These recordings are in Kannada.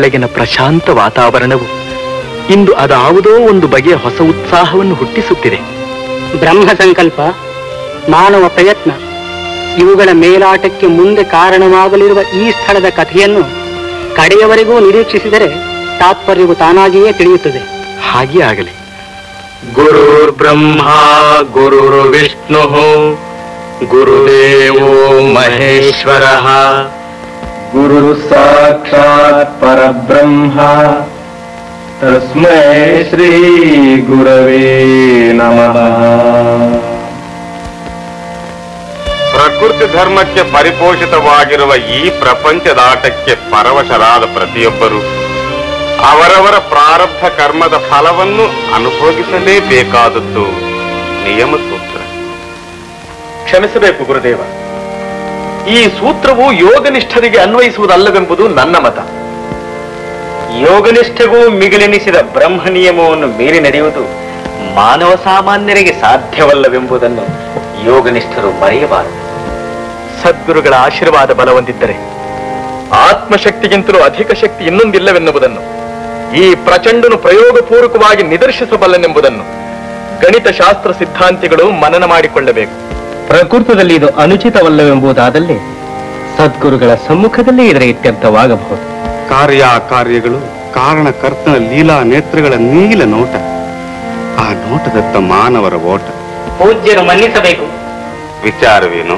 ಮನೆಯೊಳಗಿನ ಪ್ರಶಾಂತ ವಾತಾವರಣವು ಇಂದು ಅದಾವುದೋ ಒಂದು ಬಗೆಯ ಹೊಸ ಉತ್ಸಾಹವನ್ನು ಹುಟ್ಟಿಸುತ್ತಿದೆ ಬ್ರಹ್ಮ ಸಂಕಲ್ಪ ಮಾನವ ಪ್ರಯತ್ನ ಇವುಗಳ ಮೇಲಾಟಕ್ಕೆ ಮುಂದೆ ಕಾರಣವಾಗಲಿರುವ ಈ ಸ್ಥಳದ ಕಥೆಯನ್ನು ಕಡೆಯವರೆಗೂ ನಿರೀಕ್ಷಿಸಿದರೆ ತಾತ್ಪರ್ಯವು ತಾನಾಗಿಯೇ ತಿಳಿಯುತ್ತದೆ ಹಾಗೆ ಆಗಲಿ ಗುರುರ್ ಬ್ರಹ್ಮ ಗುರುರ್ ವಿಷ್ಣು ಗುರುದೇವೋ ಮಹೇಶ್ವರ ಗುರು ಸಾಕ್ಷಾತ್ ಪರಬ್ರಹ್ಮ ತಸ್ಮೈ ಶ್ರೀ ಗುರವೇ ನಮಃ ಪ್ರಕೃತಿ ಧರ್ಮಕ್ಕೆ ಪರಿಪೋಷಿತವಾಗಿರುವ ಈ ಪ್ರಪಂಚದಾಟಕ್ಕೆ ಪರವಶರಾದ ಪ್ರತಿಯೊಬ್ಬರು ಅವರವರ ಪ್ರಾರಬ್ಧ ಕರ್ಮದ ಫಲವನ್ನು ಅನುಭೋಗಿಸಲೇಬೇಕಾದದ್ದು ನಿಯಮ ಸೂತ್ರ ಕ್ಷಮಿಸಬೇಕು ಗುರುದೇವ ಈ ಸೂತ್ರವು ಯೋಗನಿಷ್ಠರಿಗೆ ಅನ್ವಯಿಸುವುದಲ್ಲವೆಂಬುದು ನನ್ನ ಮತ ಯೋಗನಿಷ್ಠೆಗೂ ಮಿಗಿಲೆನಿಸಿದ ಬ್ರಹ್ಮ ನಿಯಮವನ್ನು ಮೀರಿ ನಡೆಯುವುದು ಮಾನವ ಸಾಮಾನ್ಯರಿಗೆ ಸಾಧ್ಯವಲ್ಲವೆಂಬುದನ್ನು ಯೋಗನಿಷ್ಠರು ಮರೆಯಬಾರದು ಸದ್ಗುರುಗಳ ಆಶೀರ್ವಾದ ಬಲ ಹೊಂದಿದ್ದರೆ ಆತ್ಮಶಕ್ತಿಗಿಂತಲೂ ಅಧಿಕ ಶಕ್ತಿ ಇನ್ನೊಂದಿಲ್ಲವೆನ್ನುವುದನ್ನು ಈ ಪ್ರಚಂಡನು ಪ್ರಯೋಗಪೂರ್ವಕವಾಗಿ ನಿದರ್ಶಿಸಬಲ್ಲನೆಂಬುದನ್ನು ಗಣಿತ ಶಾಸ್ತ್ರ ಸಿದ್ಧಾಂತಿಗಳು ಮನನ ಮಾಡಿಕೊಳ್ಳಬೇಕು ಪ್ರಕೃತದಲ್ಲಿ ಇದು ಅನುಚಿತವಲ್ಲವೆಂಬುದಾದಲ್ಲಿ ಸದ್ಗುರುಗಳ ಸಮ್ಮುಖದಲ್ಲಿ ಇದರ ಇತ್ಯರ್ಥವಾಗಬಹುದು ಕಾರ್ಯ ಕಾರ್ಯಗಳು ಕಾರಣಕರ್ತನ ಲೀಲಾ ನೇತ್ರಗಳ ನೀಲ ನೋಟ ಆ ನೋಟದತ್ತ ಮಾನವರ ಓಟ ಪೂಜ್ಯರು ಮನ್ನಿಸಬೇಕು ವಿಚಾರವೇನು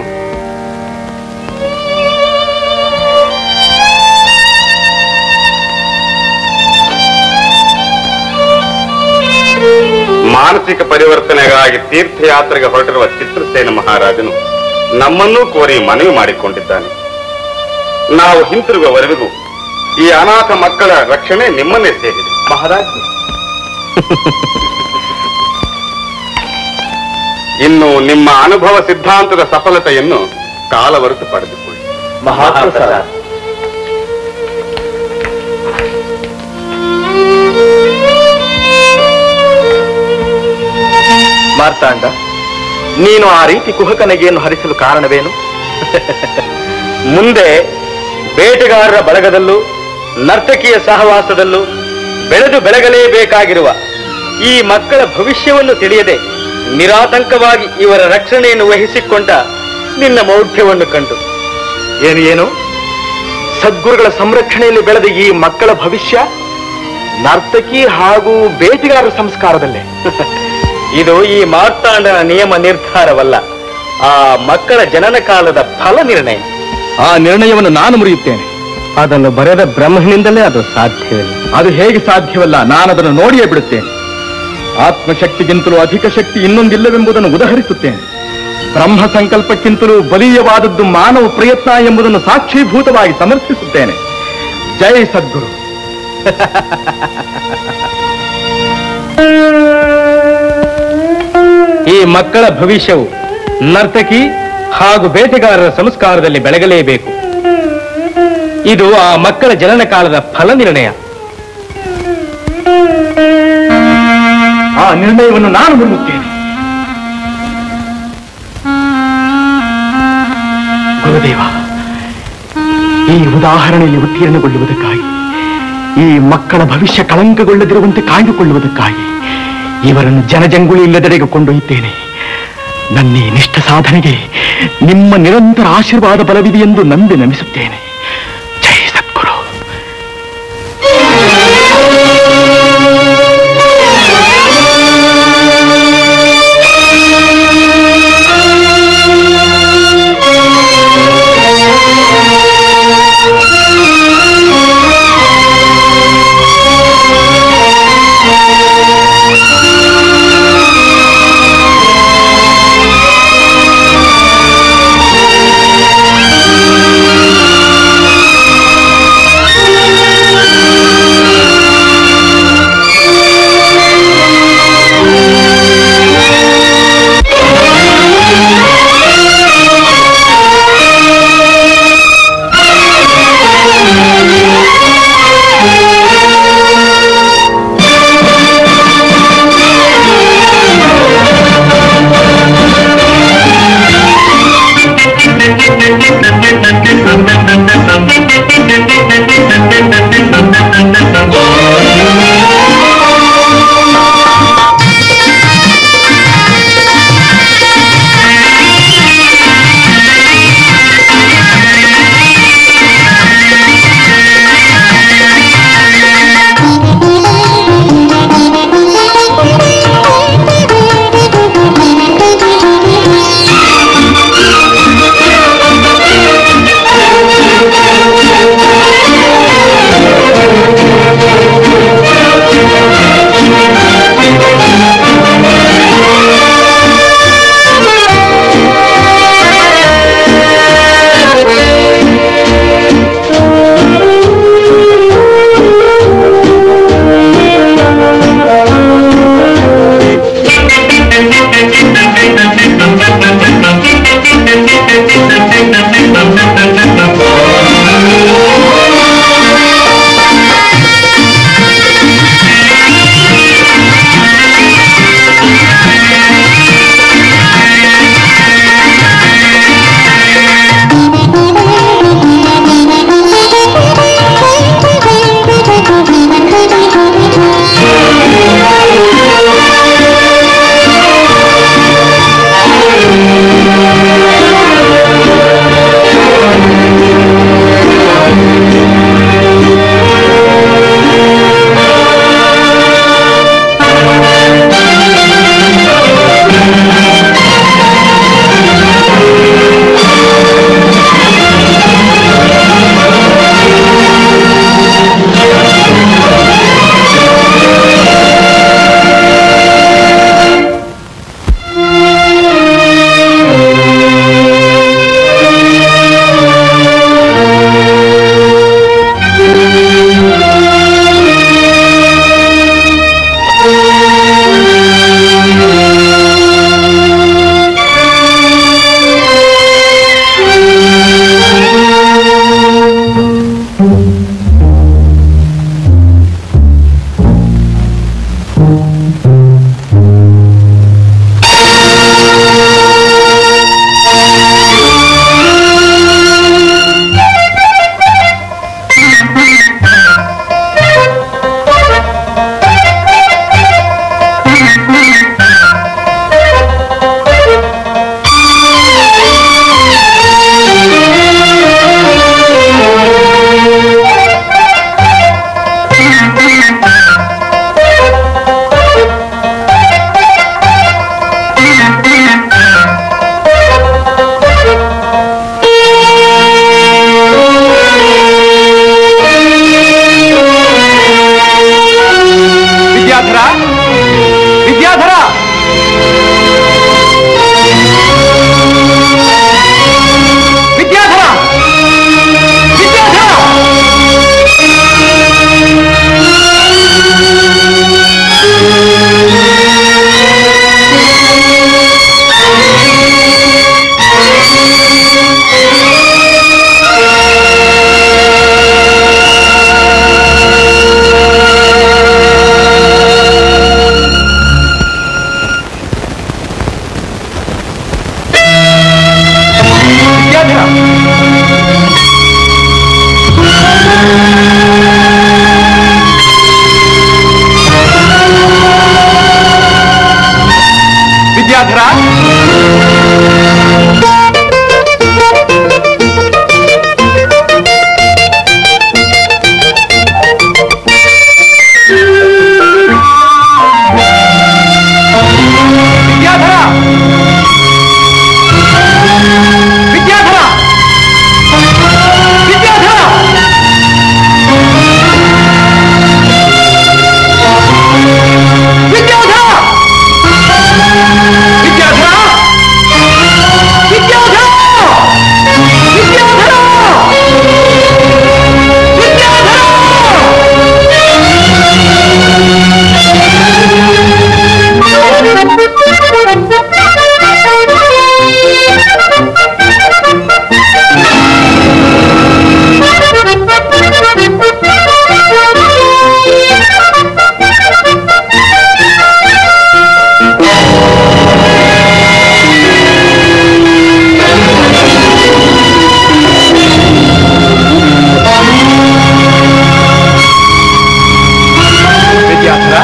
ಮಾನಸಿಕ ಪರಿವರ್ತನೆಗಾಗಿ ತೀರ್ಥಯಾತ್ರೆಗೆ ಹೊರಟಿರುವ ಚಿತ್ರಸೇನ ಮಹಾರಾಜನು ನಮ್ಮನ್ನೂ ಕೋರಿ ಮನವಿ ಮಾಡಿಕೊಂಡಿದ್ದಾನೆ ನಾವು ಹಿಂತಿರುಗುವವರೆಗೂ ಈ ಅನಾಥ ಮಕ್ಕಳ ರಕ್ಷಣೆ ನಿಮ್ಮನ್ನೇ ಸೇರಿದೆ ಮಹಾರಾಜ್ ಇನ್ನು ನಿಮ್ಮ ಅನುಭವ ಸಿದ್ಧಾಂತದ ಸಫಲತೆಯನ್ನು ಕಾಲವರೆತು ಪಡೆದುಕೊಳ್ಳಿ ಮಹಾಪ್ರಸಾದ ಮಾರ್ತಾಂಡ ನೀನು ಆ ರೀತಿ ಕುಹಕನಿಗೆಯನ್ನು ಹರಿಸಲು ಕಾರಣವೇನು ಮುಂದೆ ಬೇಟೆಗಾರರ ಬಳಗದಲ್ಲೂ ನರ್ತಕಿಯ ಸಹವಾಸದಲ್ಲೂ ಬೆಳೆದು ಬೆಳಗಲೇಬೇಕಾಗಿರುವ ಈ ಮಕ್ಕಳ ಭವಿಷ್ಯವನ್ನು ತಿಳಿಯದೆ ನಿರಾತಂಕವಾಗಿ ಇವರ ರಕ್ಷಣೆಯನ್ನು ವಹಿಸಿಕೊಂಡ ನಿನ್ನ ಮೌಢ್ಯವನ್ನು ಕಂಡು ಏನು ಏನು ಸದ್ಗುರುಗಳ ಸಂರಕ್ಷಣೆಯಲ್ಲಿ ಬೆಳೆದ ಈ ಮಕ್ಕಳ ಭವಿಷ್ಯ ನರ್ತಕಿ ಹಾಗೂ ಬೇಟೆಗಾರರ ಸಂಸ್ಕಾರದಲ್ಲೇ ಇದು ಈ ಮಾರ್ತಾಂಡನ ನಿಯಮ ನಿರ್ಧಾರವಲ್ಲ ಆ ಮಕ್ಕಳ ಜನನ ಕಾಲದ ಫಲ ನಿರ್ಣಯ ಆ ನಿರ್ಣಯವನ್ನು ನಾನು ಮುರಿಯುತ್ತೇನೆ ಅದನ್ನು ಬರೆದ ಬ್ರಹ್ಮನಿಂದಲೇ ಅದು ಸಾಧ್ಯವಿಲ್ಲ ಅದು ಹೇಗೆ ಸಾಧ್ಯವಲ್ಲ ನಾನು ಅದನ್ನು ನೋಡಿಯೇ ಬಿಡುತ್ತೇನೆ ಆತ್ಮಶಕ್ತಿಗಿಂತಲೂ ಅಧಿಕ ಶಕ್ತಿ ಇನ್ನೊಂದಿಲ್ಲವೆಂಬುದನ್ನು ಉದಹರಿಸುತ್ತೇನೆ ಬ್ರಹ್ಮ ಸಂಕಲ್ಪಕ್ಕಿಂತಲೂ ಬಲೀಯವಾದದ್ದು ಮಾನವ ಪ್ರಯತ್ನ ಎಂಬುದನ್ನು ಸಾಕ್ಷೀಭೂತವಾಗಿ ಸಮರ್ಥಿಸುತ್ತೇನೆ ಜೈ ಸದ್ಗುರು ಈ ಮಕ್ಕಳ ಭವಿಷ್ಯವು ನರ್ತಕಿ ಹಾಗೂ ಬೇಟೆಗಾರರ ಸಂಸ್ಕಾರದಲ್ಲಿ ಬೆಳಗಲೇಬೇಕು ಇದು ಆ ಮಕ್ಕಳ ಜನನ ಕಾಲದ ಫಲ ನಿರ್ಣಯ ಆ ನಿರ್ಣಯವನ್ನು ನಾನು ಮುರಿಯುತ್ತೇನೆ ಗುರುದೇವ ಈ ಉದಾಹರಣೆಯಲ್ಲಿ ಉತ್ತೀರ್ಣಗೊಳ್ಳುವುದಕ್ಕಾಗಿ ಈ ಮಕ್ಕಳ ಭವಿಷ್ಯ ಕಳಂಕಗೊಳ್ಳದಿರುವಂತೆ ಕಾಯ್ದುಕೊಳ್ಳುವುದಕ್ಕಾಗಿ ಇವರನ್ನು ಜನಜಂಗುಳಿ ಇಲ್ಲದೆಡೆಗೆ ಕೊಂಡೊಯ್ಯುತ್ತೇನೆ ನನ್ನ ಈ ನಿಷ್ಠ ಸಾಧನೆಗೆ ನಿಮ್ಮ ನಿರಂತರ ಆಶೀರ್ವಾದ ಬಲವಿದೆ ಎಂದು ನಂಬಿ ನಮಿಸುತ್ತೇನೆ ಜೈ ಸದ್ಗುರು ಿ ವಿದ್ಯಾಧರ ವಿದ್ಯಾಧರ ವಿದ್ಯಾಧರ ವಿದ್ಯಾಧರ ವಿದ್ಯಾಧರ ವಿದ್ಯಾಧರ ವಿದ್ಯಾಧರ ವಿದ್ಯಾಧರ ವಿದ್ಯಾಧರ ವಿದ್ಯಾಧರ ವಿದ್ಯಾಧರ ವಿದ್ಯಾಧರ ವಿದ್ಯಾಧರ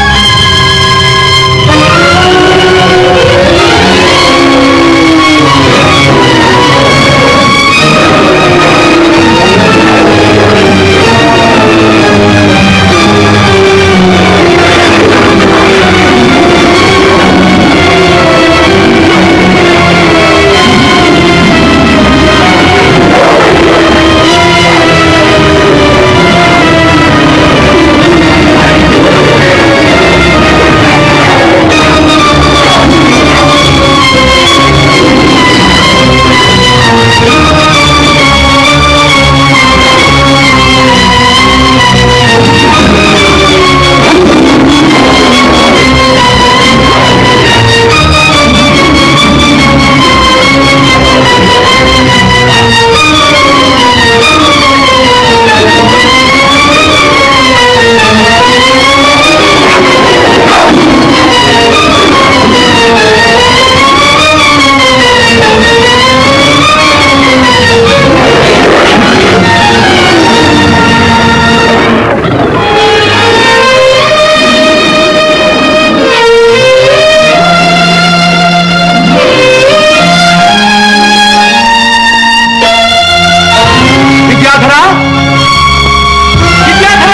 ವಿದ್ಯಾಧರ ವಿದ್ಯಾಧರ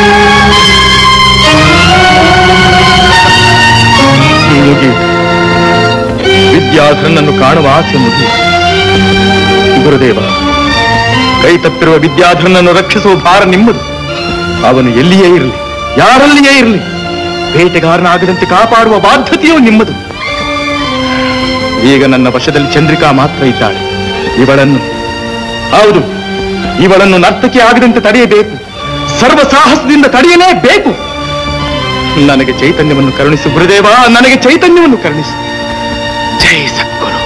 ಮುಗಿ ವಿದ್ಯಾಧರನನ್ನು ಕಾಣುವ ಆಸೆ ಮುಗಿ ಗುರುದೇವ ಕೈ ತಪ್ಪಿರುವ ವಿದ್ಯಾಧರನನ್ನು ರಕ್ಷಿಸುವ ಭಾರ ನಿಮ್ಮದು ಅವನು ಎಲ್ಲಿಯೇ ಇರಲಿ ಯಾರಲ್ಲಿಯೇ ಇರಲಿ ಬೇಟೆಗಾರನಾಗದಂತೆ ಕಾಪಾಡುವ ಬಾಧ್ಯತೆಯೂ ನಿಮ್ಮದು ಈಗ ನನ್ನ ವಶದಲ್ಲಿ ಚಂದ್ರಿಕಾ ಮಾತ್ರ ಇದ್ದಾಳೆ ಇವಳನ್ನು ಹೌದು ಇವಳನ್ನು ನರ್ತಕಿ ಆಗದಂತೆ ತಡೆಯಬೇಕು ಸರ್ವ ಸಾಹಸದಿಂದ ತಡೆಯಲೇಬೇಕು ನನಗೆ ಚೈತನ್ಯವನ್ನು ಕರುಣಿಸು ಗುರುದೇವ ನನಗೆ ಚೈತನ್ಯವನ್ನು ಕರುಣಿಸು ಜೈ ಸದ್ಗುರು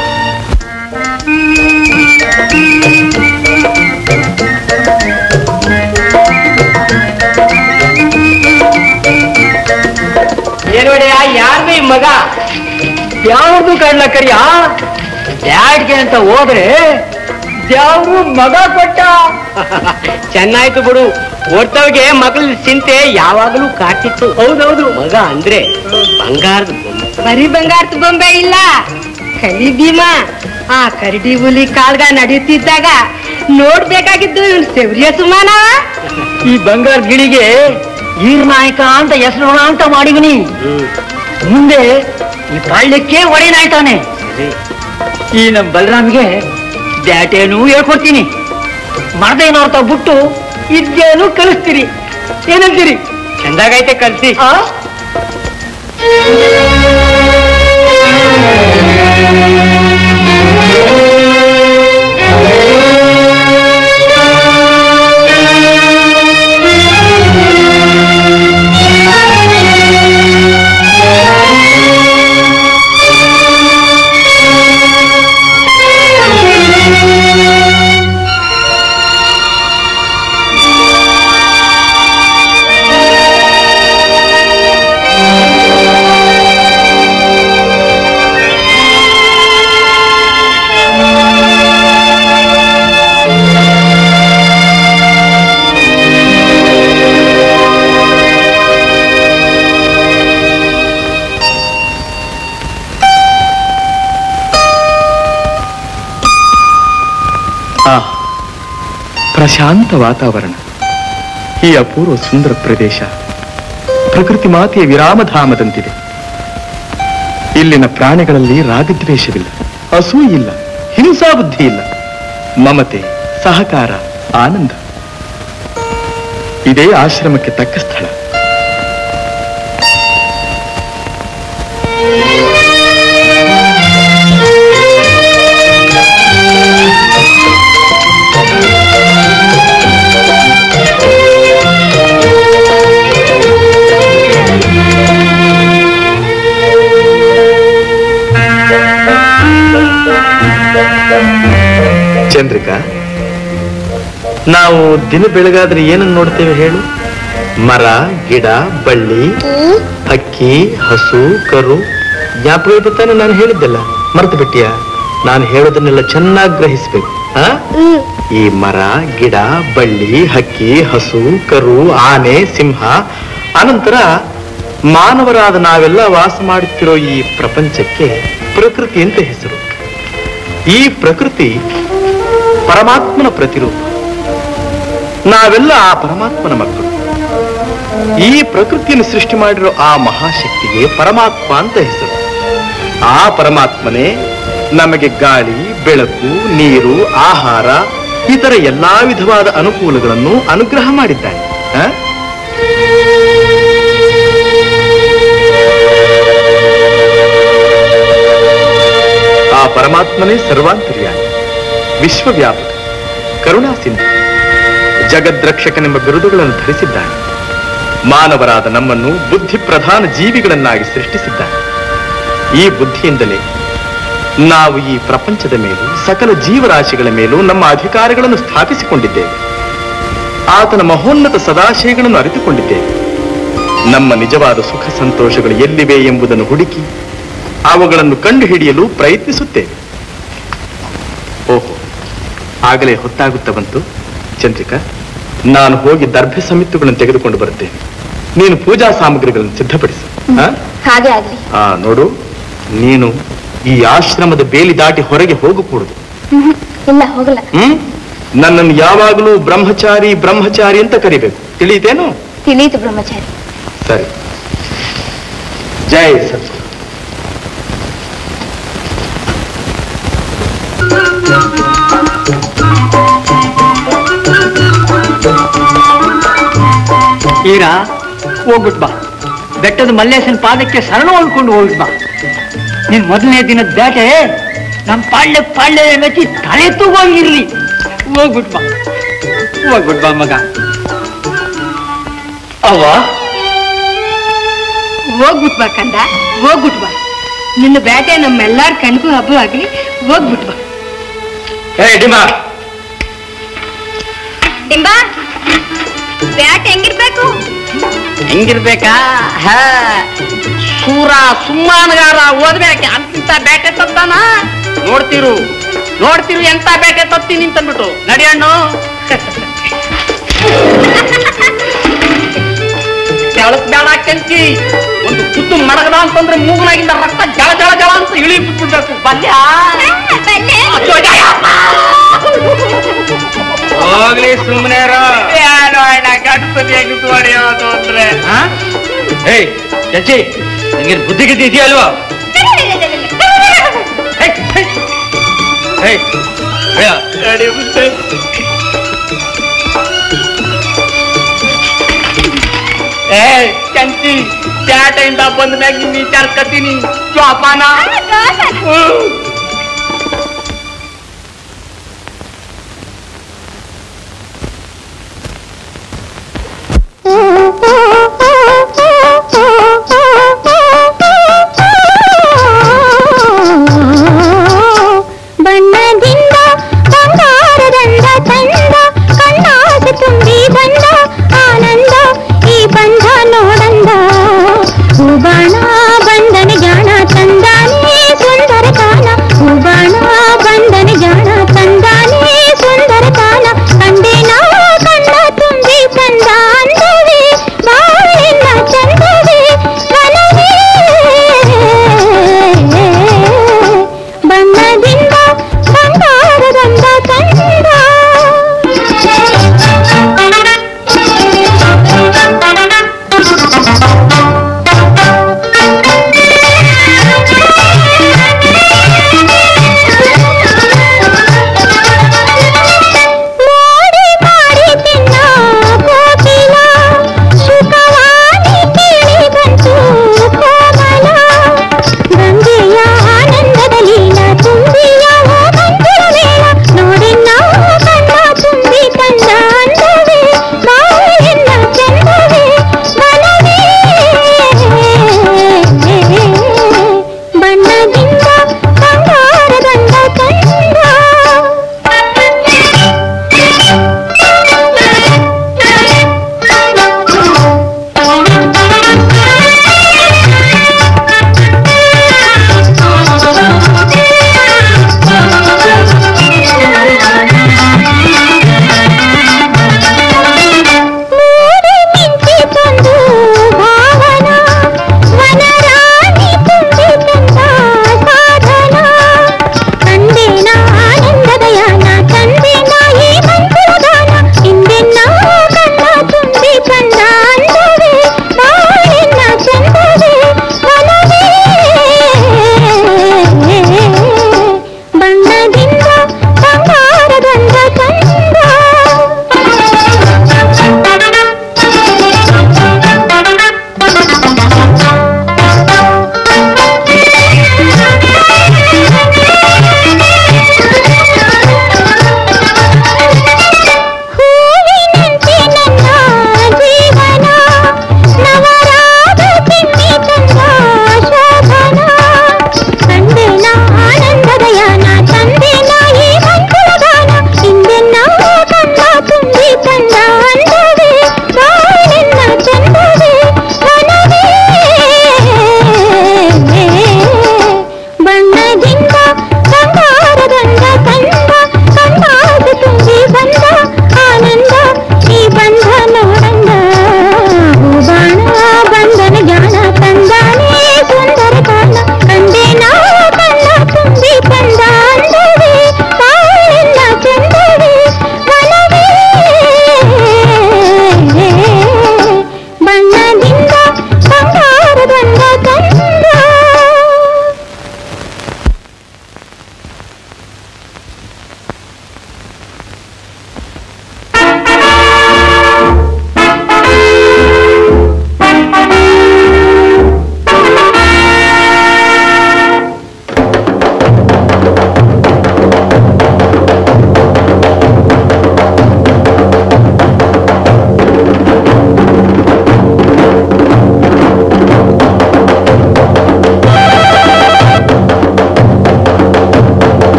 ಏನೋಡೆಯ ಯಾರ್ದು ಈ ಮಗ ಯಾವ್ದು ಕಡ್ಲ ಕರಿಯ ಡ್ಯಾಡ್ಗೆ ಅಂತ ಹೋದ್ರೆ ಯಾವ್ದು ಮಗ ಕೊಟ್ಟ ಚೆನ್ನಾಯ್ತು ಬಿಡು ಓಡ್ತವ್ಗೆ ಮಗಳ ಚಿಂತೆ ಯಾವಾಗಲೂ ಕಾಟಿತ್ತು ಹೌದೌದು ಮಗ ಅಂದ್ರೆ ಬಂಗಾರದ ಬೊಂಬೆ. ಬರೀ ಬಂಗಾರದ ಬೊಂಬೆ ಇಲ್ಲ ಕಲಿ ಭೀಮಾ ಆ ಕರಡಿ ಹುಲಿ ಕಾಲ್ಗ ನಡೆಯುತ್ತಿದ್ದಾಗ ನೋಡ್ಬೇಕಾಗಿದ್ದು ಇವ್ನು ಶೌರ್ಯ ಸುಮಾನ ಈ ಬಂಗಾರ ಗಿಳಿಗೆ ಈರ್ ನಾಯಕ ಅಂತ ಹೆಸರು ಅಂತ ಮಾಡಿವಿನಿ ಮುಂದೆ ಈ ಬಾಳ್ಯಕ್ಕೆ ಒಡೆಯನಾಯ್ತಾನೆ ಈ ನಮ್ ಬಲರಾಮ್ಗೆ ದ್ಯಾಟೇನು ಹೇಳ್ಕೊಡ್ತೀನಿ ಮರದೇನೋರ್ತ ಬಿಟ್ಟು ಇದ್ದೇನು ಕಲಿಸ್ತೀರಿ ಏನಂತೀರಿ ಚಂದಾಗೈತೆ ಕಲ್ಸಿ ಆ ಪ್ರಶಾಂತ ವಾತಾವರಣ ಈ ಅಪೂರ್ವ ಸುಂದರ ಪ್ರದೇಶ ಪ್ರಕೃತಿ ಮಾತೆಯ ವಿರಾಮಧಾಮದಂತಿದೆ ಇಲ್ಲಿನ ಪ್ರಾಣಿಗಳಲ್ಲಿ ರಾಗದ್ವೇಷವಿಲ್ಲ ಅಸೂಯಿಲ್ಲ ಹಿಂಸಾ ಬುದ್ಧಿ ಇಲ್ಲ ಮಮತೆ ಸಹಕಾರ ಆನಂದ ಇದೇ ಆಶ್ರಮಕ್ಕೆ ತಕ್ಕ ಸ್ಥಳ ಚಂದ್ರಿಕಾ ನಾವು ದಿನ ಬೆಳಗಾದ್ರೆ ಏನನ್ನು ನೋಡ್ತೇವೆ ಹೇಳು ಮರ ಗಿಡ ಬಳ್ಳಿ ಹಕ್ಕಿ ಹಸು ಕರು ಜ್ಞಾಪಕ ಬರ್ತಾನೆ ನಾನು ಹೇಳಿದ್ದೆಲ್ಲ ಮರೆತು ಬಿಟ್ಟಿಯ ನಾನು ಹೇಳೋದನ್ನೆಲ್ಲ ಚೆನ್ನಾಗಿ ಗ್ರಹಿಸ್ಬೇಕು ಆ? ಈ ಮರ ಗಿಡ ಬಳ್ಳಿ ಹಕ್ಕಿ ಹಸು ಕರು ಆನೆ ಸಿಂಹ ಅನಂತರ ಮಾನವರಾದ ನಾವೆಲ್ಲ ವಾಸ ಮಾಡುತ್ತಿರೋ ಈ ಪ್ರಪಂಚಕ್ಕೆ ಪ್ರಕೃತಿ ಅಂತ ಹೆಸರು ಈ ಪ್ರಕೃತಿ ಪರಮಾತ್ಮನ ಪ್ರತಿರೂಪ ನಾವೆಲ್ಲ ಆ ಪರಮಾತ್ಮನ ಮಕ್ಕಳು ಈ ಪ್ರಕೃತಿಯನ್ನು ಸೃಷ್ಟಿ ಮಾಡಿರೋ ಆ ಮಹಾಶಕ್ತಿಗೆ ಪರಮಾತ್ಮ ಅಂತ ಹೆಸರು ಆ ಪರಮಾತ್ಮನೇ ನಮಗೆ ಗಾಳಿ ಬೆಳಕು ನೀರು ಆಹಾರ ಇತರ ಎಲ್ಲಾ ವಿಧವಾದ ಅನುಕೂಲಗಳನ್ನು ಅನುಗ್ರಹ ಮಾಡಿದ್ದಾನೆ ಆ? ಆ ಪರಮಾತ್ಮನೇ ಸರ್ವಾಂತರ್ಯಾಮಿ ವಿಶ್ವವ್ಯಾಪಕ ಕರುಣಾ ಸಿಂಧು ಜಗದ್ರಕ್ಷಕನೆಂಬ ಬಿರುದುಗಳನ್ನು ಧರಿಸಿದ್ದಾನೆ ಮಾನವರಾದ ನಮ್ಮನ್ನು ಬುದ್ಧಿ ಪ್ರಧಾನ ಜೀವಿಗಳನ್ನಾಗಿ ಸೃಷ್ಟಿಸಿದ್ದಾನೆ ಈ ಬುದ್ಧಿಯಿಂದಲೇ ನಾವು ಈ ಪ್ರಪಂಚದ ಮೇಲೂ ಸಕಲ ಜೀವರಾಶಿಗಳ ಮೇಲೂ ನಮ್ಮ ಅಧಿಕಾರಗಳನ್ನು ಸ್ಥಾಪಿಸಿಕೊಂಡಿದ್ದೇವೆ ಆತನ ಮಹೋನ್ನತ ಸದಾಶಯಗಳನ್ನು ಅರಿತುಕೊಂಡಿದ್ದೇವೆ ನಮ್ಮ ನಿಜವಾದ ಸುಖ ಸಂತೋಷಗಳು ಎಲ್ಲಿವೆ ಎಂಬುದನ್ನು ಹುಡುಕಿ ಅವುಗಳನ್ನು ಕಂಡುಹಿಡಿಯಲು ಪ್ರಯತ್ನಿಸುತ್ತೇವೆ ಓಹೋ ಆಗಲೇ ಹೊತ್ತಾಗುತ್ತಾ ಬಂತು ಚಂದ್ರಿಕಾ ನಾನು ಹೋಗಿ ದರ್ಭೆ ಸಮಿತಿಗಳನ್ನು ತೆಗೆದುಕೊಂಡು ಬರುತ್ತೇನೆ ನೀನು ಪೂಜಾ ಸಾಮಗ್ರಿಗಳನ್ನು ಸಿದ್ಧಪಡಿಸು ಆ? ಹಾಗೆ ಆಗ್ಲಿ ಆ ನೋಡು ನೀನು ಈ ಆಶ್ರಮದ ಬೇಲಿ ದಾಟಿ ಹೊರಗೆ ಹೋಗಕೂಡದು ಹ್ಮ್. ಇಲ್ಲ ಹೋಗಲ್ಲ ಹ್ಮ್ ನನ್ನನ್ನು ಯಾವಾಗಲೂ ಬ್ರಹ್ಮಚಾರಿ ಬ್ರಹ್ಮಚಾರಿ ಅಂತ ಕರಿಬೇಕು ತಿಳಿಯಿತೇನು ತಿಳಿಯಿತು ಬ್ರಹ್ಮಚಾರಿ ಸರಿ ಜೈ ಸತ್ ಈರ ಹೋಗ್ಬಿಟ್ ಬಾ ಬೆಟ್ಟದ ಮಲ್ಲೇಶನ ಪಾದಕ್ಕೆ ಶರಣ ಹೊಂದ್ಕೊಂಡು ಹೋಗ್ಬಿಟ್ ಬಾ ನಿನ್ ಮೊದಲನೇ ದಿನದ ಬೇಟೆ ನಮ್ ಪಾಳ್ಯ ಪಾಳ್ಯ ಮೆಚ್ಚಿ ತಲೆ ತೂಗೋಗಿರ್ಲಿ ಹೋಗ್ಬಿಟ್ ಬಾ ಹೋಗ್ಬಿಟ್ ಬಾ ಮಗ ಅವ್ವ ಹೋಗ್ಬಿಟ್ ಬಾ ಕಂದ ಹೋಗ್ಬಿಟ್ ಬಾ ನಿನ್ನ ಬೇಟೆ ನಮ್ಮೆಲ್ಲಾರ ಕಣ್ಗೂ ಹಬ್ಬ ಆಗ್ಲಿ ಹೋಗ್ಬಿಟ್ ಬಾ ಏ ಡಿಮಾ ಡಿಂಬಾ ಬ್ಯಾಟ್ ಹೆಂಗಿರ್ಬೇಕು ಹೆಂಗಿರ್ಬೇಕಾ ಹಾ ಸೂರ ಸುಮ್ಮಾನಗಾರ ಓದ್ಬೇಕು ಅಂತ ಬೇಟೆ ತತ್ತಾನ ನೋಡ್ತಿರು ನೋಡ್ತಿರು ಎಂತ ಬೇಟೆ ತತ್ತೀನಿ ಅಂತಂದ್ಬಿಟ್ಟು ನಡಿಯಣ್ಣು ಕೆಳಕ್ ಬೇಡ ಕೆಂಚಿ ಒಂದು ಕುತ್ತು ಮಡಗದ ಅಂತಂದ್ರೆ ಮೂಗನಾಗಿಂದ ರಕ್ತ ಜಳ ಜಳ ಜಳ ಅಂತ ಇಳಿ ಬಿಟ್ಬಿಡ್ಬೇಕು ಬಲ್ಯ ಅಚ್ಚೋ, ಜಯ. ಹೋಗ್ಲಿ ಸುಮ್ಮನೆ ಏನೋ ಅಣ್ಣ ಗಣಪತಿ ಹೆಂಗಸು ಹೊಡೆಯೋದು ಅಂದ್ರೆ ಏಯ್ ಚಚ್ಚಿ ನಿಂಗೆ ಬುದ್ಧಿ ಗಿದ್ದಿ ಇದೆಯಲ್ವಾ ಏಯ್, ಏಯ್. ಏಯ್, ಬೇಡ. ನಡಿ ಮುಂದೆ. ಏ ಚಂಚಿ ಪ್ಯಾಟೆಯಿಂದ ಬಂದ ಮ್ಯಾಗ ನಿನ್ ವಿಚಾರ ಕತ್ತೀನಿ ಜೋಪಾನ ಹ್ಮ್. ಬಣ್ಣದಿಂದ ಬಂಗಾರದಂದ ತಂದ ಕಣ್ಣಾಸೆ ತುಂಬಿ ಬಂದ ಆನಂದ ಈ ಬಂಧ ನೋಡಂದ ಹೂಬಾಣ ಬಂದನೆ ಜಾಣ ತಂದಾನೆ ಸುಂದರ ಕಾನ ಹೂಬಾಣ ಬಂದನೆ ಜಾಣ ತಂದಾನೆ ಸುಂದರ ಕಾನ ಕಂಡೆ ನಾ ಕಣ್ಣ ತುಂಬಿ ತಂದ ಅಂದವೇ ಬಾ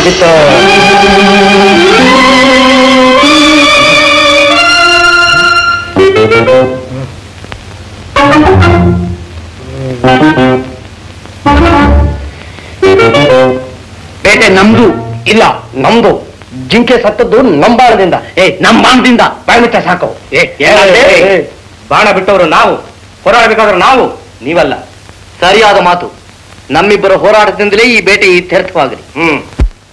ಬಿತ್ತೋ ಬೇಟೆ ನಮ್ದು ಇಲ್ಲ ನಮ್ದು ಜಿಂಕೆ ಸತ್ತದ್ದು ನಂಬಾಳದಿಂದ ಏ ನಂಬಾಣದಿಂದ ಬಾಯ್ಮಿಟ್ಟ ಸಾಕು ಏ ಏನಾದ್ರೆ? ಬಾಣ ಬಿಟ್ಟವರು ನಾವು ಹೋರಾಡಬೇಕಾದ್ರೆ ನಾವು ನೀವಲ್ಲ ಸರಿಯಾದ ಮಾತು ನಮ್ಮಿಬ್ಬರ ಹೋರಾಟದಿಂದಲೇ ಈ ಬೇಟೆ ಇತ್ಯರ್ಥವಾಗಲಿ ಹ್ಮ್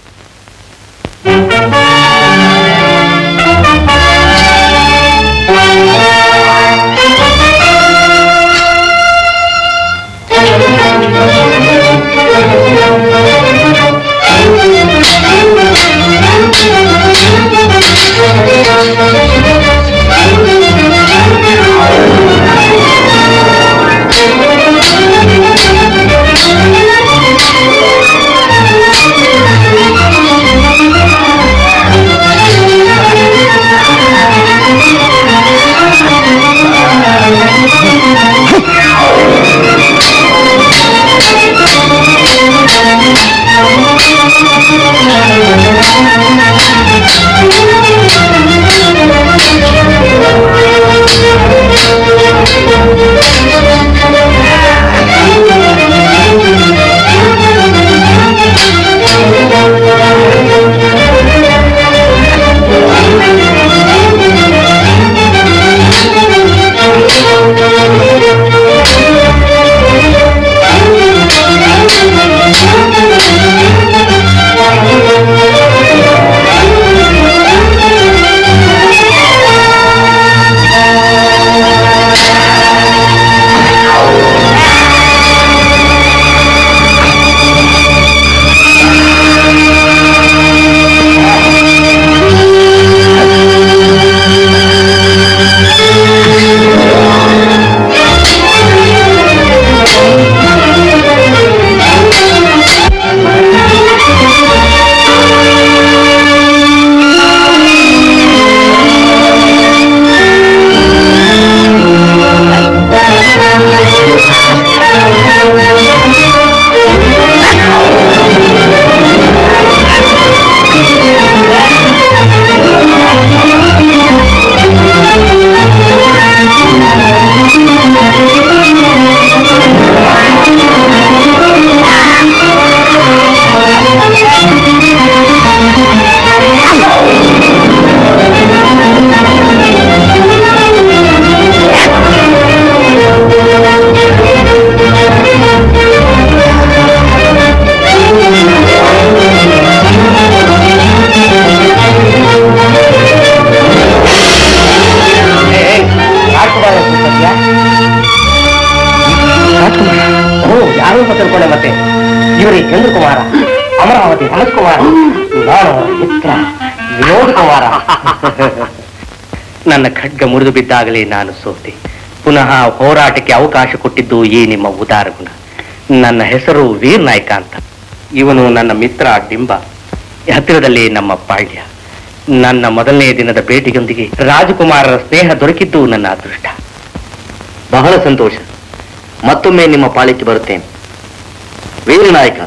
ಓ ಯಾರು ತಿಳ್ಕೊಂಡೆ ಮತ್ತೆ ಇವರೇ ಚಂದ್ರಕುಮಾರ ಅಮರಾವತಿ ಕುಮಾರ ನಾನು ಅವರ ಮಿತ್ರ ವಿನೋದ್ ಕುಮಾರ ನನ್ನ ಖಡ್ಗ ಮುರಿದು ಬಿದ್ದಾಗಲೇ ನಾನು ಸೋತೆ ಪುನಃ ಹೋರಾಟಕ್ಕೆ ಅವಕಾಶ ಕೊಟ್ಟಿದ್ದು ಈ ನಿಮ್ಮ ಉದಾರ ಗುಣ ನನ್ನ ಹೆಸರು ವೀರ್ ನಾಯ್ಕ ಅಂತ ಇವನು ನನ್ನ ಮಿತ್ರ ಡಿಂಬ ಹತ್ತಿರದಲ್ಲಿ ನಮ್ಮ ಪಾಳ್ಯ ನನ್ನ ಮೊದಲನೇ ದಿನದ ಭೇಟಿಯೊಂದಿಗೆ ರಾಜಕುಮಾರರ ಸ್ನೇಹ ದೊರಕಿದ್ದು ನನ್ನ ಅದೃಷ್ಟ ಬಹಳ ಸಂತೋಷ ಮತ್ತೊಮ್ಮೆ ನಿಮ್ಮ ಪಾಳಿಕೆ ಬರುತ್ತೇನೆ ವೀರನಾಯಕ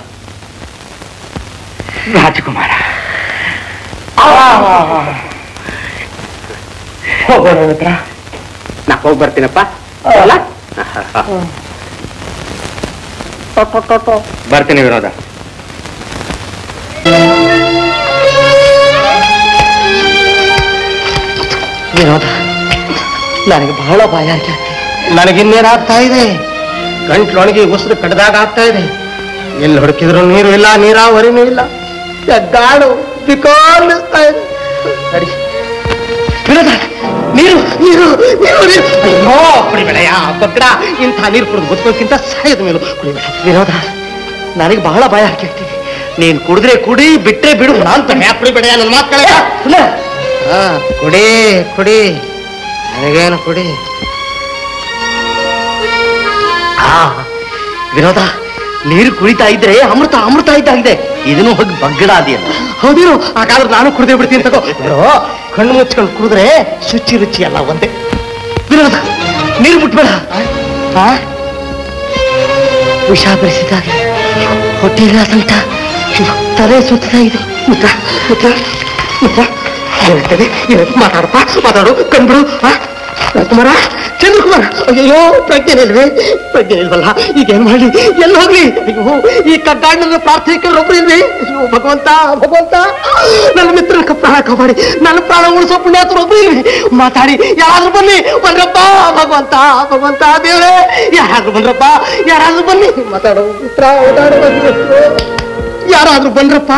ರಾಜಕುಮಾರ ಹೋಗೋಣ ಮಿತ್ರ ನಾ ಹೋಗಿ ಬರ್ತೀನಪ್ಪ ಅಲ್ಲ? ಬರ್ತೀನಿ ವಿನೋದ ವಿನೋದ ನನಗೆ ಬಹಳ ಭಯ ಆಗ್ತದೆ ನನಗಿನ್ನೇನಾಗ್ತಾ ಇದೆ ಗಂಟ್ಲೊಣಗಿ ಉಸಿರು ಕಡ್ದಾಗ ಆಗ್ತಾ ಇದೆ ಎಲ್ಲಿ ಹುಡುಕಿದ್ರು ನೀರು ಇಲ್ಲ ನೀರಾವರಿನೂ ಇಲ್ಲ ಗಾಡು ಬಿಕಾಲಿಸ್ತಾ ಇದೆ ಸರಿ ವಿನೋದ ನೀರು ನೀರು ನೀರು ನೀರು ಅಯ್ಯೋ ಕುಡಿಬೇಡಯ್ಯ ಬಗ್ಡ ಇಂಥ ನೀರು ಕುಡಿದು ಬದುಕೋಕ್ಕಿಂತ ಸಾಯದ ಮೇಲೂ ಕುಡಿಬೇಡ ವಿನೋದ ನನಗೆ ಬಹಳ ಭಯ ಆಗ್ತೈತಿ ನೀನ್ ಕುಡಿದ್ರೆ ಕುಡಿ ಬಿಟ್ರೆ ಬಿಡು ನಾನ್ ತಮ್ಮ ಕುಡಿಬೇಡಯ್ಯ ನನ್ನ ಮಾತು ಹಾ ಕುಡಿ ಕುಡಿ ನನಗೇನು ಕುಡಿ ಆ ವಿನೋದ ನೀರು ಕುಡಿತಾ ಇದ್ರೆ ಅಮೃತ ಅಮೃತ ಇದ್ದಾಗಿದೆ ಇದನ್ನು ಹೋಗಿ ಬಗ್ಗಡ ಅದಿಯಲ್ಲ ಹೌದಿರು ಹಾಗಾದ್ರೆ ನಾನು ಕುಡಿದೇ ಬಿಡ್ತೀನಿ ತಗೋ ಬಿಡು, ಕಣ್ಣು ಮುಚ್ಕೊಂಡು ಕುಡಿದ್ರೆ ಶುಚಿ ರುಚಿ ಅಲ್ಲ ಒಂದೇ ವಿನೋದ ನೀರು ಮುಟ್ಬೇಡ ಆ? ವಿಷ ಬೆರೆಸಿದಾಗ ಹೊಟ್ಟೆಲ್ಲ ಸಂತ ತಲೆ ಸುತ್ತಾ ಇದೆ ಮಿತ್ರ ಮಿತ್ರ ಮಿತ್ರ ಹೇಳ್ತೇನೆ ಮಾತಾಡಪ್ಪ ಮಾತಾಡು ಕಂಡ್ಬಿಡು ರಾಜ್ಕುಮಾರ ಚಂದ್ರಕುಮಾರ ಅಯ್ಯೋ ಪ್ರಜ್ಞೆ ಇಲ್ವೇ ಪ್ರಜ್ಞೆ ಇಲ್ವಲ್ಲ ಈಗ ಏನ್ ಮಾಡಿ ಎಲ್ಲಿ ಹೋಗ್ಲಿ ಅಯ್ಯೋ ಈ ಕಡ್ಡಾಡಿನ ಪ್ರಾರ್ಥನೆಗೆ ಒಬ್ರು ಇಲ್ವೇ ಅಯ್ಯೋ ಭಗವಂತ ಭಗವಂತ ನನ್ನ ಮಿತ್ರನ ಪ್ರಾಣ ಕಾಪಾಡಿ ನನ್ನ ಪ್ರಾಣ ಉಳಿಸೋ ಪುಣ್ಯಾತರು ಒಬ್ರು ಇಲ್ವೇ ಮಾತಾಡಿ ಯಾರಾದ್ರೂ ಬನ್ನಿ ಬಂದ್ರಪ್ಪ ಭಗವಂತ ಭಗವಂತ ದೇವ್ರೇ ಯಾರಾದ್ರೂ ಬಂದ್ರಪ್ಪ ಯಾರಾದ್ರೂ ಬನ್ನಿ ಮಾತಾಡೋ ಮಿತ್ರ ಮಾತಾಡೋ ಬಂದ್ರು. ಯಾರಾದ್ರೂ ಬಂದ್ರಪ್ಪ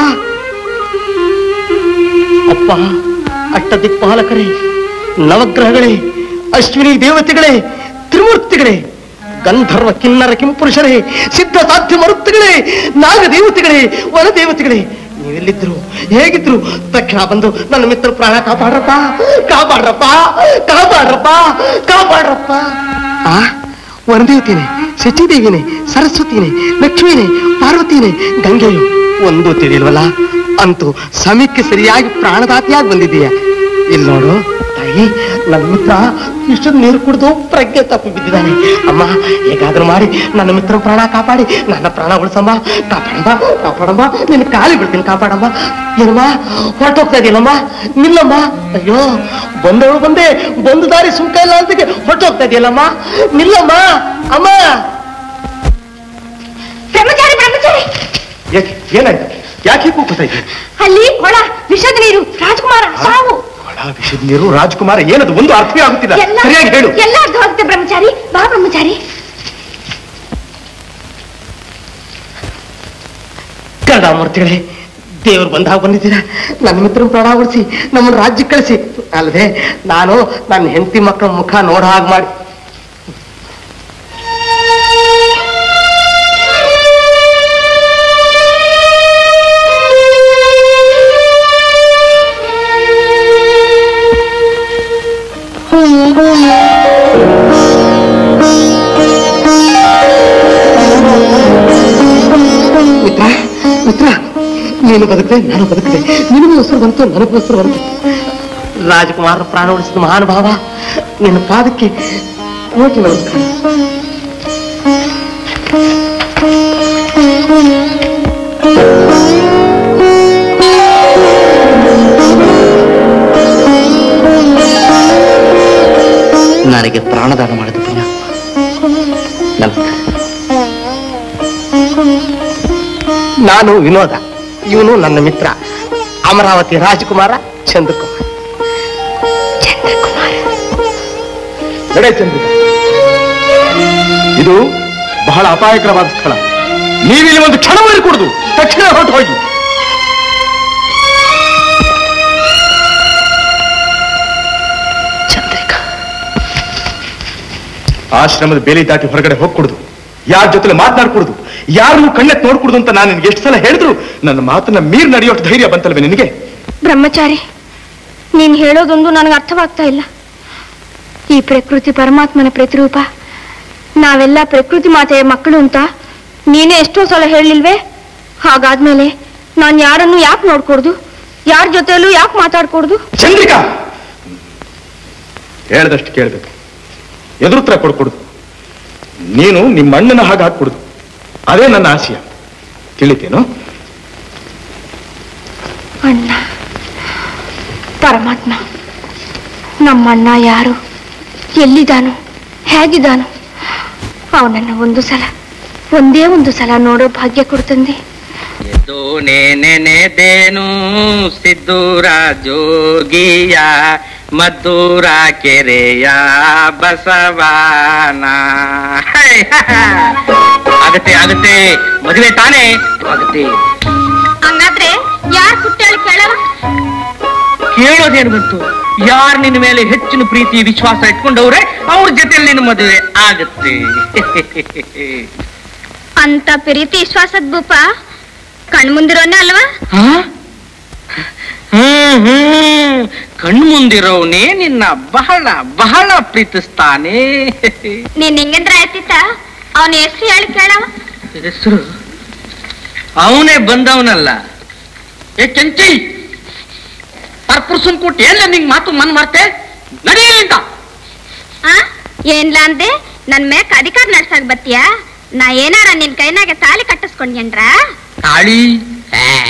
ಅಪ್ಪ ಅಷ್ಟದಿಕ್ಪಾಲಕರೇ ನವಗ್ರಹಗಳೇ ಅಶ್ವಿನಿ ದೇವತೆಗಳೇ ತ್ರಿಮೂರ್ತಿಗಳೇ ಗಂಧರ್ವ ಕಿನ್ನರ ಕಿಂಪುರುಷರೇ ಸಿದ್ಧ ಸಾಧ್ಯ ಮರುತ್ತುಗಳೇ ನಾಗ ದೇವತೆಗಳೇ ವನ ದೇವತೆಗಳೇ ನೀವೆಲ್ಲಿದ್ರು ಹೇಗಿದ್ರು ತಕ್ಷಣ ಬಂದು ನನ್ನ ಮಿತ್ರ ಪ್ರಾಣ ಕಾಪಾಡ್ರಪ್ಪ ಕಾಪಾಡ್ರಪ್ಪ ಕಾಪಾಡ್ರಪ್ಪ ಕಾಪಾಡ್ರಪ್ಪ ಆ ವನದೇವತೆನೆ ಶಚಿದೇವಿನೇ ಸರಸ್ವತಿನೇ ಲಕ್ಷ್ಮೀನೇ ಪಾರ್ವತಿನೇ ಗಂಗೆಯು ಒಂದು ತಿಳಿಲ್ವಲ್ಲ ಅಂತೂ ಸಮಯಕ್ಕೆ ಸರಿಯಾಗಿ ಪ್ರಾಣದಾತಿಯಾಗಿ ಬಂದಿದೀಯ ಇಲ್ಲಿ ನೋಡು ತಾಯಿ ನನ್ನ ಮಿತ್ರ ಇಷ್ಟೊಂದು ನೀರು ಕುಡಿದು ಪ್ರಜ್ಞೆ ತಪ್ಪಿ ಬಿದ್ದಿದ್ದಾನೆ ಅಮ್ಮ ಹೇಗಾದ್ರೂ ಮಾಡಿ ನನ್ನ ಮಿತ್ರ ಪ್ರಾಣ ಕಾಪಾಡಿ ನನ್ನ ಪ್ರಾಣ ಉಳಿಸಮ್ಮ ಕಾಪಾಡಮ್ಮ ಕಾಪಾಡಮ್ಮ ನಿನ್ನ ಕಾಲಿ ಬಿಡ್ತೀನಿ ಕಾಪಾಡಮ್ಮ ಏನಮ್ಮ ಹೊರಟೋಗ್ತಾ ಇದೆಯಲ್ಲಮ್ಮ ನಿಲ್ಲಮ್ಮ ಅಯ್ಯೋ ಬಂದವಳು ಬಂದೆ ಬಂದು ದಾರಿ ಸುಂಕ ಇಲ್ಲ ಅಂತ ಹೊರಟೋಗ್ತಾ ಇದೆಯಲ್ಲಮ್ಮ ನಿಲ್ಲಮ್ಮ ಅಮ್ಮ ಬ್ರಹ್ಮಚಾರಿ ಬ್ರಹ್ಮಚಾರಿ ಯಾಕೆ ಏನಾಯ್ತು ಯಾಕೆ ಕೂಗ್ತಾ ಇದ್ದೀನಿ ಅಲ್ಲಿ ಕೊಳ ವಿಷದ ನೀರು ರಾಜ್ಕುಮಾರ ಸಾವು ಒಳ ವಿಷದ ನೀರು ರಾಜ್ಕುಮಾರ ಏನದು ಒಂದು ಅರ್ಥವೇ ಆಗುತ್ತಿಲ್ಲ ಎಲ್ಲ ಸರಿಯಾಗಿ ಹೇಳು ಎಲ್ಲ ಅರ್ಧ ಹೋಗುತ್ತೆ ಬ್ರಹ್ಮಚಾರಿ ಬಾ ಬ್ರಹ್ಮಚಾರಿ ಕರುಣಾಮೂರ್ತಿಗಳೇ ದೇವ್ರು ಬಂದಾಗ ಬಂದಿದ್ದೀರಾ ನನ್ನ ಮಿತ್ರನ ಪ್ರಾಣ ಉಳಿಸಿ ನಮ್ಮನ್ನು ರಾಜ್ಯಕ್ಕೆ ಕಳಿಸಿ ಅಲ್ಲದೆ ನಾನು ನನ್ನ ಹೆಂಡತಿ ಮಕ್ಕಳ ಮುಖ ನೋಡೋ ಹಾಗೆ ಮಾಡಿ ಮಿತ್ರ ಮಿತ್ರ ನೀನು ಬದುಕದೆ ನಾನು ಬದುಕದೆ ನಿನಗೂ ಹೆಸರು ಬಂತು ನನಗೂ ಹೆಸರು ಬಂತು ರಾಜಕುಮಾರ ಪ್ರಾಣ ಉಳಿಸಿದ ಮಹಾನುಭಾವ ನಿನ್ನ ಪಾದಕ್ಕೆ ಕೋಟಿ ನಮಸ್ಕಾರ ನನಗೆ ಪ್ರಾಣದಾನ ಮಾಡಿದ ಪುಣ್ಯ ನಮಸ್ಕಾರ ನಾನು ವಿನೋದ ಇವನು ನನ್ನ ಮಿತ್ರ ಅಮರಾವತಿ ರಾಜಕುಮಾರ ಚಂದ್ರಕುಮಾರ್ ನಡೆ ಚಂದ್ರಿಕ ಇದು ಬಹಳ ಅಪಾಯಕರವಾದ ಸ್ಥಳ ನೀವಿಲ್ಲಿ ಒಂದು ಕ್ಷಣವನ್ನು ಕುಡಿದು ತಕ್ಷಣ ಹೊರಟು ಹೋಗಿ ಚಂದ್ರಿಕಾ ಆಶ್ರಮದ ಬೇಲಿ ದಾಟಿ ಹೊರಗಡೆ ಹೋಗ್ಕೊಡುದು ಯಾರ ಜೊತೆ ಮಾತನಾಡ್ಕೊಡುದು ಯಾರನ್ನು ಕಣ್ಣೆತ್ ನೋಡ್ಕೊಡುದು ಅಂತ ನಾನು ನಿನ್ಗೆ ಎಷ್ಟು ಸಲ ಹೇಳಿದ್ರು ನನ್ನ ಮಾತನ್ನ ಮೀರ್ ನಡೆಯೋಷ್ಟು ಧೈರ್ಯ ಬಂತಲ್ವೇ ನಿನಗೆ ಬ್ರಹ್ಮಚಾರಿ ನೀನ್ ಹೇಳೋದೊಂದು ನನಗೆ ಅರ್ಥವಾಗ್ತಾ ಇಲ್ಲ ಈ ಪ್ರಕೃತಿ ಪರಮಾತ್ಮನ ಪ್ರತಿರೂಪ ನಾವೆಲ್ಲ ಪ್ರಕೃತಿ ಮಾತೆಯ ಮಕ್ಕಳು ಅಂತ ನೀನೇ ಎಷ್ಟೋ ಸಲ ಹೇಳಿಲ್ವೇ ಹಾಗಾದ್ಮೇಲೆ ನಾನು ಯಾರನ್ನು ಯಾಕೆ ನೋಡ್ಕೊಡ್ದು ಯಾರ ಜೊತೆಯಲ್ಲೂ ಯಾಕೆ ಮಾತಾಡ್ಕೊಡ್ದು ಚಂದ್ರಿಕಾ ಹೇಳ್ದಷ್ಟು ಕೇಳ್ಬೇಕು ಎದುರುತ್ತರ ಕೊಡ್ಕೊಡುದು ನೀನು ನಿಮ್ಮ ಅಣ್ಣನ ಹಾಗೆ ಹಾಕ್ಕೊಡುದು ಅದೇ ನನ್ನ ಆಶಯ ತಿಳಿತೇನು ಅಣ್ಣ ಪರಮಾತ್ಮ ನಮ್ಮಣ್ಣ ಯಾರು ಎಲ್ಲಿದ್ದಾನು ಹೇಗಿದ್ದಾನು ಅವನನ್ನ ಒಂದು ಸಲ ಒಂದೇ ಒಂದು ಸಲ ನೋಡೋ ಭಾಗ್ಯ ಕೊಡ್ತಂದೆ ಎದ್ದು ನೆನೆದೇನು ಸಿದ್ದೂರ ಜೋಗಿಯ ಮದ್ದೂರ ಕೆರೆಯ ಬಸವಾನ ಹೈ, ಆಗತ್ತೆ ಆಗತ್ತೆ ಮದುವೆ ತಾನೇ ಆಗತ್ತೆ ಹಂಗಾದ್ರೆ ಯಾರು ಹುಟ್ಟಾಳಿ ಕೇಳವ ಕೇಳೋದೇನು ಬಂತು ಯಾರು ನಿನ್ನ ಮೇಲೆ ಹೆಚ್ಚಿನ ಪ್ರೀತಿ ವಿಶ್ವಾಸ ಇಟ್ಕೊಂಡವ್ರೆ ಅವ್ರ ಜೊತೆಲಿ ನಿನ್ನ ಮದುವೆ ಆಗತ್ತೆ ಅಂತ ಪ್ರೀತಿ ವಿಶ್ವಾಸದ ಭೂಪ ಕಣ್ಮುಂದಿರೋನೇ ಅಲ್ವಾ ಹಾ? ಹ್ಮ್ ಹ್ಮ್ ಕಣ್ಮುಂದಿರೋನೇ ನಿನ್ನ ಬಹಳ ಬಹಳ ಪ್ರೀತಿಸ್ತಾನೆ ನೀನ್ ಹಿಂಗಂದ್ರೆ ಆಯ್ತಿತ್ತ ಅವನ ಹೆಸರು ಹೇಳಿ ಕೇಳವ ಹೆಸರು ಅವನೇ ಬಂದವನಲ್ಲ ಏ ಕೆಂಚಿ ಪರ್ಪುರ್ಸನ್ ಕೊಟ್ಟು ಎಲ್ಲ ನಿಂಗ್ ಮಾತು ಮನ್ ಮಾಡ್ತೆ ನಡೆಯಲಿಂದ ಆ ಏನ್ಲ ಅಂದೆ ನನ್ ಮ್ಯಾಕ್ ಅಧಿಕಾರ ನಡ್ಸಕ್ ಬತ್ತೀಯಾ ನಾ ಏನಾರ ನಿನ್ ಕೈನಾಗೆ ತಾಳಿ ಕಟ್ಟಿಸ್ಕೊಂಡ್ಯನ್ರ ತಾಳಿ ಏ,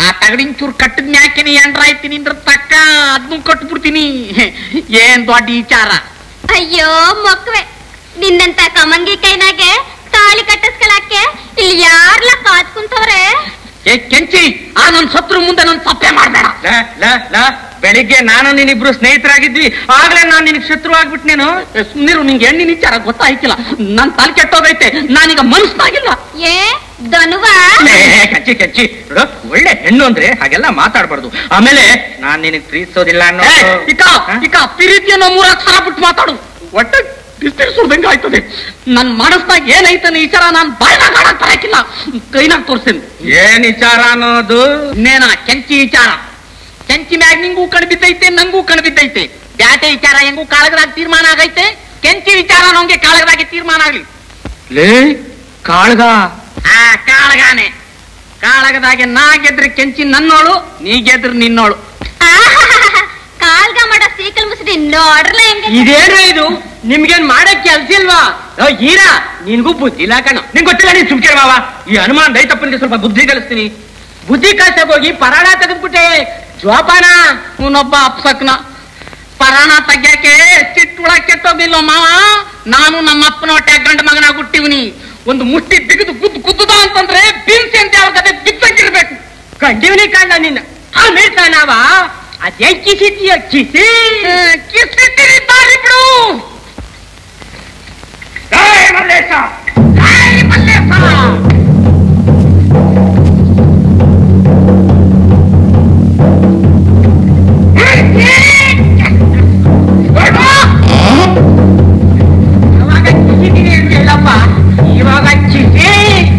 ತಗಡಿನ ಚೂರು ಕಟ್ಟದ್ ಮ್ಯಾಕೆನಿ ಎಂಡ್ರಾಯ್ತೀನಿ ಅಂದ್ರ ತಕ್ಕ ಅದನ್ನು ಕಟ್ಬಿಡ್ತೀನಿ ಏನ್ ದೊಡ್ಡ ವಿಚಾರ ಅಯ್ಯೋ ಮಕ್ವೆ ನಿನ್ನಂತ ಕಮಂಗಿ ಕೈನಾಗೆ ತಾಳಿ ಕಟ್ಟಿಸ್ಕೊಳಕ್ಕೆ ಇಲ್ಲಿ ಯಾರ್ಲ ಕಾದ್ ಕುಂತವ್ರೆ ಏ ಕೆಂಚಿ ಆ ನನ್ ಸತ್ರು ಮುಂದೆ ನನ್ ತಪ್ಪೆ ಮಾಡ್ಬೇಡ ಲ, ಲ, ಲ. ಬೆಳಿಗ್ಗೆ ನಾನು ನೀನಿಬ್ರು ಸ್ನೇಹಿತರಾಗಿದ್ವಿ ಆಗ್ಲೇ ನಾನ್ ನಿನಗ್ ಶತ್ರು ಆಗ್ಬಿಟ್ನೇನು ಏ, ಸುಮ್ನಿರು ನಿಂಗೆ ಹೆಣ್ಣಿನ ವಿಚಾರ ಗೊತ್ತಾಯ್ತಿಲ್ಲ ನನ್ ತಲೆ ಕೆಟ್ಟೋಗೈತೆ ನಾನೀಗ ಮನಸ್ಸಾಗಿಲ್ಲ ಏ ದನುವ ಏ, ಕೆಚ್ಚಿ ಕೆಚ್ಚಿ ನೋಡು, ಒಳ್ಳೆ ಹೆಣ್ಣು ಅಂದ್ರೆ ಹಾಗೆಲ್ಲ ಮಾತಾಡ್ಬಾರ್ದು ಆಮೇಲೆ ನಾನ್ ನಿನಗ್ ಪ್ರೀತಿಸೋದಿಲ್ಲ ಅನ್ನೋ ಇಕ ಇಕ ಪ್ರೀತಿ ಅನ್ನೋ ಮೂರಾಕ್ಷರ ಬಿಟ್ಟು ಮಾತಾಡು ಒಟ್ಟೆ ಬಿಸ್ತಿರ್ ಸುಡ್ದಂಗ ಆಯ್ತದೆ ನನ್ ಮನಸ್ನಾಗ ಏನೈತೆ ಅನ್ನೋ ವಿಚಾರ ನಾನ್ ಬಾಯ್ನಾಗ ಆಡಕ್ ಬರಕಿಲ್ಲ ಕೈನಾಗ ತೋರಿಸ್ತೀನಿ ಏನ್ ವಿಚಾರ ಅನ್ನೋದು ಇನ್ನೇನ ಕೆಂಚಿ ವಿಚಾರ ಕೆಂಚಿ ಮ್ಯಾಗ ನಿಂಗೂ ಕಣ್ಬಿದ್ದೈತೆ ನಂಗೂ ಕಣ್ಬಿದ್ದೈತೆ ಬ್ಯಾಟೆ ವಿಚಾರ ಹೆಂಗೂ ಕಾಳಗದಾಗ ತೀರ್ಮಾನ ಆಗೈತೆ ಕೆಂಚಿ ವಿಚಾರ ನಮ್ಗೆ ಕಾಳಗದಾಗೆ ತೀರ್ಮಾನ ಆಗ್ಲಿ ಲೇ ಕಾಳಗ ಆ ಕಾಳಗಾನೆ ಕಾಳಗದಾಗೆ ನಾ ಗೆದ್ರೆ ಕೆಂಚಿ ನನ್ನೋಳು ನೀ ಗೆದ್ರೆ ನಿನ್ನೋಳು ಕಾಲ್ಗ ಮಾಡೋ ಸೀಕಲ್ ಮುಸ್ರಿ ನೋಡ್ರಲ್ಲ ಹೆಂಗೆ ಇದೇನು ಇದು ನಿಮ್ಗೇನ್ ಮಾಡಕ್ ಕೆಲ್ಸ ಇಲ್ವಾ ಹೀರಾ ನಿನ್ಗೂ ಬುದ್ಧಿ ಇಲ್ಲ ಕಣ ನಿಂಗ್ ಗೊತ್ತಿಲ್ಲ ನೀನ್ ಸುಮ್ಕೆ ಮಾವ ಈ ಹನುಮಾನ್ ರೈತಪ್ಪನಿಗೆ ಸ್ವಲ್ಪ ಬುದ್ಧಿ ಕಲಿಸ್ತೀನಿ ಬುದ್ಧಿ ಕಲ್ಸಕ್ ಹೋಗಿ ಪರಾಣ ತೆಗೆದ್ಬಿಟ್ಟೆ ಜೋಪಾನ ಇವನೊಬ್ಬ ಅಪ್ಸಕ್ನ ಪರಾಣ ತೆಗ್ಯಾಕೆ ಚಿಟ್ಟುಳ ಕೆಟ್ಟೋಗಿಲ್ಲ ಮಾವ ನಾನು ನಮ್ಮ ಅಪ್ಪನ ಹೊಟ್ಟೆ ಗಂಡ ಮಗನ ಹುಟ್ಟಿವ್ನಿ ಒಂದು ಮುಷ್ಟಿ ಬಿಗಿದು ಗುದ್ದು ಗುದ್ದುದ ಅಂತಂದ್ರೆ ಬಿನ್ಸಿ ಅಂತ ಯಾವ ಕತೆ ಬಿತ್ತಂಗಿರ್ಬೇಕು ಕಂಡಿವ್ನಿ ಕಂಡ ನಿನ್ನ ಆಮೇಲೆ ಕಾಣವ ಅದೇ ಕಿಸಿದ್ಯ ಕಿಸಿ ಕಿಸಿದ್ದೀರಿ ಬಾರಿ ಬಿಡು ಜೈ ಮಲ್ಲೇಶ ಜೈ ಮಲ್ಲೇಶ ಇವಾಗ ಕಿಸಿದ್ದೀನಿ ಅಂತ ಹೇಳಪ್ಪ ಇವಾಗ ಕಿಸಿ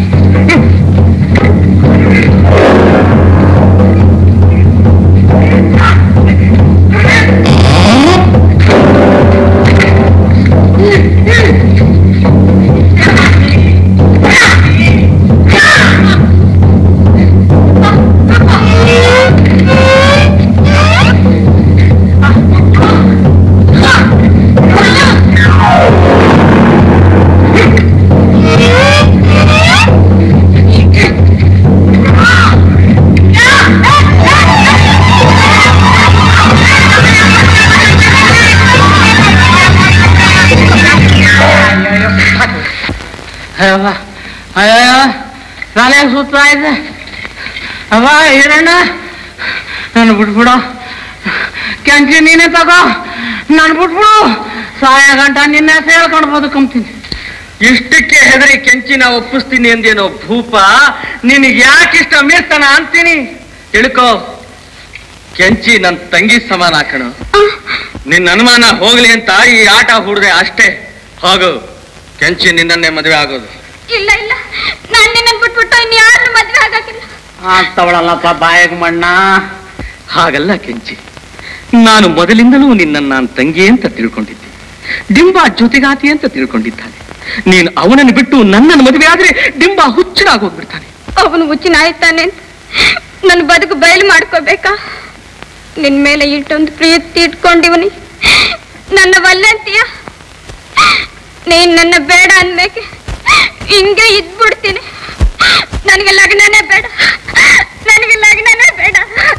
ಅಯ್ಯವ್ವ ಅಯ್ಯೋ ತಲೆ ಸುತ್ತಾ ಇದೆ ಅವ ಹಿರಣ್ಣ ನಾನು ಬಿಟ್ಬಿಡು ಕೆಂಚಿ ನೀನೇ ತಗೋ ನಾನು ಬಿಟ್ಬಿಡು ಸಾಯ ಗಂಟ ನಿನ್ನೆ ಹೇಳ್ಕೊಂಡು ಬದುಕೊಂತೀನಿ ಇಷ್ಟಕ್ಕೆ ಹೆದರಿ ಕೆಂಚಿನ ಒಪ್ಪಿಸ್ತೀನಿ ಅಂದೇನೋ ಭೂಪ ನಿನಗೆ ಯಾಕಿಷ್ಟ ಮೀರ್ತಾನ ಅಂತೀನಿ ತಿಳ್ಕೋ ಕೆಂಚಿ ನನ್ ತಂಗಿ ಸಮಾನ ಕಣ ನಿನ್ನ ಅನುಮಾನ ಹೋಗ್ಲಿ ಅಂತ ಈ ಆಟ ಹೂಡ್ದೆ ಅಷ್ಟೇ ಹೋಗು ಕೆಂಚಿ ನಿನ್ನನ್ನೇ ಮದುವೆ ಆಗೋದು ಇಲ್ಲ ಇಲ್ಲ ನಾನ್ ನಿನ್ನ ಬಿಟ್ಬಿಟ್ಟು ಇನ್ಯಾರನ್ನು ಮದ್ವೆ ಆಗಕ್ಕಿಲ್ಲ ಆಗ್ತವಳಲ್ಲಪ್ಪ ಬಾಯಗ್ ಮಣ್ಣ ಹಾಗಲ್ಲ ಕೆಂಚಿ ನಾನು ಮೊದಲಿಂದಲೂ ನಿನ್ನನ್ನು ನಾನು ತಂಗಿ ಅಂತ ತಿಳ್ಕೊಂಡಿದ್ದೆ ಡಿಂಬ ಜೊತೆಗಾತಿ ಅಂತ ತಿಳ್ಕೊಂಡಿದ್ದಾನೆ ನೀನು ಅವನನ್ನು ಬಿಟ್ಟು ನನ್ನನ್ನು ಮದುವೆ ಆದ್ರೆ ಡಿಂಬ ಹುಚ್ಚನಾಗಿ ಹೋಗ್ಬಿಡ್ತಾನೆ ಅವನು ಹುಚ್ಚಿನ ಆಯ್ತಾನೆ ಅಂತ ನನ್ನ ಬದುಕು ಬಯಲು ಮಾಡ್ಕೋಬೇಕಾ ನಿನ್ ಮೇಲೆ ಇಟ್ಟೊಂದು ಪ್ರೀತಿ ಇಟ್ಕೊಂಡಿವನಿ ನನ್ನ ವಲ್ಲಂತೀಯ ನೀನ್ ನನ್ನ ಬೇಡ ಅನ್ಬೇಕೆ ಹಿಂಗೆ ಇದ್ಬಿಡ್ತೀನಿ ನನಗೆ ಲಗ್ನನೇ ಬೇಡ ನನಗೆ ಲಗ್ನನೇ ಬೇಡ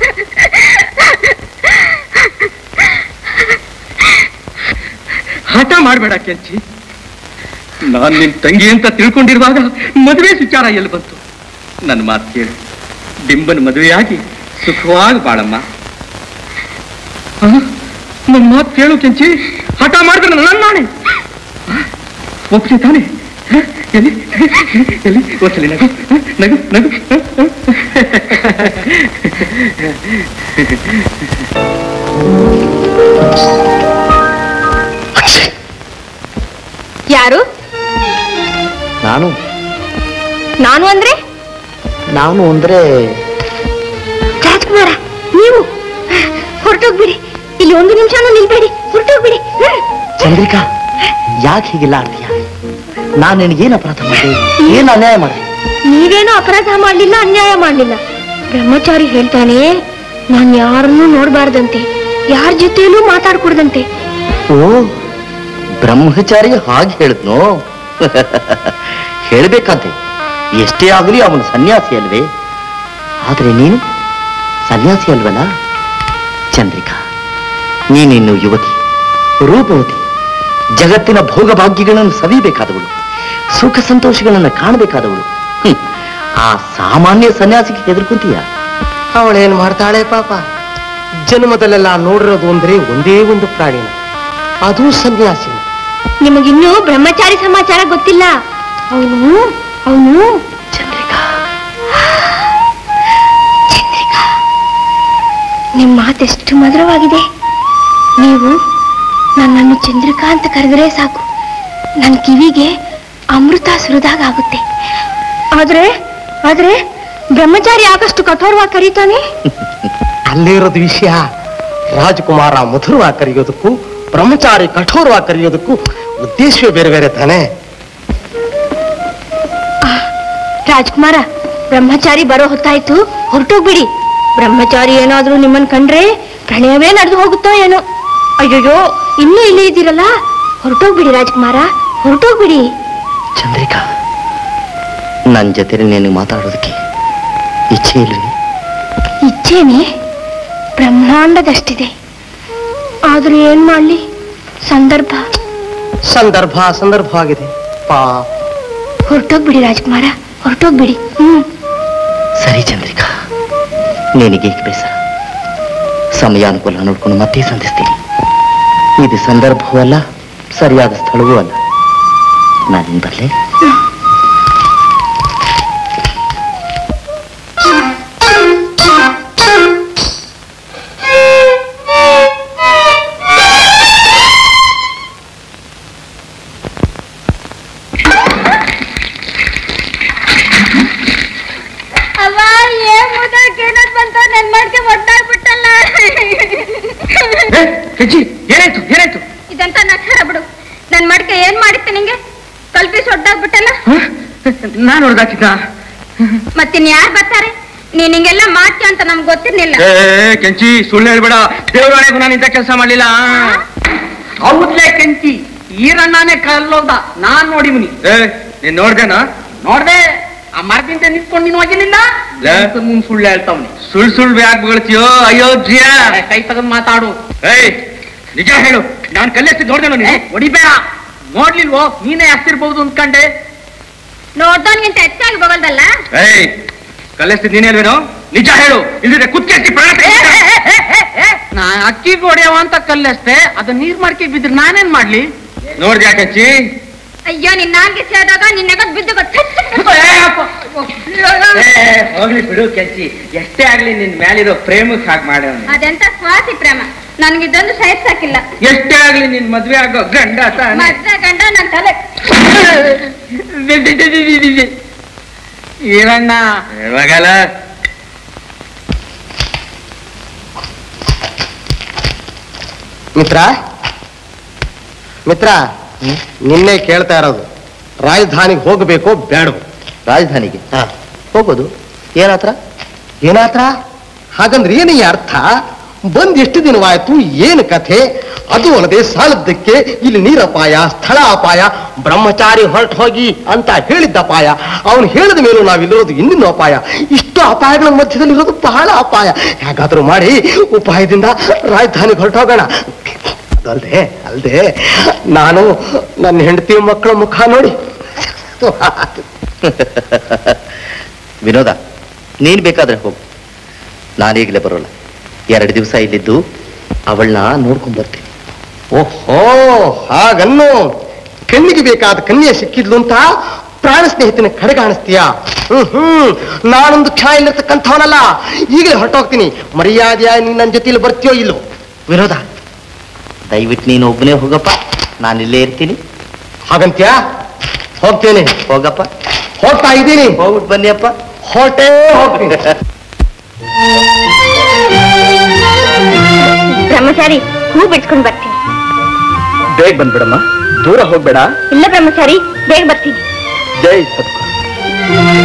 ಹಠ ಮಾಡಬೇಡ ಕೆಂಚಿ ನಾನ್ ನಿನ್ ತಂಗಿ ಅಂತ ತಿಳ್ಕೊಂಡಿರುವಾಗ ಮದುವೆ ವಿಚಾರ ಎಲ್ಲಿ ಬಂತು ನನ್ನ ಮಾತು ಕೇಳು ಡಿಂಬನ ಮದುವೆಯಾಗಿ ಸುಖವಾಗಿ ಬಾಳಮ್ಮ ಆ? ನನ್ನ ಮಾತು ಕೇಳು ಕೆಂಚಿ ಹಠ ಮಾಡಿದ್ರೆ ನನ್ನ ನಾಣೆ ಒಪ್ಪಿಗೆ ತಾನೆ ಹ? ಎಲ್ಲಿ ಎಲ್ಲಿ ಒಂದ್ಸಲಿ ನಗು ಹ? ನಗು ನಗು ಹ? ಯಾರು ನಾನು ನಾನು ಅಂದ್ರೆ ನಾನು ಅಂದ್ರೆ ರಾಜ್ಕುಮಾರ ನೀವು ಹೊರಟೋಗ್ಬಿಡಿ ಇಲ್ಲಿ ಒಂದು ನಿಮಿಷನೂ ನಿಲ್ಬೇಡಿ ಹೊರಟೋಗ್ಬಿಡಿ ಚಂದ್ರಿಕಾ ಯಾಕೆ ಹೀಗೆಲ್ಲ ಆಡ್ತೀಯ ನಾನು ನಿನಗೇನು ಅಪರಾಧ ಮಾಡಿದೆ ಏನು ಅನ್ಯಾಯ ಮಾಡಿದೆ ನೀವೇನೋ ಅಪರಾಧ ಮಾಡ್ಲಿಲ್ಲ ಅನ್ಯಾಯ ಮಾಡ್ಲಿಲ್ಲ ಬ್ರಹ್ಮಚಾರಿ ಹೇಳ್ತಾನೆ ನಾನ್ ಯಾರನ್ನೂ ನೋಡ್ಬಾರ್ದಂತೆ ಯಾರ ಜೊತೆಯಲ್ಲೂ ಮಾತಾಡ್ಕೊಡ್ದಂತೆ ಓ ಬ್ರಹ್ಮಚಾರಿ ಹಾಗೆ ಹೇಳಿದ್ನು ಹೇಳ್ಬೇಕಂತೆ ಎಷ್ಟೇ ಆಗಲಿ ಅವನು ಸನ್ಯಾಸಿ ಅಲ್ವೇ ಆದ್ರೆ ನೀನು ಸನ್ಯಾಸಿ ಅಲ್ವಲ್ಲ ಚಂದ್ರಿಕಾ ನೀನಿನ್ನು ಯುವತಿ ರೂಪವತಿ ಜಗತ್ತಿನ ಭೋಗಭಾಗ್ಯಗಳನ್ನು ಸವಿಬೇಕಾದವಳು ಸುಖ ಸಂತೋಷಗಳನ್ನು ಕಾಣಬೇಕಾದವಳು ಹ್ಮ್. ಆ ಸಾಮಾನ್ಯ ಸನ್ಯಾಸಿಗೆ ಹೆದರ್ಕೊಂತೀಯ ಅವಳೇನ್ ಮಾಡ್ತಾಳೆ ಪಾಪ ಜನ್ಮದಲ್ಲೆಲ್ಲ ನೋಡಿರೋದು ಅಂದ್ರೆ ಒಂದೇ ಒಂದು ಪ್ರಾಣಿನ ಅದು ಸನ್ಯಾಸಿ ನಿಮಗಿನ್ನೂ ಬ್ರಹ್ಮಚಾರಿ ಸಮಾಚಾರ ಗೊತ್ತಿಲ್ಲ ಅವನು ಅವನು ಚಂದ್ರಿಕಾ ಚಂದ್ರಿಕಾ ನಿಮ್ಮ ಮಾತೆಷ್ಟು ಮಧುರವಾಗಿದೆ ನೀವು ನನ್ನನ್ನು ಚಂದ್ರಿಕಾ ಅಂತ ಕರೆದರೆ ಸಾಕು ನನ್ನ ಕಿವಿಗೆ ಅಮೃತ ಸುರಿದಾಗ ಆಗುತ್ತೆ ಆದ್ರೆ ಆದ್ರೆ ಬ್ರಹ್ಮಚಾರಿ ಆಗಷ್ಟು ಕಠೋರವಾಗಿ ಕರೀತಾನೆ ಅಲ್ಲೇ ಇರೋದು ವಿಷಯ ರಾಜಕುಮಾರ ಮಧುರವಾಗಿ ಕರೆಯೋದಕ್ಕೂ ಬ್ರಹ್ಮಚಾರಿ ಕಠೋರವಾಗಿ ಕರೆಯೋದಕ್ಕೂ ಉದ್ದೇಶವೇ ಬೇರೆ ಬೇರೆ ತಾನೇ ರಾಜ್ಕುಮಾರ ಬ್ರಹ್ಮಚಾರಿ ಬರೋ ಹೊತ್ತಾಯ್ತು ಹೊರಟೋಗ್ಬಿಡಿ ಬ್ರಹ್ಮಚಾರಿ ಏನಾದ್ರೂ ನಿಮ್ಮನ್ ಕಂಡ್ರೆ ಪ್ರಣಯವೇ ನಡೆದು ಹೋಗುತ್ತೋ ಏನೋ ಅಯ್ಯಯ್ಯೋ ಇನ್ನೂ ಇಲ್ಲೇ ಇದ್ದೀರಲ್ಲ ಹೊರಟೋಗ್ಬಿಡಿ ರಾಜ್ಕುಮಾರ ಹೊರಟೋಗ್ಬಿಡಿ ಚಂದ್ರಿಕಾ ನನ್ನ ಜೊತೆ ನೀನು ಮಾತಾಡೋದಕ್ಕೆ ಇಚ್ಛೆ ಇಲ್ವೇ ಇಚ್ಛೇನೆ ಬ್ರಹ್ಮಾಂಡದಷ್ಟಿದೆ ಆದ್ರೂ ಏನ್ ಮಾಡ್ಲಿ ಸಂದರ್ಭ ಸಂದರ್ಭ ಸಂದರ್ಭ ಆಗಿದೆ ಪಾ ಹೊರಟೋಗ್ಬಿಡಿ ರಾಜ್ಕುಮಾರ ಹೊರಟೋಗ್ಬಿಡಿ ಹ್ಮ್ ಸರಿ ಚಂದ್ರಿಕಾ ನಿನಗೆ ಬೇಸರ ಸಮಯಾನುಕೂಲ ನೋಡ್ಕೊಂಡು ಮತ್ತೆ ಸಂಧಿಸ್ತೀನಿ ಇದು ಸಂದರ್ಭವೂ ಅಲ್ಲ ಸರಿಯಾದ ಸ್ಥಳವೂ ಅಲ್ಲ ನಾನು ಬರಲೇ ಅವ ಏನ್ ಮುದಕ್ಕೆ ಏನಂತ ಬಂತ ನನ್ ಮಾಡ್ಕೆ ಒಟ್ಟಾಗ್ಬಿಟ್ಟಲ್ಲ ಹೆಜ್ಜಿ ಏನಾಯ್ತು ಏನಾಯ್ತು ಇದಂತ ನಕ್ಷರ ಬಿಡು ನನ್ ಮಡ್ಕೆ ಏನ್ ಮಾಡಿತ್ತೆ ನಿಂಗೆ ಕಲ್ಪಿಸಿ ಒಟ್ಟಾಗ್ಬಿಟ್ಟಲ್ಲ ನಾನು ಹೊಡೆದಾಕಿದ್ದ ಮತ್ತಿನ್ ಯಾರ್ ಬರ್ತಾರೆ ನೀನ್ ಹಿಂಗೆಲ್ಲ ಮಾಡ್ತೀಯ ಅಂತ ನಮ್ಗೆ ಗೊತ್ತಿರ್ಲಿಲ್ಲ ಏ ಕೆಂಚಿ ಸುಳ್ಳು ಹೇಳ್ಬೇಡ ದೇವರಾಣೆಗೂ ನಾನು ಇಂಥ ಕೆಲಸ ಮಾಡ್ಲಿಲ್ಲ ಹೌದ್ಲೇ ಕೆಂಚಿ ಈರಣ್ಣನೇ ಕಲ್ಲೋದ ನಾನ್ ನೋಡಿವ್ನಿ ಏ ನೀನ್ ನೋಡ್ದೇನ ನೋಡ್ದೆ ಆ ಮರದಿಂದ ನಿಂತ್ಕೊಂಡು ನೀನು ಹೋಗಿಲಿಲ್ಲ ಮುಂದ್ ಸುಳ್ಳು ಹೇಳ್ತಾವ್ನಿ ಸುಳ್ ಸುಳ್ಳು ಯಾಕೆ ಬೀಳ್ತೀಯೋ ಅಯೋಧ್ಯ ಕೈ ತಗೊಂಡ್ ಮಾತಾಡು ಏಯ್ ನಿಜ ಹೇಳು ನಾನ್ ಕಲ್ಲೆತ್ತಿ ನೋಡ್ದೇನೋ ನೀನು ಹೊಡಿಬೇಡ ನೋಡ್ಲಿಲ್ವೋ ನೀನೇ ಹಸ್ತಿರ್ಬಹುದು ಅಂದ್ಕಂಡೆ ನೋಡ್ದೋನ್ಗಿಂತ ಹೆಚ್ಚಾಗಿ ಬಗಲ್ದಲ್ಲ ಏಯ್ ಕಲ್ಲೆಸ್ತಿದ್ ನೀನೇ ಅಲ್ವೇನೋ ನಿಜ ಹೇಳು ಇಲ್ದಿದ್ರೆ ಕುತ್ಕೆತ್ತಿ ಪ್ರಾಣ ನಾ ಅಕ್ಕಿ ಹೊಡೆಯವ ಅಂತ ಕಲ್ಲೆಸ್ತೆ ಅದು ನೀರ್ ಮಾಡ್ಕಿ ಬಿದ್ರೆ ನಾನೇನ್ ಮಾಡ್ಲಿ ನೋಡ್ದೆ ಯಾಕಚ್ಚಿ ಅಯ್ಯೋ ನಿನ್ ನಾಲ್ಗೆ ಸೇರಿದಾಗ ನಿನ್ನ ಬಿದ್ದು ಹೋಗ್ಲಿ ಬಿಡು ಕೆಂಚಿ ಎಷ್ಟೇ ಆಗ್ಲಿ ನಿನ್ ಮೇಲಿರೋ ಪ್ರೇಮಕ್ ಹಾಗೆ ಮಾಡ್ಯವನು ಅದೆಂತ ಸ್ವಾಸಿ ಪ್ರೇಮ ನನ್ಗಿದೊಂದು ಸೈಜ್ ಸಾಕಿಲ್ಲ ಎಷ್ಟೇ ಆಗ್ಲಿ ನಿನ್ ಮದ್ವೆ ಆಗೋ ಗಂಡ ತಾನೆ ಮತ್ತೆ ಗಂಡ ನನ್ ತಲೆ ಈರಣ್ಣ ಇವಾಗಲ್ಲ ಮಿತ್ರ ಮಿತ್ರ ನಿನ್ನೆ ಕೇಳ್ತಾ ಇರೋದು ರಾಜಧಾನಿಗೆ ಹೋಗಬೇಕೋ ಬೇಡವೋ ರಾಜಧಾನಿಗೆ ಹೋಗೋದು ಏನಾತ್ರ ಏನಾತ್ರ ಹಾಗಂದ್ರೆ ಏನು ಈ ಅರ್ಥ ಬಂದ್ ಎಷ್ಟು ದಿನವಾಯ್ತು ಏನು ಕಥೆ ಅದು ಅಲ್ಲದೆ ಸಾಲದ್ದಕ್ಕೆ ಇಲ್ಲಿ ನೀರಪಾಯ ಸ್ಥಳ ಅಪಾಯ ಬ್ರಹ್ಮಚಾರಿ ಹೊರಟು ಹೋಗಿ ಅಂತ ಹೇಳಿದ್ದ ಅಪಾಯ ಅವನು ಹೇಳಿದ ಮೇಲೂ ನಾವಿಲ್ಲಿರೋದು ಇನ್ನಿನ್ನು ಅಪಾಯ ಇಷ್ಟು ಅಪಾಯಗಳ ಮಧ್ಯದಲ್ಲಿ ಇರೋದು ಬಹಳ ಅಪಾಯ ಹೇಗಾದ್ರೂ ಮಾಡಿ ಉಪಾಯದಿಂದ ರಾಜಧಾನಿಗೆ ಹೊರಟೋಗೋಣ ಅದಲ್ದೆ ಅಲ್ದೆ ನಾನು ನನ್ನ ಹೆಂಡತಿ ಮಕ್ಕಳ ಮುಖ ನೋಡಿ ವಿನೋದ ನೀನ್ ಬೇಕಾದ್ರೆ ಹೋಗು ನಾನೀಗಲೇ ಬರೋಲ್ಲ ಎರಡು ದಿವಸ ಇಲ್ಲಿದ್ದು ಅವಳನ್ನ ನೋಡ್ಕೊಂಡ್ ಬರ್ತೀನಿ ಓಹೋ ಹಾಗನ್ನು ಕಣ್ಣಿಗೆ ಬೇಕಾದ ಕನ್ಯೆ ಸಿಕ್ಕಿದ್ಲು ಅಂತ ಪ್ರಾಣ ಸ್ನೇಹಿತನ ಕಡೆಗಾಣಿಸ್ತೀಯಾ ಹ್ಮ್ ಹ್ಮ್ ನಾನೊಂದು ಕ್ಷಣ ಇಲ್ಲಿರ್ತಕ್ಕಂಥವನಲ್ಲ ಈಗಲೇ ಹೊರಟೋಗ್ತೀನಿ ಮರ್ಯಾದೆಯಾಗಿ ನೀನ್ ನನ್ನ ಜೊತೆಲಿ ಬರ್ತೀಯೋ ಇಲ್ಲೋ ವಿನೋದ ದಯವಿಟ್ಟು ನೀನು ಒಬ್ಬನೇ ಹೋಗಪ್ಪ ನಾನು ಇಲ್ಲೇ ಇರ್ತೀನಿ ಹಾಗಂತ್ಯಾ ಹೋಗ್ತೇನೆ ಹೋಗಪ್ಪ ಹೋಗ್ತಾ ಇದ್ದೀನಿ ಹೋಗ್ಬಿಟ್ಟು ಬನ್ನಿಯಪ್ಪ ಹೊರಟೇ ಹೋಗ್ತೀನಿ ಬ್ರಹ್ಮಚಾರಿ ಹೂ ಬಿಡ್ಸ್ಕೊಂಡ್ ಬರ್ತೀನಿ ಬೇಗ ಬಂದ್ಬಿಡಮ್ಮ ದೂರ ಹೋಗ್ಬೇಡ ಇಲ್ಲ ಬ್ರಹ್ಮಚಾರಿ ಬೇಗ ಬರ್ತೀನಿ ಜೈ ಸದ್ಗುರು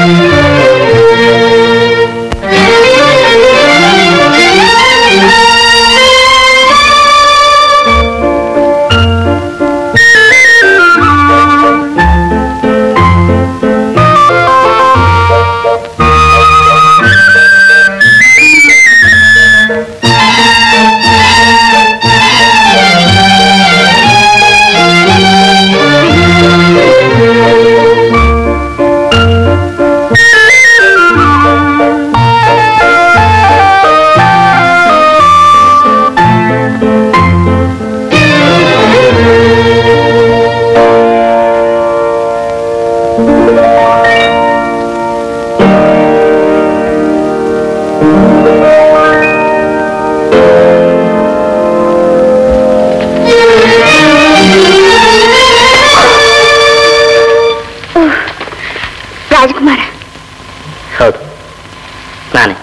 ರಾಜ್ಕುಮಾರ ಹೌದು ನಾನೇ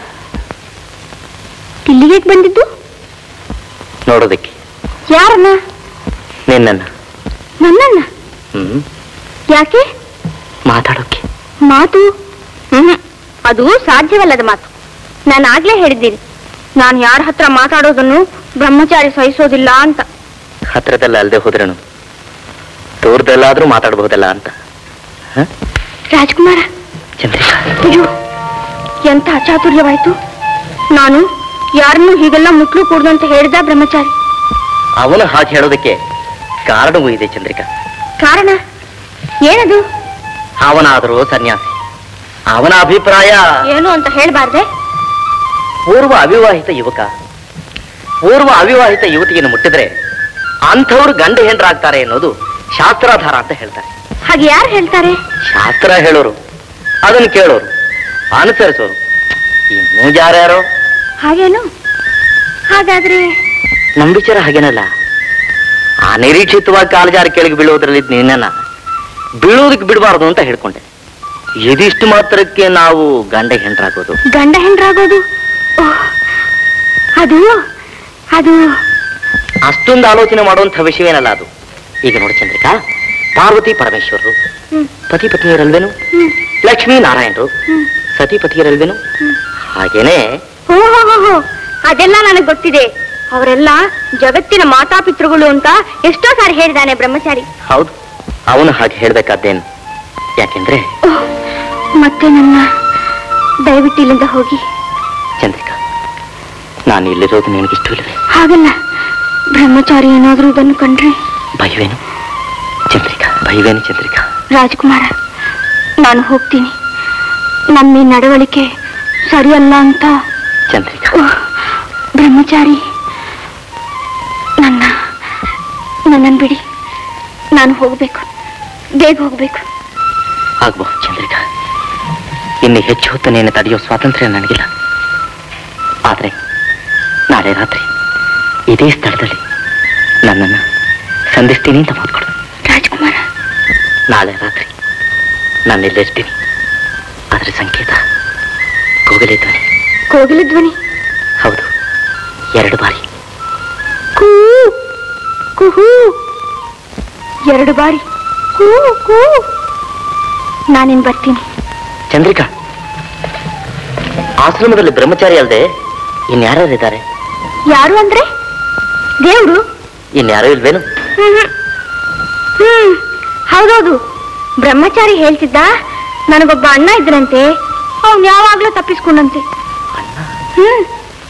ಇಲ್ಲಿಗೆ ಬಂದಿದ್ದು ನೋಡೋದಕ್ಕೆ ಯಾರನ್ನ ನಿನ್ನನ್ನ ನನ್ನನ್ನ ಹ್ಮ್ ಯಾಕೆ ಮಾತಾಡೋಕೆ ಮಾತು ಹ್ಮ್ ಅದು ಸಾಧ್ಯವಲ್ಲದ ಮಾತು ನಾನು ಆಗ್ಲೇ ಹೇಳಿದ್ದೀನಿ ನಾನು ಯಾರ ಹತ್ರ ಮಾತಾಡೋದನ್ನು ಬ್ರಹ್ಮಚಾರಿ ಸಹಿಸೋದಿಲ್ಲ ಅಂತ ಹತ್ರದಲ್ಲ ಅಲ್ಲದೆ ಹೋದ್ರೇನು ದೂರದಲ್ಲಾದ್ರೂ ಮಾತಾಡಬಹುದಲ್ಲ ಅಂತ ರಾಜ್ಕುಮಾರ ಚಂದ್ರಿಕಾ ಅಯ್ಯೋ ಎಂತ ಅಚಾತುರ್ಯವಾಯ್ತು ನಾನು ಯಾರನ್ನೂ ಹೀಗೆಲ್ಲ ಮುಟ್ಲು ಕೂಡ್ದಂತ ಹೇಳಿದ ಬ್ರಹ್ಮಚಾರಿ ಅವನು ಹಾಗೆ ಹೇಳೋದಕ್ಕೆ ಕಾರಣವೂ ಇದೆ ಚಂದ್ರಿಕಾ ಕಾರಣ ಏನದು ಅವನಾದರೂ ಸನ್ಯಾಸಿ ಅವನ ಅಭಿಪ್ರಾಯ ಏನು ಅಂತ ಹೇಳ್ಬಾರ್ದೆ ಪೂರ್ವ ಅವಿವಾಹಿತ ಯುವಕ ಪೂರ್ವ ಅವಿವಾಹಿತ ಯುವತಿಯನ್ನು ಮುಟ್ಟಿದ್ರೆ ಅಂಥವ್ರು ಗಂಡ ಹೆಂಡ್ರಾಗ್ತಾರೆ ಅನ್ನೋದು ಶಾಸ್ತ್ರಾಧಾರ ಅಂತ ಹೇಳ್ತಾರೆ ಹಾಗೆ ಯಾರು ಹೇಳ್ತಾರೆ ಶಾಸ್ತ್ರ ಹೇಳೋರು ಅದನ್ನು ಕೇಳೋರು ಅನುಸರಿಸೋರು ಇನ್ನೂ ಯಾರ್ಯಾರೋ ಹಾಗೇನು ಹಾಗಾದ್ರೆ ನಮ್ ವಿಚಾರ ಹಾಗೇನಲ್ಲ ಅನಿರೀಕ್ಷಿತವಾಗಿ ಕಾಲಜಾರ ಕೆಳಗೆ ಬೀಳೋದ್ರಲ್ಲಿ ನಿನ್ನನ್ನ ಬೀಳೋದಕ್ಕೆ ಬಿಡಬಾರ್ದು ಅಂತ ಹೇಳ್ಕೊಂಡೆ ಇದಿಷ್ಟು ಮಾತ್ರಕ್ಕೆ ನಾವು ಗಂಡ ಹೆಂಡ್ರಾಗೋದು ಗಂಡ ಹೆಂಡ್ರಾಗೋದು ಓಹ್, ಅದು ಅದು ಅಷ್ಟೊಂದು ಆಲೋಚನೆ ಮಾಡುವಂಥ ವಿಷಯವೇನಲ್ಲ ಅದು ಈಗ ನೋಡಿ ಚಂದ್ರಿಕಾ ಪಾರ್ವತಿ ಪರಮೇಶ್ವರರು ಹ್ಮ್. ಪತಿ ಪತ್ನಿಯರಲ್ವೇನು ಹ್ಮ್. ಲಕ್ಷ್ಮೀ ನಾರಾಯಣರು ಹ್ಮ್. ಸತಿ ಪತಿಯರಲ್ವೇನು ಹಾಗೇನೆ ಹೋ ಹೋ ಹೋ ಹೋ ಅದೆಲ್ಲ ನನಗೆ ಗೊತ್ತಿದೆ ಅವರೆಲ್ಲ ಜಗತ್ತಿನ ಮಾತಾಪಿತೃಗಳು ಅಂತ ಎಷ್ಟೋ ಸಾರಿ ಹೇಳಿದಾನೆ ಬ್ರಹ್ಮಚಾರಿ ಹೌದು ಅವನು ಹಾಗೆ ಹೇಳ್ಬೇಕಾದ್ದೇನು ಯಾಕೆಂದ್ರೆ ಓಹ್, ಮತ್ತೆ ನನ್ನ ದಯವಿಟ್ಟು ಇಲ್ಲಿಂದ ಹೋಗಿ ಚಂದ್ರಿಕಾ ನಾನು ಇಲ್ಲಿರೋದು ನಿನಗಿಷ್ಟ ಇಲ್ಲವೇ ಹಾಗಲ್ಲ ಬ್ರಹ್ಮಚಾರಿ ಏನಾದ್ರೂ ಇದನ್ನು ಕಂಡ್ರೆ ಭಯವೇನು ಚಂದ್ರಿಕಾ ಭಯವೇನು ಚಂದ್ರಿಕಾ ರಾಜ್ಕುಮಾರ ನಾನು ಹೋಗ್ತೀನಿ ನಮ್ಮ ಈ ನಡವಳಿಕೆ ಸರಿಯಲ್ಲ ಅಂತ ಚಂದ್ರಿಕಾ ಓಹ್, ಬ್ರಹ್ಮಚಾರಿ ನನ್ನ ನನ್ನನ್ನು ಬಿಡಿ ನಾನು ಹೋಗ್ಬೇಕು ಬೇಗ ಹೋಗ್ಬೇಕು ಆಗ್ಬಹುದು ಚಂದ್ರಿಕಾ ಇನ್ನು ಹೆಚ್ಚು ಹೊತ್ತು ನೀನು ತಡೆಯೋ ಸ್ವಾತಂತ್ರ್ಯ ನನಗಿಲ್ಲ ಆದ್ರೆ ನಾಳೆ ರಾತ್ರಿ ಇದೇ ಸ್ಥಳದಲ್ಲಿ ನನ್ನನ್ನು ಸಂಧಿಸ್ತೀನಿ ಅಂತ ಮಾತ್ಕೊಡು ರಾಜ್ಕುಮಾರ ನಾಳೆ ರಾತ್ರಿ ನಾನು ಇಲ್ಲಿರ್ತೀನಿ ಅದರ ಸಂಕೇತ ಕೋಗಿಲೆ ಧ್ವನಿ ಕೋಗಿಲ ಧ್ವನಿ ಹೌದು ಎರಡು ಬಾರಿ ಕೂ ಕುಹೂ ಎರಡು ಬಾರಿ ಕೂ ಕೂ ನಾನಿನ್ ಬರ್ತೀನಿ ಚಂದ್ರಿಕಾ ಆಶ್ರಮದಲ್ಲಿ ಬ್ರಹ್ಮಚಾರಿ ಅಲ್ಲದೆ ಇನ್ಯಾರಿದ್ದಾರೆ ಯಾರು ಅಂದ್ರೆ ದೇವ್ರು ಇನ್ಯಾರೂ ಇಲ್ವೇನು ಹ್ಮ್ ಹ್ಮ್ ಹೌದೌದು ಬ್ರಹ್ಮಚಾರಿ ಹೇಳ್ತಿದ್ದ ನನಗೊಬ್ಬ ಅಣ್ಣ ಇದ್ರಂತೆ ಅವ್ನು ಯಾವಾಗ್ಲೂ ತಪ್ಪಿಸ್ಕೊಂಡಂತೆ ಹ್ಮ್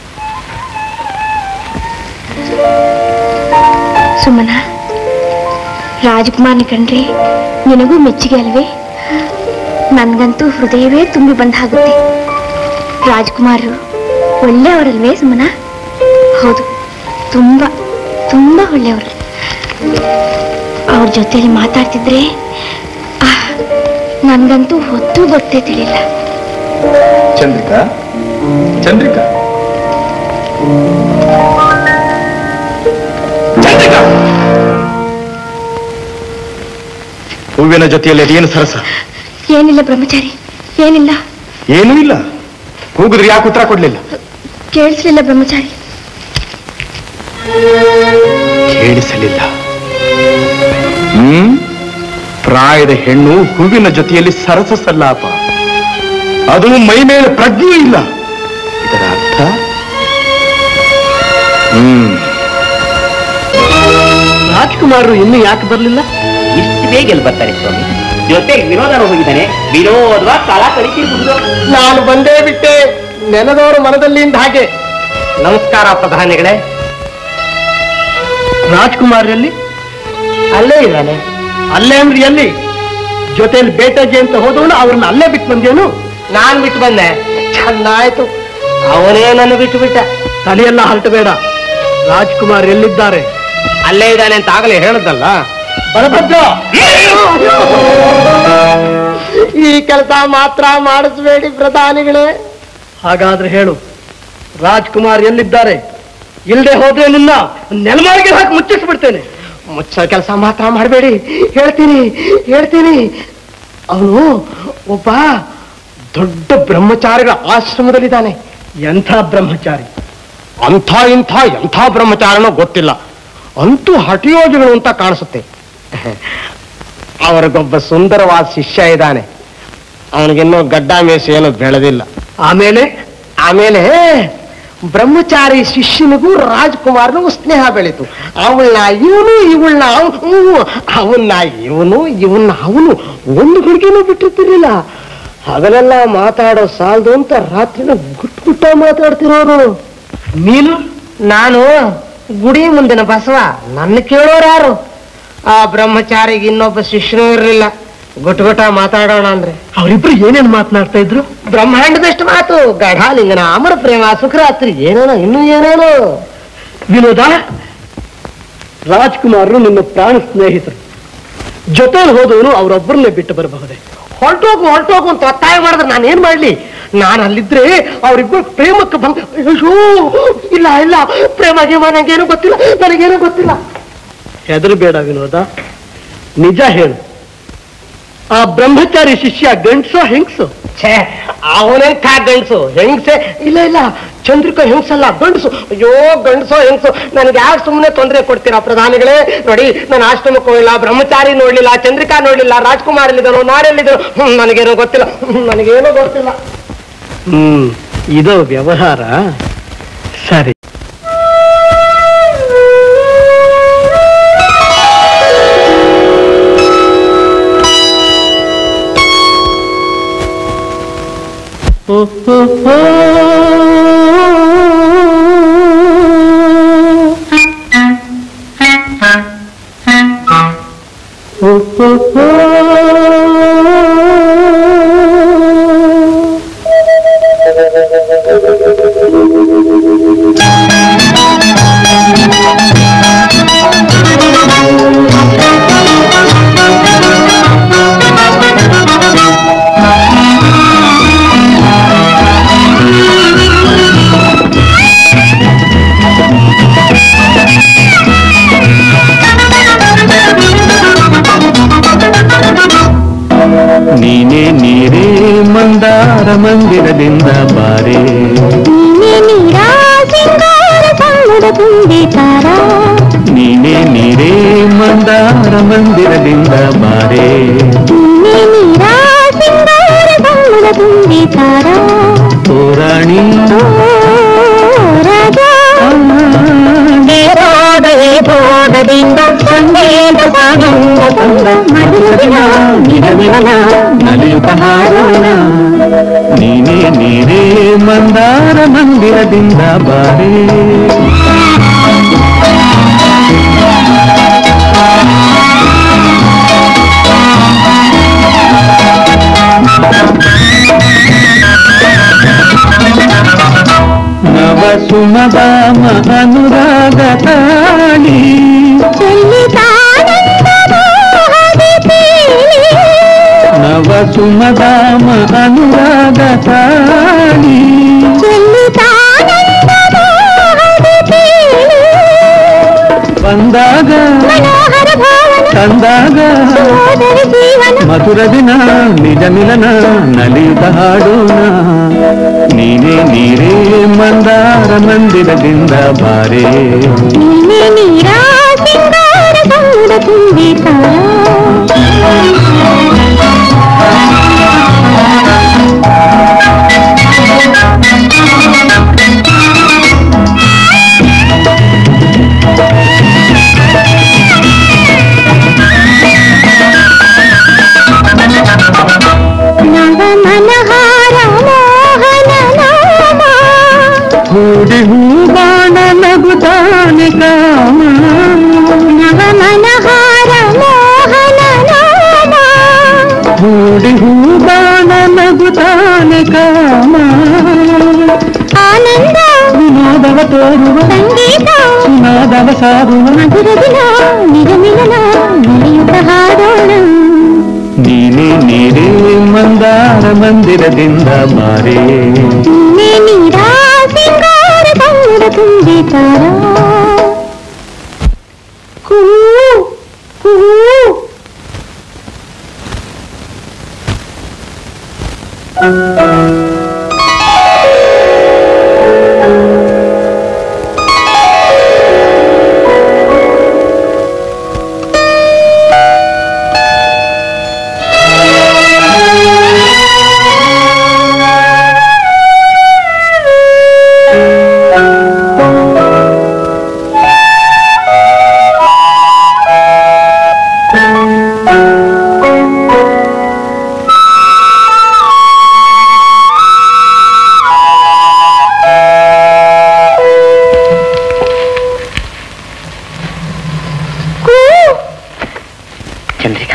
ಸುಮನ ರಾಜ್ಕುಮಾರ್ನ ಕಂಡ್ರೆ ನಿನಗೂ ಮೆಚ್ಚುಗೆ ಅಲ್ವೇ ನನ್ಗಂತೂ ಹೃದಯವೇ ತುಂಬಿ ಬಂದ ಹಾಗುತ್ತೆ ರಾಜ್ಕುಮಾರರು ಒಳ್ಳೆಯವರಲ್ವೇ ಸುಮನ ಹೌದು ತುಂಬಾ ತುಂಬಾ ಒಳ್ಳೆಯವರು ಅವ್ರ ಜೊತೆಲಿ ಮಾತಾಡ್ತಿದ್ರೆ ಆಹ್, ನನ್ಗಂತೂ ಹೊತ್ತು ಗೊತ್ತೇ ತಿಳಿಲ್ಲ ಚಂದ್ರಿಕಾ ಚಂದ್ರಿಕಾ ಚಂದ್ರಿಕಾ ಹೂವಿನ ಜೊತೆಯಲ್ಲಿ ಅದೇನು ಸರಸ ಏನಿಲ್ಲ ಬ್ರಹ್ಮಚಾರಿ ಏನಿಲ್ಲ ಏನೂ ಇಲ್ಲ ಕೂಗಿದ್ರೆ ಯಾಕೆ ಉತ್ತರ ಕೊಡ್ಲಿಲ್ಲ ಕೇಳಿಸ್ಲಿಲ್ಲ ಬ್ರಹ್ಮಚಾರಿ ಕೇಳಿಸಲಿಲ್ಲ ಹ್ಮ್ ಪ್ರಾಯದ ಹೆಣ್ಣು ಹೂವಿನ ಜೊತೆಯಲ್ಲಿ ಸರಸ ಸಲ್ಲಾಪ ಅದು ಮೈ ಮೇಲೆ ಪ್ರಜ್ಞೆ ಇಲ್ಲ ಇದರ ಅರ್ಥ ಹ್ಮ್ ರಾಜ್ಕುಮಾರರು ಇನ್ನೂ ಯಾಕೆ ಬರಲಿಲ್ಲ ಇಷ್ಟು ಬೇಗ ಎಲ್ಲಿ ಬರ್ತಾರೆ ಸ್ವಾಮಿ ಜೊತೆಗೆ ವಿನೋದನ ಹೋಗಿದ್ದಾನೆ ವಿನೋದವ ಕಾಲ ಕರಿತಿರ್ಬೋದು ನಾನು ಬಂದೇ ಬಿಟ್ಟೆ ನೆನದವರು ಮನದಲ್ಲಿಂದ ಹಾಗೆ ನಮಸ್ಕಾರ ಪ್ರಧಾನಿಗಳೇ ರಾಜ್ಕುಮಾರ್ ಎಲ್ಲಿ ಅಲ್ಲೇ ಇದ್ದಾನೆ ಅಲ್ಲೇ ಅಂದ್ರೆ ಎಲ್ಲಿ ಜೊತೆಯಲ್ಲಿ ಬೇಟೆಗೆ ಅಂತ ಹೋದವನು ಅವ್ರನ್ನ ಅಲ್ಲೇ ಬಿಟ್ಟು ಬಂದೇನು ನಾನ್ ಬಿಟ್ಟು ಬಂದೆ ಚೆನ್ನಾಯ್ತು ಅವನೇ ನನ್ನ ಬಿಟ್ಟು ಬಿಟ್ಟ ತಲೆಯೆಲ್ಲ ಹರಟಬೇಡ ರಾಜ್ಕುಮಾರ್ ಎಲ್ಲಿದ್ದಾರೆ ಅಲ್ಲೇ ಇದ್ದಾನೆ ಅಂತ ಆಗಲೇ ಹೇಳದಲ್ಲ ಬರಬದ್ದ ಈ ಕೆಲಸ ಮಾತ್ರ ಮಾಡಿಸ್ಬೇಡಿ ಪ್ರಧಾನಿಗಳೇ ಹಾಗಾದ್ರೆ ಹೇಳು ರಾಜ್ಕುಮಾರ್ ಎಲ್ಲಿದ್ದಾರೆ ಇಲ್ಲದೆ ಹೋದ್ರೆ ನಿನ್ನ ನೆಲಮಾಳಿಗೆ ಹಾಕಿ ಮುಚ್ಚಿಸ್ಬಿಡ್ತೇನೆ ಮುಚ್ಚೋ ಕೆಲಸ ಮಾತ್ರ ಮಾಡಬೇಡಿ ಹೇಳ್ತೀನಿ ಹೇಳ್ತೀನಿ ಅವನು ಒಬ್ಬ ದೊಡ್ಡ ಬ್ರಹ್ಮಚಾರಿಗಳ ಆಶ್ರಮದಲ್ಲಿದ್ದಾನೆ ಎಂಥ ಬ್ರಹ್ಮಚಾರಿ ಅಂಥ ಇಂಥ ಎಂಥ ಬ್ರಹ್ಮಚಾರನೋ ಗೊತ್ತಿಲ್ಲ ಅಂತೂ ಹಠಯೋಗಿಗಳು ಅಂತ ಕಾಣಿಸುತ್ತೆ ಅವರಿಗೊಬ್ಬ ಸುಂದರವಾದ ಶಿಷ್ಯ ಇದ್ದಾನೆ ಅವನಿಗಿನ್ನೂ ಗಡ್ಡ ಮೇಸು ಏನು ಬೆಳೆದಿಲ್ಲ ಆಮೇಲೆ ಆಮೇಲೆ ಬ್ರಹ್ಮಚಾರಿ ಶಿಷ್ಯನಿಗೂ ರಾಜ್ಕುಮಾರ್ನಿಗೂ ಸ್ನೇಹ ಬೆಳೀತು ಅವಳನ್ನ ಇವನು ಇವಳನ್ನ ಅವನ್ನ ಇವನು ಇವನ್ನ ಅವನು ಒಂದು ಹುಡುಗಿನೂ ಬಿಟ್ಟಿರ್ತಿರ್ಲಿಲ್ಲ ಹಗಲೆಲ್ಲ ಮಾತಾಡೋ ಸಾಲದು ಅಂತ ರಾತ್ರಿನ ಗುಟ್ ಗುಟ್ಟ ಮಾತಾಡ್ತಿರೋರು ನೀನು ನಾನು ಗುಡಿ ಮುಂದಿನ ಬಸವ ನನ್ನ ಕೇಳೋರು ಯಾರು ಆ ಬ್ರಹ್ಮಚಾರಿಗೆ ಇನ್ನೊಬ್ಬ ಶಿಷ್ಯನೂ ಇರಲಿಲ್ಲ ಗುಟ್ ಗುಟ ಮಾತಾಡೋಣ ಅಂದ್ರೆ ಅವರಿಬ್ರು ಏನೇನ್ ಮಾತನಾಡ್ತಾ ಇದ್ರು ಬ್ರಹ್ಮಾಂಡದಷ್ಟು ಮಾತು ಗಢಾಲಿಂಗನ ಅಮರ ಪ್ರೇಮ ಸುಖರಾತ್ರಿ ಏನೇನೋ ಇನ್ನೂ ಏನೇನೋ ವಿನೋದ ರಾಜ್ಕುಮಾರರು ನಿಮ್ಮ ಪ್ರಾಣ ಸ್ನೇಹಿತರು ಜೊತೆಲಿ ಹೋದವನು ಅವರೊಬ್ಬರನ್ನೇ ಬಿಟ್ಟು ಬರಬಹುದೇ ಹೊರಟೋಗು ಹೊರಟೋಗು ಅಂತ ಒತ್ತಾಯ ಮಾಡಿದ್ರೆ ನಾನು ಏನ್ ಮಾಡ್ಲಿ ನಾನು ಅಲ್ಲಿದ್ರೆ ಅವರಿಬ್ಬರು ಪ್ರೇಮಕ್ಕೆ ಭಂಗ ಅಯ್ಯೋ ಇಲ್ಲ ಇಲ್ಲ ಪ್ರೇಮ ಗೀಮ ನಂಗೇನು ಗೊತ್ತಿಲ್ಲ ನನಗೇನು ಗೊತ್ತಿಲ್ಲ ಹೆದರಬೇಡ ವಿನೋದ ನಿಜ ಹೇಳು ಆ ಬ್ರಹ್ಮಚಾರಿ ಶಿಷ್ಯ ಗಂಡ್ಸೋ ಹೆಂಗ್ಸೋ ಛೇ ಅವನೆಂಥ ಗಂಡಸು ಹೆಂಗ್ಸೆ ಇಲ್ಲ ಇಲ್ಲ ಚಂದ್ರಿಕಾ ಹೆಂಗ್ಸಲ್ಲ ಗಂಡಸು ಅಯ್ಯೋ ಗಂಡಸೋ ಹೆಂಗ್ಸು ನನಗೆ ಯಾಕೆ ಸುಮ್ಮನೆ ತೊಂದರೆ ಕೊಡ್ತೀರಾ ಪ್ರಧಾನಿಗಳೇ ನೋಡಿ ನಾನು ಆಶ್ರಮಕ್ಕೆ ಹೋಗಿಲ್ಲ ಬ್ರಹ್ಮಚಾರಿ ನೋಡ್ಲಿಲ್ಲ ಚಂದ್ರಿಕಾ ನೋಡ್ಲಿಲ್ಲ ರಾಜ್ಕುಮಾರ್ ಎಲ್ಲಿದ್ದನು ನಾನೆಲ್ಲಿದ್ದನು ಹ್ಮ್, ನನಗೇನೋ ಗೊತ್ತಿಲ್ಲ ಹ್ಮ್, ನನಗೇನೋ ಗೊತ್ತಿಲ್ಲ ಹ್ಮ್ ಇದು ವ್ಯವಹಾರ ಸರಿ ನೀನೇ ನೀರೇ ಮಂದಾರ ಮಂದಿರದಿಂದ ಬಾರೆ ನೀನೇ ನೀರೇ ಮಂದಾರ ಮಂದಿರದಿಂದ ಬಾರೆ ತೋರಾಣಿ ನಲಿಯುತ್ತ ಹಾರೋಣ ನೀನೇ ನೀರೇ ಮಂದಾರ ಮಂದಿರದಿಂದ ಬಾರೆ ನವ ಸುಮದಾಮ ಅನುರಾಗ ತಾಳಿ ನವ ಸುಮದಾಮ ಅನುರಾಗ ತಾಳಿ ಬಂದಾಗ ತಂದಾಗ ಮಧುರ ದಿನ ನಿಜ ಮಿಲನ ನಲಿಯುತ್ತ ಹಾಡೋಣ ನೀನೇ ನೀರೇ ಮಂದಾರ ಮಂದಿರದಿಂದ ಬಾರೆ ಹೂಡಿ ಹೂಬಾಣ ನಗುತ್ತಾನೆ ಕಾಮ ಹೂಡಿ ಹೂಬಾಣ ನಗುತ್ತಾನೆ ಕಾಮ ವಿನೋದವ ತೋರುವ ಸುನಾದವ ಸಾರುವ ನೀನೇ ನೀರೇ ಮಂದಾರ ಮಂದಿರದಿಂದ ಬಾರೆ ಚಂದ್ರಿಕಾ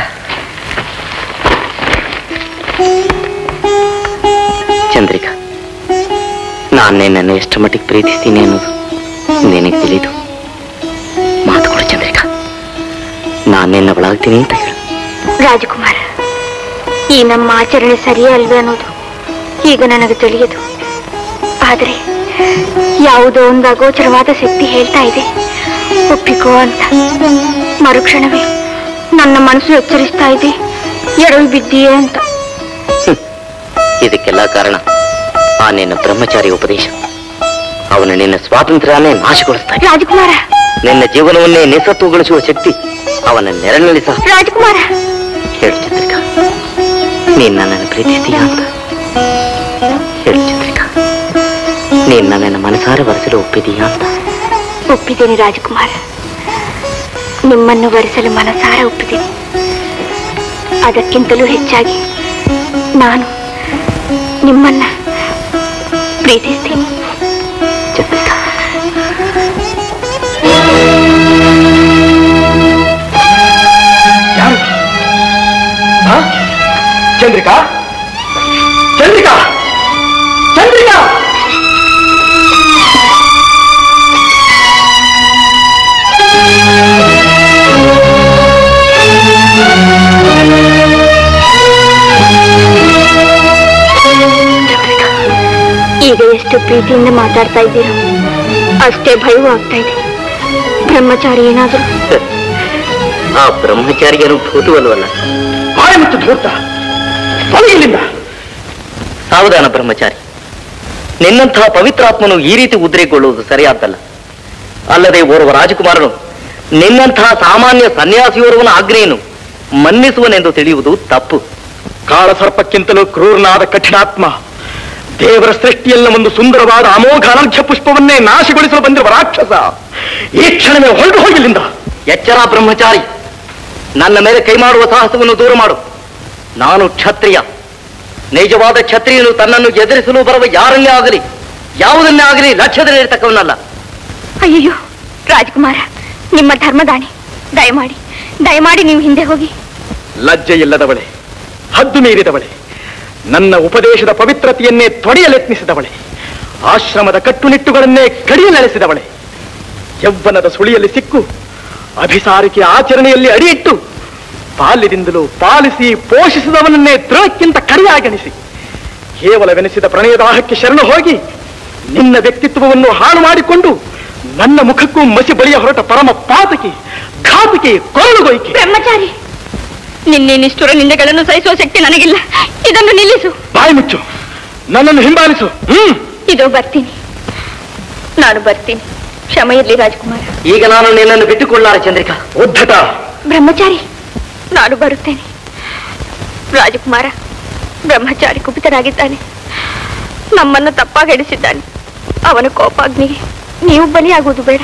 ಚಂದ್ರಿಕಾ ನಾನು ನಿನ್ನನ್ನು ಎಷ್ಟು ಮಟ್ಟಿಗೆ ಪ್ರೀತಿಸ್ತೀನಿ ಅನ್ನೋದು ನಿನಗೆ ತಿಳಿದು ಮಾತು ಕೊಡು ಚಂದ್ರಿಕಾ ನಾನು ನಿನ್ನ ಒಳಗ್ತೀನಿ ಅಂತ ಹೇಳು ರಾಜಕುಮಾರ ಈ ನಮ್ಮ ಆಚರಣೆ ಸರಿಯೇ ಅಲ್ವೇ ಅನ್ನೋದು ಈಗ ನನಗೆ ತಿಳಿಯದು ಆದರೆ ಯಾವುದೋ ಒಂದು ಅಗೋಚರವಾದ ಶಕ್ತಿ ಹೇಳ್ತಾ ಇದೆ ಒಪ್ಪಿಕೋ ಅಂತ ಮರುಕ್ಷಣವೇ ನನ್ನ ಮನಸ್ಸು ಎಚ್ಚರಿಸ್ತಾ ಇದೆ ಎಡವಿ ಬಿದ್ದೀಯೇ ಅಂತ ಇದಕ್ಕೆಲ್ಲ ಕಾರಣ ಆ ನಿನ್ನ ಬ್ರಹ್ಮಚಾರಿ ಉಪದೇಶ ಅವನು ನಿನ್ನ ಸ್ವಾತಂತ್ರ್ಯನೇ ನಾಶಗೊಳಿಸ್ತಾ ಇದ್ದ. ರಾಜಕುಮಾರ ನಿನ್ನ ಜೀವನವನ್ನೇ ನಿಸತ್ವಗೊಳಿಸುವ ಶಕ್ತಿ ಅವನ ನೆರಳಿನಲ್ಲಿ ಸಹ ರಾಜಕುಮಾರ ಹೇಳು ಚಂದ್ರಿಕಾ ನೀನ್ ನನ್ನನ್ನು ಪ್ರೀತಿಸ್ತೀಯ ಅಂತ ಹೇಳು ಚಂದ್ರಿಕಾ ನೀನ್ ನನ್ನನ್ನು ಮನಸಾರ ವರೆಸಲು ಒಪ್ಪಿದೀಯಾ ಅಂತ ಒಪ್ಪಿದ್ದೇನೆ ರಾಜಕುಮಾರ ನಿಮ್ಮನ್ನು ವರಿಸಲು ಮನಸಾರ ಒಪ್ಪಿದ್ದೇನೆ ಅದಕ್ಕಿಂತಲೂ ಹೆಚ್ಚಾಗಿ ನಾನು ನಿಮ್ಮನ್ನ ಪ್ರೀತಿಸ್ತೀನಿ ಚಂದ್ರಿಕಾ ಯಾರು ಆ? ಚಂದ್ರಿಕಾ ಚಂದ್ರಿಕಾ ಚಂದ್ರಿಕಾ ಈಗ ಎಷ್ಟು ಪ್ರೀತಿಯಿಂದ ಮಾತಾಡ್ತಾ ಇದ್ದೀರೋ ಅಷ್ಟೇ ಭಯವೂ ಆಗ್ತಾ ಇದೆ ಬ್ರಹ್ಮಚಾರಿ ಏನಾದರೂ ಆ ಬ್ರಹ್ಮಚಾರಿಗನು ಭೂತವಲ್ವಲ್ಲ ಮಾಯ ಮತ್ತು ಧೂರ್ತ ತೊಲಗಿಲ್ಲಿಂದ ಸಾವಧಾನ ಬ್ರಹ್ಮಚಾರಿ ನಿನ್ನಂತಹ ಪವಿತ್ರಾತ್ಮನು ಈ ರೀತಿ ಉದ್ರೇಗೊಳ್ಳುವುದು ಸರಿಯಾದ್ದಲ್ಲ ಅಲ್ಲದೆ ಓರ್ವ ರಾಜಕುಮಾರನು ನಿನ್ನಂತಹ ಸಾಮಾನ್ಯ ಸನ್ಯಾಸಿಯೋರ್ವನ ಆಜ್ಞೆಯನ್ನು ಮನ್ನಿಸುವನೆಂದು ತಿಳಿಯುವುದು ತಪ್ಪು ಕಾಳಸರ್ಪಕ್ಕಿಂತಲೂ ಕ್ರೂರನಾದ ಕಠಿಣಾತ್ಮ ದೇವರ ಸೃಷ್ಟಿಯಲ್ಲ ಒಂದು ಸುಂದರವಾದ ಅಮೋಘ ಅನರ್ಘ್ಯ ಪುಷ್ಪವನ್ನೇ ನಾಶಗೊಳಿಸಲು ಬಂದಿರುವ ರಾಕ್ಷಸ ಈ ಕ್ಷಣವೇ ಹೊರಟು ಹೋಗಿಲ್ಲಿಂದ ಎಚ್ಚರ ಬ್ರಹ್ಮಚಾರಿ ನನ್ನ ಮೇಲೆ ಕೈ ಮಾಡುವ ಸಾಹಸವನ್ನು ದೂರ ಮಾಡು ನಾನು ಕ್ಷತ್ರಿಯ ನಿಜವಾದ ಕ್ಷತ್ರಿಯನು ತನ್ನನ್ನು ಎದುರಿಸಲು ಬರುವ ಯಾರನ್ನೇ ಆಗಲಿ ಯಾವುದನ್ನೇ ಆಗಲಿ ಲಕ್ಷ್ಯದಲ್ಲಿರ್ತಕ್ಕವನಲ್ಲ ಅಯ್ಯಯ್ಯೋ ರಾಜಕುಮಾರ ನಿಮ್ಮ ಧರ್ಮದಾಣಿ ದಯಮಾಡಿ ದಯಮಾಡಿ ನೀವು ಹಿಂದೆ ಹೋಗಿ ಲಜ್ಜೆ ಇಲ್ಲದವಳೆ ಹದ್ದು ಮೀರಿದವಳೆ ನನ್ನ ಉಪದೇಶದ ಪವಿತ್ರತೆಯನ್ನೇ ತೊಡೆಯಲೆತ್ನಿಸಿದವಳೆ ಆಶ್ರಮದ ಕಟ್ಟುನಿಟ್ಟುಗಳನ್ನೇ ಕಡಿಯಲೆಳೆಸಿದವಳೆ ಯೌವನದ ಸುಳಿಯಲ್ಲಿ ಸಿಕ್ಕು ಅಭಿಸಾರಿಕೆಯ ಆಚರಣೆಯಲ್ಲಿ ಅಡಿಯಿಟ್ಟು ಬಾಲ್ಯದಿಂದಲೂ ಪಾಲಿಸಿ ಪೋಷಿಸಿದವನನ್ನೇ ದೃಢಕ್ಕಿಂತ ಕಡಿಯಾಗಣಿಸಿ ಕೇವಲವೆನಿಸಿದ ಪ್ರಣಯದಾಹಕ್ಕೆ ಶರಣ ಹೋಗಿ ನಿನ್ನ ವ್ಯಕ್ತಿತ್ವವನ್ನು ಹಾಳು ಮಾಡಿಕೊಂಡು ನನ್ನ ಮುಖಕ್ಕೂ ಮಸಿ ಬಳಿಯ ಹೊರಟ ಪರಮ ಪಾತಕಿ ಘಾತಕಿ ಕೊರಳುಗೊಯ್ಕೆ ಬ್ರಹ್ಮಚಾರಿ ನಿನ್ನೆ ನಿಷ್ಠುರ ನಿಂದೆಗಳನ್ನು ಸಹಿಸುವ ಶಕ್ತಿ ನನಗಿಲ್ಲ ಇದನ್ನು ನಿಲ್ಲಿಸು ಬಾಯಿ ಮುಚ್ಚು ನನ್ನನ್ನು ಹಿಂಬಾಲಿಸು ಹ್ಮ್ ಇದು ಬರ್ತೀನಿ ನಾನು ಬರ್ತೀನಿ ಕ್ಷಮ ಇರ್ಲಿ ರಾಜಕುಮಾರ ಈಗ ನಾನು ನಿನ್ನನ್ನು ಬಿಟ್ಟುಕೊಳ್ಳಾರೆ ಚಂದ್ರಿಕಾ ಉದ್ಧತ ಬ್ರಹ್ಮಚಾರಿ ನಾನು ಬರುತ್ತೇನೆ ರಾಜಕುಮಾರ ಬ್ರಹ್ಮಚಾರಿ ಕುಪಿತನಾಗಿದ್ದಾನೆ ನಮ್ಮನ್ನು ತಪ್ಪಾಗೆಡಿಸಿದ್ದಾನೆ ಅವನ ಕೋಪಾಗ್ನಿಗೆ ನೀವು ಬಲಿಯಾಗುವುದು ಬೇಡ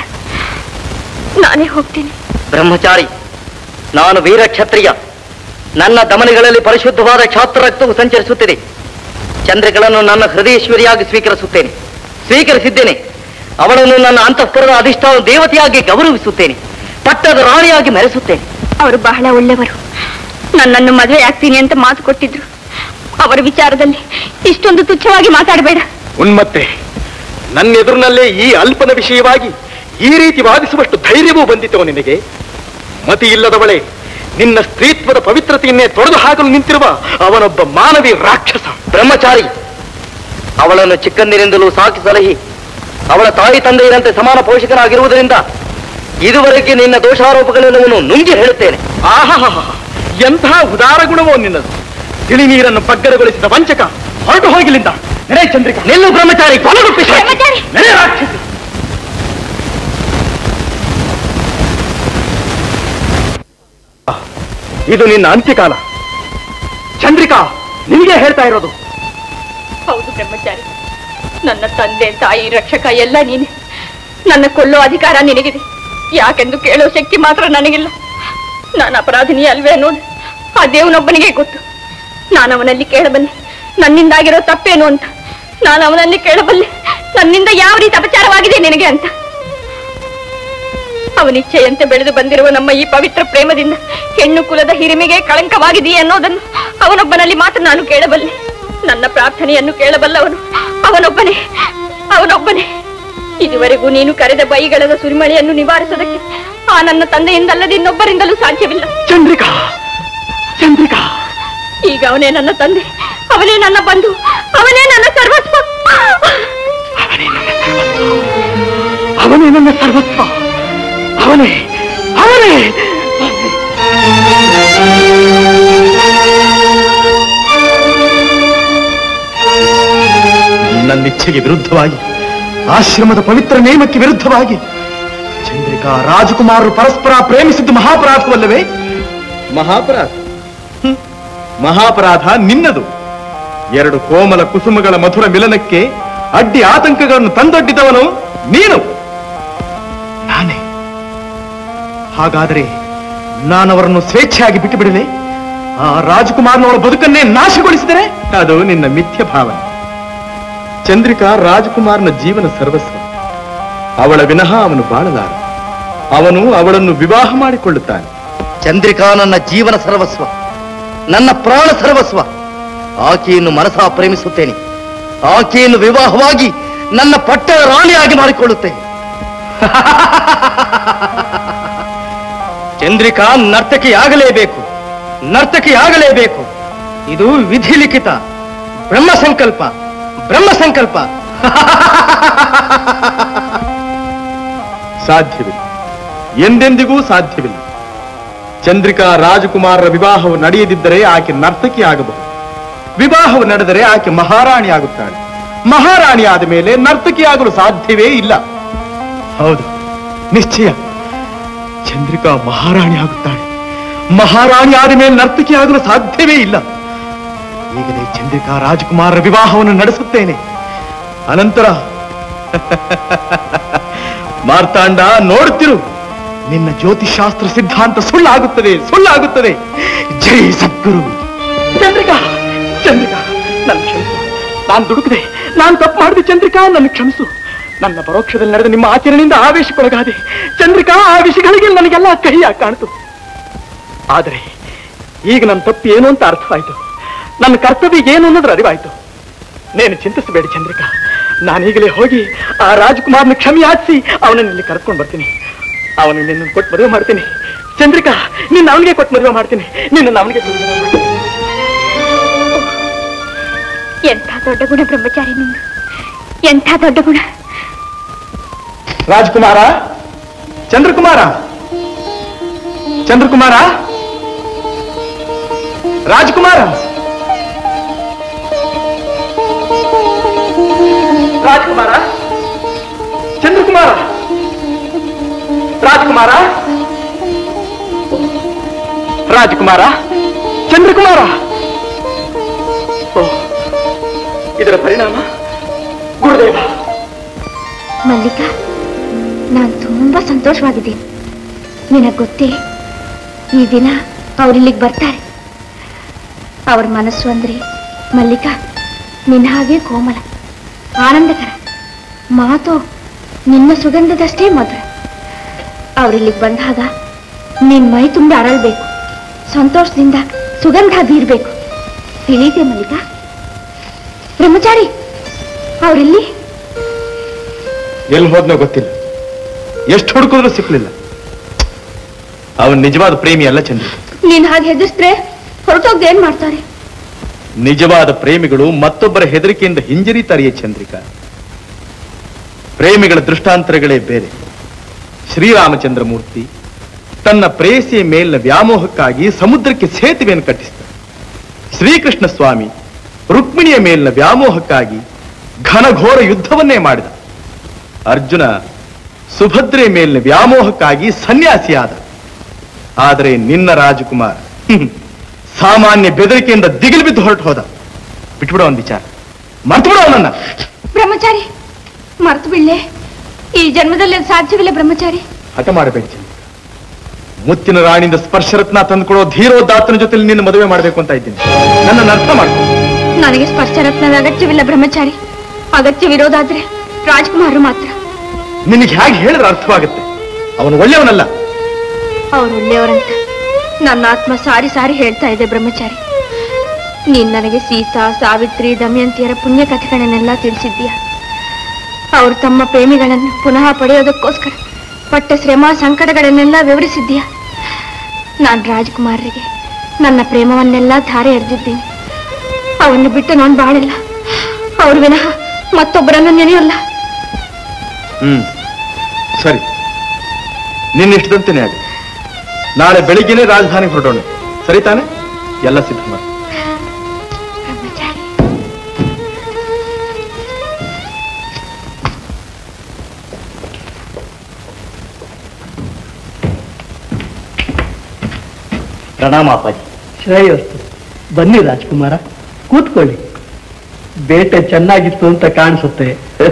ನಾನೇ ಹೋಗ್ತೀನಿ ಬ್ರಹ್ಮಚಾರಿ ನಾನು ವೀರ ಕ್ಷತ್ರಿಯ ನನ್ನ ದಮನಿಗಳಲ್ಲಿ ಪರಿಶುದ್ಧವಾದ ಕ್ಷಾತ್ರ ರಕ್ತವು ಸಂಚರಿಸುತ್ತಿದೆ ಚಂದ್ರಿಗಳನ್ನು ನನ್ನ ಹೃದಯೇಶ್ವರಿಯಾಗಿ ಸ್ವೀಕರಿಸುತ್ತೇನೆ ಸ್ವೀಕರಿಸಿದ್ದೇನೆ ಅವಳನ್ನು ನನ್ನ ಅಂತಃಪುರದ ಅಧಿಷ್ಠಾನ ದೇವತೆಯಾಗಿ ಗೌರವಿಸುತ್ತೇನೆ ಪಟ್ಟದ ರಾಣಿಯಾಗಿ ಮೆರೆಸುತ್ತೇನೆ ಅವರು ಬಹಳ ಒಳ್ಳೆಯವರು ನನ್ನನ್ನು ಮದುವೆ ಆಗ್ತೀನಿ ಅಂತ ಮಾತು ಕೊಟ್ಟಿದ್ರು ಅವರ ವಿಚಾರದಲ್ಲಿ ಇಷ್ಟೊಂದು ತುಚ್ಛವಾಗಿ ಮಾತಾಡಬೇಡ ಉನ್ಮತ್ತೆ ನನ್ನ ಎದುರಿನಲ್ಲೇ ಈ ಅಲ್ಪನ ವಿಷಯವಾಗಿ ಈ ರೀತಿ ವಾದಿಸುವಷ್ಟು ಧೈರ್ಯವೂ ಬಂದಿತೋ ನಿನಗೆ ಮತಿ ಇಲ್ಲದವಳೆ ನಿನ್ನ ಸ್ತ್ರೀತ್ವದ ಪವಿತ್ರತೆಯನ್ನೇ ತೊಡೆದು ಹಾಕಲು ನಿಂತಿರುವ ಅವನೊಬ್ಬ ಮಾನವಿ ರಾಕ್ಷಸ ಬ್ರಹ್ಮಚಾರಿ ಅವಳನ್ನು ಚಿಕ್ಕಂದಿನಿಂದಲೂ ಸಾಕಿ ಸಲಹಿ ಅವಳ ತಾಯಿ ತಂದೆಯರಂತೆ ಸಮಾನ ಪೋಷಕನಾಗಿರುವುದರಿಂದ ಇದುವರೆಗೆ ನಿನ್ನ ದೋಷಾರೋಪಗಳೆಲ್ಲವನ್ನು ನುಂಗಿ ಹೇಳುತ್ತೇನೆ ಆಹಾ ಎಂತಹ ಉದಾರ ಗುಣವೋ ನಿನ್ನದು ತಿಳಿ ನೀರನ್ನು ಬಗ್ಗರಗೊಳಿಸಿದ ವಂಚಕ ಹೊರಟು ಹೋಗಿಲಿಂದ ನಡೆ ಚಂದ್ರಿಕಾ ನಿಲ್ಲು ಬ್ರಹ್ಮಚಾರಿ ಕೊಲಗುಪ್ಪಿ ಬ್ರಹ್ಮಚಾರಿ! ನಡೆ ರಾಕ್ಷಸಿ ಆ, ಇದು ನಿನ್ನ ಅಂತ್ಯಕಾಲ ಚಂದ್ರಿಕಾ ನಿನಗೆ ಹೇಳ್ತಾ ಇರೋದು ಹೌದು ಬ್ರಹ್ಮಚಾರಿ ನನ್ನ ತಂದೆ ತಾಯಿ ರಕ್ಷಕ ಎಲ್ಲ ನೀನೆ ನನ್ನ ಕೊಲ್ಲೋ ಅಧಿಕಾರ ನಿನಗಿದೆ ಯಾಕೆಂದು ಕೇಳೋ ಶಕ್ತಿ ಮಾತ್ರ ನನಗಿಲ್ಲ ನಾನು ಅಪರಾಧಿನಿ ಅಲ್ವೇ ಅನ್ನೋದು ಆ ದೇವನೊಬ್ಬನಿಗೆ ಗೊತ್ತು ನಾನು ಅವನಲ್ಲಿ ಕೇಳಬಲ್ಲೆ ನನ್ನಿಂದಾಗಿರೋ ತಪ್ಪೇನು ಅಂತ ನಾನು ಅವನಲ್ಲಿ ಕೇಳಬಲ್ಲೆ ನನ್ನಿಂದ ಯಾವ ರೀತಿ ಅಪಚಾರವಾಗಿದೆ ನಿನಗೆ ಅಂತ ಅವನಿಚ್ಛೆಯಂತೆ ಬೆಳೆದು ಬಂದಿರುವ ನಮ್ಮ ಈ ಪವಿತ್ರ ಪ್ರೇಮದಿಂದ ಹೆಣ್ಣು ಕುಲದ ಹಿರಿಮೆಗೆ ಕಳಂಕವಾಗಿದೆಯೇ ಅನ್ನೋದನ್ನು ಅವನೊಬ್ಬನಲ್ಲಿ ಮಾತ್ರ ನಾನು ಕೇಳಬಲ್ಲೆ ನನ್ನ ಪ್ರಾರ್ಥನೆಯನ್ನು ಕೇಳಬಲ್ಲವನು ಅವನೊಬ್ಬನೇ ಅವನೊಬ್ಬನೇ ಇದುವರೆಗೂ ನೀನು ಕರೆದ ಬೈಗಳದ ಸುರಿಮಳೆಯನ್ನು ನಿವಾರಿಸೋದಕ್ಕೆ ಆ ನನ್ನ ತಂದೆಯಿಂದಲ್ಲದೆ ಇನ್ನೊಬ್ಬರಿಂದಲೂ ಸಾಧ್ಯವಿಲ್ಲ ಚಂದ್ರಿಕಾ ಚಂದ್ರಿಕಾ ಈಗ ಅವನೇ ನನ್ನ ತಂದೆ ಅವನೇ ನನ್ನ ಬಂಧು ಅವನೇ ನನ್ನ ಸರ್ವಸ್ವ ಅವನೇ ನನ್ನ ಸರ್ವಸ್ವ ಅವನೇ ಅವನೇ ನನ್ನಿಚ್ಛೆಗೆ ವಿರುದ್ಧವಾಗಿ ಆಶ್ರಮದ ಪವಿತ್ರ ನೇಮಕ್ಕೆ ವಿರುದ್ಧವಾಗಿ ಚಂದ್ರಿಕಾ ರಾಜಕುಮಾರರು ಪರಸ್ಪರ ಪ್ರೇಮಿಸಿದ್ದು ಮಹಾಪರಾಧವಲ್ಲವೇ ಮಹಾಪರಾಧ ಹ್ಮ್. ಮಹಾಪರಾಧ ನಿನ್ನದು ಎರಡು ಕೋಮಲ ಕುಸುಮಗಳ ಮಧುರ ಮಿಲನಕ್ಕೆ ಅಡ್ಡಿ ಆತಂಕಗಳನ್ನು ತಂದೊಡ್ಡಿದವನು ನೀನು ನಾನೇ ಹಾಗಾದರೆ ನಾನವರನ್ನು ಸ್ವೇಚ್ಛೆಯಾಗಿ ಬಿಟ್ಟು ಬಿಡಲೆ ಆ ರಾಜಕುಮಾರನವರ ಬದುಕನ್ನೇ ನಾಶಗೊಳಿಸಿದರೆ ಅದು ನಿನ್ನ ಮಿಥ್ಯ ಭಾವನೆ ಚಂದ್ರಿಕಾ ರಾಜಕುಮಾರನ ಜೀವನ ಸರ್ವಸ್ವ ಅವಳ ವಿನಃ ಅವನು ಬಾಳಲಾರ ಅವನು ಅವಳನ್ನು ವಿವಾಹ ಮಾಡಿಕೊಳ್ಳುತ್ತಾನೆ ಚಂದ್ರಿಕಾ ನನ್ನ ಜೀವನ ಸರ್ವಸ್ವ ನನ್ನ ಪ್ರಾಣ ಸರ್ವಸ್ವ ಆಕೆಯನ್ನು ಮನಸಾ ಪ್ರೇಮಿಸುತ್ತೇನೆ ಆಕೆಯನ್ನು ವಿವಾಹವಾಗಿ ನನ್ನ ಪಟ್ಟದ ರಾಣಿಯಾಗಿ ಮಾಡಿಕೊಳ್ಳುತ್ತೇನೆ ಚಂದ್ರಿಕಾ ನರ್ತಕಿಯಾಗಲೇಬೇಕು ನರ್ತಕಿಯಾಗಲೇಬೇಕು ಇದು ವಿಧಿ ಲಿಖಿತ ಬ್ರಹ್ಮ ಸಂಕಲ್ಪ ಬ್ರಹ್ಮ ಸಂಕಲ್ಪ ಸಾಧ್ಯವಿಲ್ಲ ಎಂದೆಂದಿಗೂ ಸಾಧ್ಯವಿಲ್ಲ ಚಂದ್ರಿಕಾ ರಾಜಕುಮಾರರ ವಿವಾಹವು ನಡೆಯದಿದ್ದರೆ ಆಕೆ ನರ್ತಕಿ ಆಗಬಹುದು ವಿವಾಹವು ನಡೆದರೆ ಆಕೆ ಮಹಾರಾಣಿ ಆಗುತ್ತಾಳೆ ಮಹಾರಾಣಿ ಆದ ಮೇಲೆ ನರ್ತಕಿ ಆಗಲು ಸಾಧ್ಯವೇ ಇಲ್ಲ ಹೌದು ನಿಶ್ಚಯ ಚಂದ್ರಿಕಾ ಮಹಾರಾಣಿ ಆಗುತ್ತಾಳೆ ಮಹಾರಾಣಿ ಆದ ಮೇಲೆ ನರ್ತಕಿ ಆಗಲು ಸಾಧ್ಯವೇ ಇಲ್ಲ ಈಗಲೇ ಚಂದ್ರಿಕಾ ರಾಜಕುಮಾರರ ವಿವಾಹವನ್ನು ನಡೆಸುತ್ತೇನೆ ಅನಂತರ ಮಾರ್ತಾಂಡ ನೋಡುತ್ತಿರು ನಿನ್ನ ಜ್ಯೋತಿಷಾಸ್ತ್ರ ಸಿದ್ಧಾಂತ ಸುಳ್ಳಾಗುತ್ತದೆ ಸುಳ್ಳಾಗುತ್ತದೆ ಜೈ ಸದ್ಗುರು ಚಂದ್ರಿಕಾ ಚಂದ್ರಿಕಾ ನನ್ನ ಕ್ಷಮಿಸು ನಾನು ದುಡುಕದೆ ನಾನು ತಪ್ಪು ಮಾಡಿದೆ ಚಂದ್ರಿಕಾ ನನ್ನ ಕ್ಷಮಿಸು ನನ್ನ ಪರೋಕ್ಷದಲ್ಲಿ ನಡೆದ ನಿಮ್ಮ ಆಚರಣೆಯಿಂದ ಆವೇಶಕ್ಕೊಳಗಾದೆ ಚಂದ್ರಿಕಾ ಆ ವಿಷಯಗಳಿಗೆ ನನಗೆಲ್ಲ ಕಹಿಯಾಗಿ ಕಾಣಿತು ಆದರೆ ಈಗ ನನ್ನ ತಪ್ಪು ಏನು ಅಂತ ಅರ್ಥವಾಯಿತು ನನ್ನ ಕರ್ತವ್ಯ ಏನು ಅನ್ನೋದ್ರ ಅರಿವಾಯ್ತು ನೀನು ಚಿಂತಿಸಬೇಡಿ ಚಂದ್ರಿಕಾ ನಾನೀಗಲೇ ಹೋಗಿ ಆ ರಾಜ್ಕುಮಾರ್ನ ಕ್ಷಮೆಯಾಚಿಸಿ ಅವನನ್ನ ಇಲ್ಲಿ ಕರ್ಕೊಂಡು ಬರ್ತೀನಿ ಅವನಿಗೆ ನಿನ್ನ ಕೊಟ್ಟು ಮದುವೆ ಮಾಡ್ತೀನಿ ಚಂದ್ರಿಕಾ ನಿನ್ನ ಅವನಿಗೆ ಕೊಟ್ಟು ಮದುವೆ ಮಾಡ್ತೀನಿ ನಿನ್ನ ಅವನಿಗೆ ಕೊಟ್ಟು ಮದುವೆ ಮಾಡ್ತೀನಿ. ಎಂಥ ದೊಡ್ಡ ಗುಣ ಬ್ರಹ್ಮಚಾರಿ ನಿಂದು ಎಂಥ ದೊಡ್ಡ ಗುಣ ರಾಜ್ಕುಮಾರ ಚಂದ್ರಕುಮಾರ ಚಂದ್ರಕುಮಾರ ರಾಜ್ಕುಮಾರ ರಾಜ್ಕುಮಾರ ಚಂದ್ರಕುಮಾರ ರಾಜ್ಕುಮಾರ ರಾಜ್ಕುಮಾರ ಚಂದ್ರಕುಮಾರ ಓ ಇದರ ಪರಿಣಾಮ ಗುರುದೇವ ಮಲ್ಲಿಕಾ ನಾನು ತುಂಬಾ ಸಂತೋಷವಾಗಿದ್ದೀನಿ ನಿನಗೆ ಗೊತ್ತೇ ಈ ದಿನ ಅವರಿಲ್ಲಿಗೆ ಬರ್ತಾರೆ ಅವ್ರ ಮನಸ್ಸು ಅಂದ್ರೆ ಮಲ್ಲಿಕಾ ನಿನ್ನ ಹಾಗೆ ಕೋಮಲ ಆನಂದಕರ ಮಾತು ನಿನ್ನ ಸುಗಂಧದಷ್ಟೇ ಮಧುರ ಅವರಿಲ್ಲಿಗೆ ಬಂದಾಗ ನಿನ್ ಮೈ ತುಂಬ ಅರಳ್ಬೇಕು ಸಂತೋಷದಿಂದ ಸುಗಂಧ ಬೀರ್ಬೇಕು ತಿಳಿದೆ ಮಲ್ಲಿಕಾ ಬ್ರಹ್ಮಚಾರಿ ಅವರಿಲ್ಲಿ ಎಲ್ಲಿ ಹೋದ್ನೋ ಗೊತ್ತಿಲ್ಲ ಎಷ್ಟು ಹುಡುಕಿದ್ರು ಸಿಕ್ಲಿಲ್ಲ ಅವನ್ ನಿಜವಾದ ಪ್ರೇಮಿ ಅಲ್ಲ ಚಂದ್ರ ನೀನ್ ಹಾಗೆ ಹೆದರ್ಸ್ರೆ ಹೊರಟೋಗ್ದು ಏನ್ ಮಾಡ್ತಾರೆ ನಿಜವಾದ ಪ್ರೇಮಿಗಳು ಮತ್ತೊಬ್ಬರ ಹೆದರಿಕೆಯಿಂದ ಹಿಂಜರಿತಾರೆಯೇ ಚಂದ್ರಿಕಾ ಪ್ರೇಮಿಗಳ ದೃಷ್ಟಾಂತರಗಳೇ ಬೇರೆ ಶ್ರೀರಾಮಚಂದ್ರ ಮೂರ್ತಿ ತನ್ನ ಪ್ರೇಯಸಿಯ ಮೇಲಿನ ವ್ಯಾಮೋಹಕ್ಕಾಗಿ ಸಮುದ್ರಕ್ಕೆ ಸೇತುವೆಯನ್ನು ಕಟ್ಟಿಸ್ತಾರೆ ಶ್ರೀಕೃಷ್ಣ ಸ್ವಾಮಿ ರುಕ್ಮಿಣಿಯ ಮೇಲಿನ ವ್ಯಾಮೋಹಕ್ಕಾಗಿ ಘನಘೋರ ಯುದ್ಧವನ್ನೇ ಮಾಡಿದ ಅರ್ಜುನ ಸುಭದ್ರೆ ಮೇಲಿನ ವ್ಯಾಮೋಹಕ್ಕಾಗಿ ಸನ್ಯಾಸಿಯಾದ ಆದರೆ ನಿನ್ನ ರಾಜಕುಮಾರ ಹ್ಮ್, ಸಾಮಾನ್ಯ ಬೆದರಿಕೆಯಿಂದ ದಿಗಿಲು ಬಿದ್ದು ಹೊರಟು ಹೋದ ಬಿಟ್ಬಿಡೋ ಒಂದು ವಿಚಾರ ಮರ್ತು ಬಿಡೋ ನನ್ನ ಬ್ರಹ್ಮಚಾರಿ ಮರ್ತು ಬಿಡ್ಲೆ ಈ ಜನ್ಮದಲ್ಲಿ ಅದು ಸಾಧ್ಯವಿಲ್ಲ ಬ್ರಹ್ಮಚಾರಿ ಹಠ ಮಾಡಬೇಡಿ ಚಂದ್ರಿಕಾ. ಮುತ್ತಿನ ರಾಣಿಯಿಂದ ಸ್ಪರ್ಶರತ್ನ ತಂದುಕೊಡೋ ಧೀರೋದಾತನ ಜೊತೆ ನಿನ್ನ ಮದುವೆ ಮಾಡಬೇಕು ಅಂತ ಇದ್ದೀನಿ ನನ್ನನ್ನು ಅರ್ಥ ಮಾಡ್ಕೊ ನನಗೆ ಸ್ಪರ್ಶರತ್ನದ ಅಗತ್ಯವಿಲ್ಲ ಬ್ರಹ್ಮಚಾರಿ ಅಗತ್ಯವಿರೋದಾದ್ರೆ ರಾಜ್ಕುಮಾರರು ಮಾತ್ರ ನಿನಗೆ ಹೇಗೆ ಹೇಳಿದ್ರೆ ಅರ್ಥವಾಗುತ್ತೆ ಅವನು ಒಳ್ಳೆಯವನಲ್ಲ ಅವ್ರು ಒಳ್ಳೆಯವರಂತ ನನ್ನ ಆತ್ಮ ಸಾರಿ ಸಾರಿ ಹೇಳ್ತಾ ಇದೆ ಬ್ರಹ್ಮಚಾರಿ ನೀನ್ ನನಗೆ ಸೀತಾ ಸಾವಿತ್ರಿ ದಮಯಂತಿಯರ ಪುಣ್ಯ ಕಥೆಗಳನ್ನೆಲ್ಲ ತಿಳಿಸಿದ್ದೀಯ ಅವರು ತಮ್ಮ ಪ್ರೇಮಿಗಳನ್ನು ಪುನಃ ಪಡೆಯೋದಕ್ಕೋಸ್ಕರ ಪಟ್ಟ ಶ್ರಮ ಸಂಕಟಗಳನ್ನೆಲ್ಲ ವಿವರಿಸಿದ್ದೀಯ ನಾನು ರಾಜ್ಕುಮಾರರಿಗೆ ನನ್ನ ಪ್ರೇಮವನ್ನೆಲ್ಲ ಧಾರೆ ಎರೆದಿದ್ದೀನಿ ಅವನ್ನು ಬಿಟ್ಟು ನಾನು ಬಾಳಿಲ್ಲ ಅವ್ರು ವಿನಃ ಮತ್ತೊಬ್ಬರನ್ನು ನೆನೆಯಲ್ಲ ಹ್ಮ್ ಸರಿ ನಿನ್ನ ಇಷ್ಟದಂತೆನೇ ಆಗ ನಾಳೆ ಬೆಳಿಗ್ಗೆನೆ ರಾಜಧಾನಿ ಹೊರಡೋಣ ಸರಿ ತಾನೆ ಎಲ್ಲ ಸಿದ್ಧ ಮಾಡಿ ಪ್ರಣಾಮ ಅಪ್ಪಾಜಿ ಶ್ರೇಯಸ್ತು ಬನ್ನಿ ರಾಜ್ಕುಮಾರ ಕೂತ್ಕೊಳ್ಳಿ ಬೇಟೆ ಚೆನ್ನಾಗಿತ್ತು ಅಂತ ಕಾಣಿಸುತ್ತೆ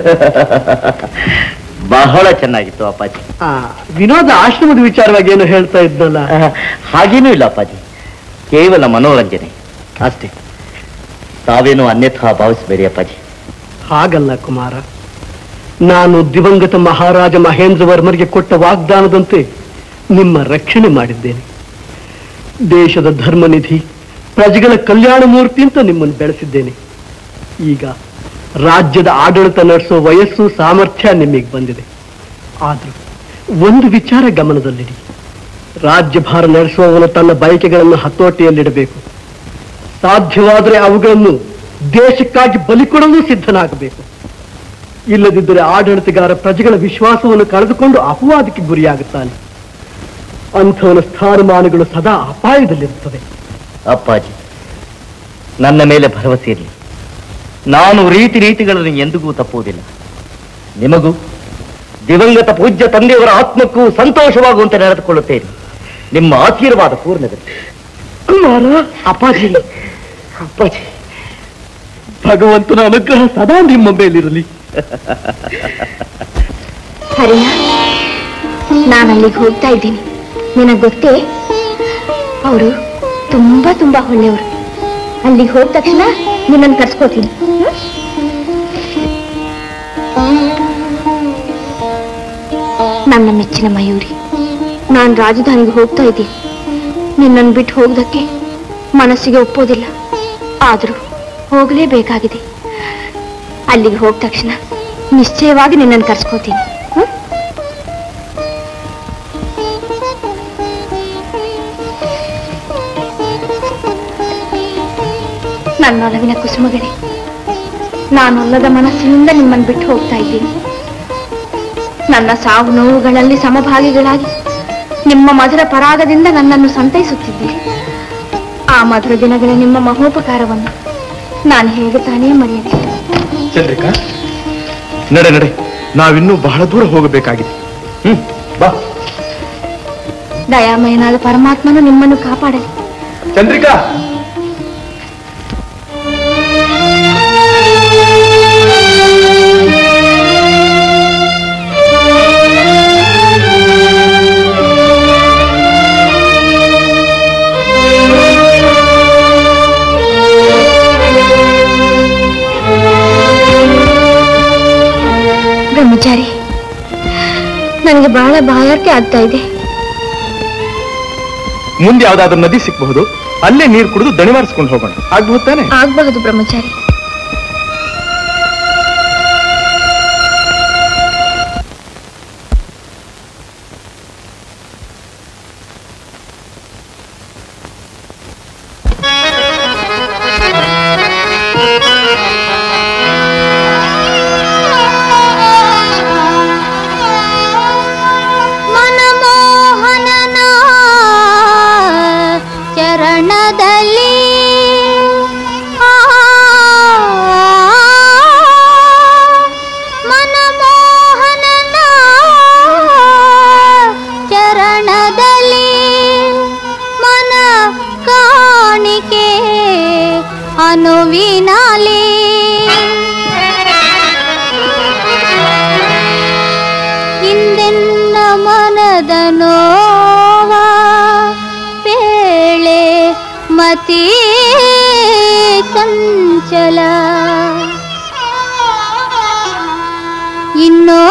ಬಹಳ ಚೆನ್ನಾಗಿತ್ತು ಅಪ್ಪಾಜಿ ಆ ವಿನೋದ ಆಶ್ರಮದ ವಿಚಾರವಾಗಿ ಏನು ಹೇಳ್ತಾ ಇದ್ನಲ್ಲ ಹಾಗೇನೂ ಇಲ್ಲ ಅಪ್ಪಾಜಿ ಕೇವಲ ಮನೋರಂಜನೆ ಅಷ್ಟೇ ತಾವೇನು ಅನ್ಯಥಾ ಭಾವಿಸಬೇಡಿ ಅಪ್ಪಾಜಿ ಹಾಗಲ್ಲ ಕುಮಾರ ನಾನು ದಿವಂಗತ ಮಹಾರಾಜ ಮಹೇಂದ್ರ ವರ್ಮರಿಗೆ ಕೊಟ್ಟ ವಾಗ್ದಾನದಂತೆ ನಿಮ್ಮ ರಕ್ಷಣೆ ಮಾಡಿದ್ದೇನೆ ದೇಶದ ಧರ್ಮನಿಧಿ ಪ್ರಜೆಗಳ ಕಲ್ಯಾಣ ಮೂರ್ತಿ ಅಂತ ನಿಮ್ಮನ್ನು ಬೆಳೆಸಿದ್ದೇನೆ ಈಗ ರಾಜ್ಯದ ಆಡಳಿತ ನಡೆಸೋ ವಯಸ್ಸು ಸಾಮರ್ಥ್ಯ ನಿಮಗೆ ಬಂದಿದೆ ಆದ್ರೂ ಒಂದು ವಿಚಾರ ಗಮನದಲ್ಲಿಡಿ ರಾಜ್ಯಭಾರ ನಡೆಸುವವನು ತನ್ನ ಬಯಕೆಗಳನ್ನು ಹತೋಟಿಯಲ್ಲಿಡಬೇಕು ಸಾಧ್ಯವಾದರೆ ಅವುಗಳನ್ನು ದೇಶಕ್ಕಾಗಿ ಬಲಿ ಕೊಡಲು ಸಿದ್ಧನಾಗಬೇಕು ಇಲ್ಲದಿದ್ದರೆ ಆಡಳಿತಗಾರ ಪ್ರಜೆಗಳ ವಿಶ್ವಾಸವನ್ನು ಕಳೆದುಕೊಂಡು ಅಪವಾದಕ್ಕೆ ಗುರಿಯಾಗುತ್ತಾನೆ ಅಂಥವನ ಸ್ಥಾನಮಾನಗಳು ಸದಾ ಅಪಾಯದಲ್ಲಿರುತ್ತವೆ ಅಪ್ಪಾಜಿ ನನ್ನ ಮೇಲೆ ಭರವಸೆ ಇರಲಿ ನಾನು ರೀತಿ ರೀತಿಗಳನ್ನು ಎಂದಿಗೂ ತಪ್ಪುವುದಿಲ್ಲ ನಿಮಗೂ ದಿವಂಗತ ಪೂಜ್ಯ ತಂದೆಯವರ ಆತ್ಮಕ್ಕೂ ಸಂತೋಷವಾಗುವಂತೆ ನಡೆದುಕೊಳ್ಳುತ್ತೇನೆ ನಿಮ್ಮ ಆಶೀರ್ವಾದ ಪೂರ್ಣಗತಿ ಕುಮಾರ ಅಪ್ಪಾಜಿ ಅಪ್ಪಾಜಿ ಭಗವಂತನ ಅನುಗ್ರಹ ಸದಾ ನಿಮ್ಮ ಮೇಲಿರಲಿ ಹರಿಯ ನಾನು ಅಲ್ಲಿಗೆ ಹೋಗ್ತಾ ಇದ್ದೀನಿ ನಿನಗೆ ಗೊತ್ತೇ ಅವರು ತುಂಬಾ ತುಂಬಾ ಒಳ್ಳೆಯವರು ಅಲ್ಲಿಗೆ ಹೋದ ತಕ್ಷಣ ನಿನ್ನನ್ನು ಕರ್ಸ್ಕೋತೀನಿ ನನ್ನ ಮೆಚ್ಚಿನ ಮಯೂರಿ ನಾನು ರಾಜಧಾನಿಗೆ ಹೋಗ್ತಾ ಇದ್ದೀನಿ ನಿನ್ನನ್ನು ಬಿಟ್ಟು ಹೋಗೋದಕ್ಕೆ ಮನಸ್ಸಿಗೆ ಒಪ್ಪೋದಿಲ್ಲ ಆದರೂ ಹೋಗಲೇಬೇಕಾಗಿದೆ ಅಲ್ಲಿಗೆ ಹೋದ ತಕ್ಷಣ ನಿಶ್ಚಯವಾಗಿ ನಿನ್ನನ್ನು ಕರ್ಸ್ಕೋತೀನಿ ಹ್ಮ್? ನನ್ನೊಲವಿನ ಕುಸುಮಗಳೇ ನಾನೊಲ್ಲದ ಮನಸ್ಸಿನಿಂದ ನಿಮ್ಮನ್ನು ಬಿಟ್ಟು ಹೋಗ್ತಾ ಇದ್ದೀನಿ ನನ್ನ ಸಾವು ನೋವುಗಳಲ್ಲಿ ಸಮಭಾಗಿಗಳಾಗಿ ನಿಮ್ಮ ಮಧುರ ಪರಾಗದಿಂದ ನನ್ನನ್ನು ಸಂತೈಸುತ್ತಿದ್ದೀರಿ ಆ ಮಧುರ ದಿನಗಳ ನಿಮ್ಮ ಮಹೋಪಕಾರವನ್ನು ನಾನು ಹೇಗೆ ತಾನೇ ಮರೆಯಲಿ ಚಂದ್ರಿಕಾ ನಡೆ ನಡೆ ನಾವಿನ್ನೂ ಬಹಳ ದೂರ ಹೋಗಬೇಕಾಗಿದೆ ಹ್ಮ್ ಬಾ ದಯಾಮಯನಾದ ಪರಮಾತ್ಮನು ನಿಮ್ಮನ್ನು ಕಾಪಾಡಲಿ ಚಂದ್ರಿಕಾ ಬ್ರಹ್ಮಚಾರಿ ನನಗೆ ಬಹಳ ಬಾಯಾರಿಕೆ ಆಗ್ತಾ ಇದೆ ಮುಂದೆ ಯಾವ್ದಾದ್ರೂ ನದಿ ಸಿಕ್ಕಬಹುದು ಅಲ್ಲೇ ನೀರು ಕುಡಿದು ದಣಿವಾರಿಸ್ಕೊಂಡು ಹೋಗೋಣ ಆಗ್ಬಹುದು ತಾನೆ ಆಗಬಹುದು ಬ್ರಹ್ಮಚಾರಿ ಮನಮೋಹನನ ಚರಣದಲ್ಲಿ ಆ ಬಾಳಿನಾಲೆ ಇಂದೆನ್ನ ಮನದ ನೋವ ಪೇಳೆ ಮತಿ ಚಂಚಲ ಇನ್ನೋ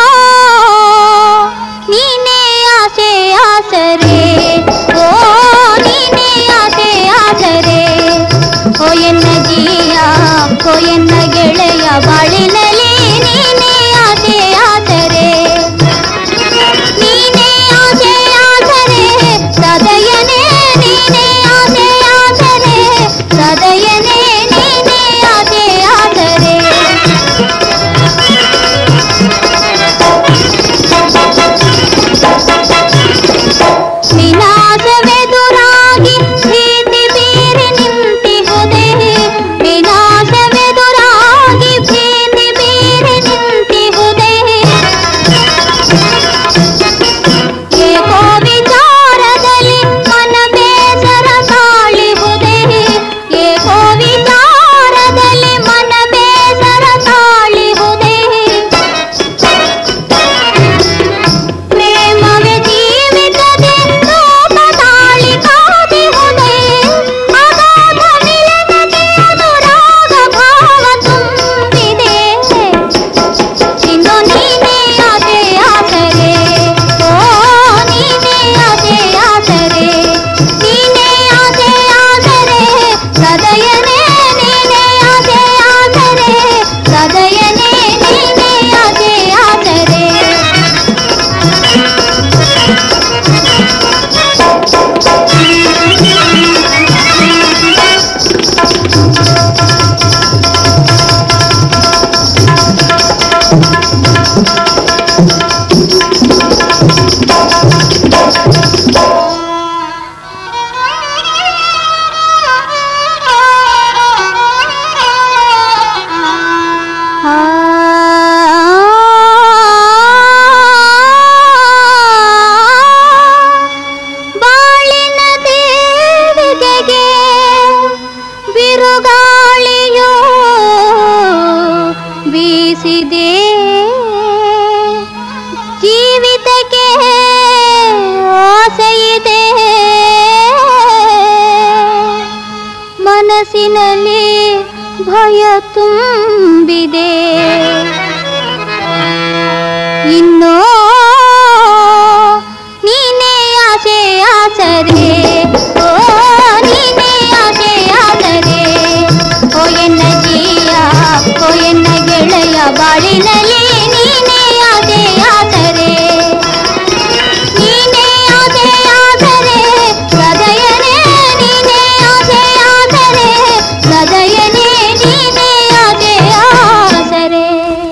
ನೀನೇ ಆಸೆ ಆಸರೆ ಓ ನೀನೇ ಆಸೆ ಆಸರೆ ಓ ಎನ್ನ ಜೀಯ ಓ ಎನ್ನ ಗೆಳೆಯ ಬಾಳಿನಲ್ಲಿ ನೀನೇ ಆಸೆ ಆಸರೆ ನೀನೇ ಆಸೆ ಆಸರೆ ಸದಯನೇ ನೀನೇ ಆಸೆ ಆಸರೆ ಸದಯನೇ ನೀನೇ ಆಸೆ ಆಸರೆ ವಿನಾಶವೆದುರಾಗಿ ಭೀತಿ ಬೀರಿ ನಿಂತಿಹುದೆ ವಿನಾಶವೆದುರಾಗಿ ಭೀತಿ ಬೀರಿ ನಿಂತಿಹುದೆ ಏಕೋ ವಿಚಾರದಲ್ಲಿ ಮನ ಬೇಸರ ತಾಳಿಹುದೆ ಏಕೋ ವಿಚಾರದಲ್ಲಿ ಮನ ಬೇಸರ ತಾಳಿಹುದೆ ಪ್ರೇಮವೇ ಜೀವಿತದೆ ರೂಪ ತಾಳಿ ಕಾದಿಹುದೆ ಅಗಾಧ ಮಿಲನಕ್ಕೆ ಅನುರಾಗ ಭಾವ ತುಂಬಿದೆ ಇನ್ನು ನೀನೇ ಆಸೆ ಆಸರೆ ಓ ನೀನೇ ಆಸೆ ಆಸರೆ ನೀನೇ ಆಸೆ ಆಸರೆ ಸದಯನೇ ನೀನೇ ಆಸೆ ಆಸರೆ ಸದಯನೇ ನೀನೇ ಆಸೆ ಆಸರೆ ಬಾಳಿನ ದೇವಿಗೆಗೆ ಬಿರುಗಾಳಿಯೋ ಬೀಸಿದೆ ಜೀವಿತಕ್ಕೆ ಆಸೆಯಿದೆ ಮನಸ್ಸಿನಲ್ಲಿ ಭಯ ತುಂಬಿದೆ ಇನ್ನೋ ನೀನೇ ಆಸೆ ಆಸರೆ ಓ ನೀನೇ ಆಸೆ ಆಸರೆ ಓ ಎನ್ನ ಜೀಯ ಓ ಎನ್ನ ಗೆಳೆಯ ಬಾಳಿನಲ್ಲಿ ನೀನೇ ಆಸೆ ಆಸರೆ ನೀನೇ ಆಸೆ ಆಸರೆ ಸದಯನೇ ನೀನೇ ಆಸೆ ಆಸರೆ ಸದಯನೇ ನೀನೇ ಆಸೆ ಆಸರೆ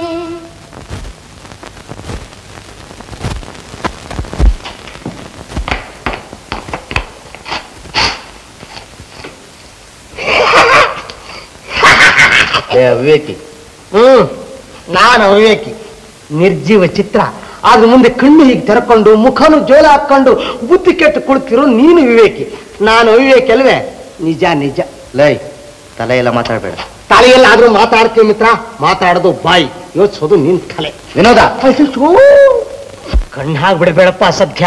ಏ ವಿವೇಕಿ ಹ್ಮ್ ನಾನು ಅವಿವೇಕಿ ನಿರ್ಜೀವ ಚಿತ್ರ ಆದ್ರ ಮುಂದೆ ಕಣ್ಣು ಹೀಗೆ ತೆರಕೊಂಡು ಮುಖನು ಜೋಲ ಹಾಕೊಂಡು ಬುದ್ಧಿ ಕೆಟ್ಟು ಕುಳಿತಿರೋ ನೀನು ವಿವೇಕಿ ನಾನು ಅವಿವೇಕಿ ಅಲ್ವೇ ನಿಜ ನಿಜ ಲೈ ತಲೆ ಎಲ್ಲ ಮಾತಾಡ್ಬೇಡ ತಲೆಯಲ್ಲಾದ್ರೂ ಮಾತಾಡ್ತೀವಿ ಮಿತ್ರ ಮಾತಾಡೋದು ಬಾಯಿ ಯೋಚಿಸೋದು ನಿನ್ ತಲೆ ವಿನೋದ ಅಯ್ಯೋ ಕಣ್ಣು ಹಾಕ್ಬಿಡ್ಬೇಡಪ್ಪ ಸದ್ಯ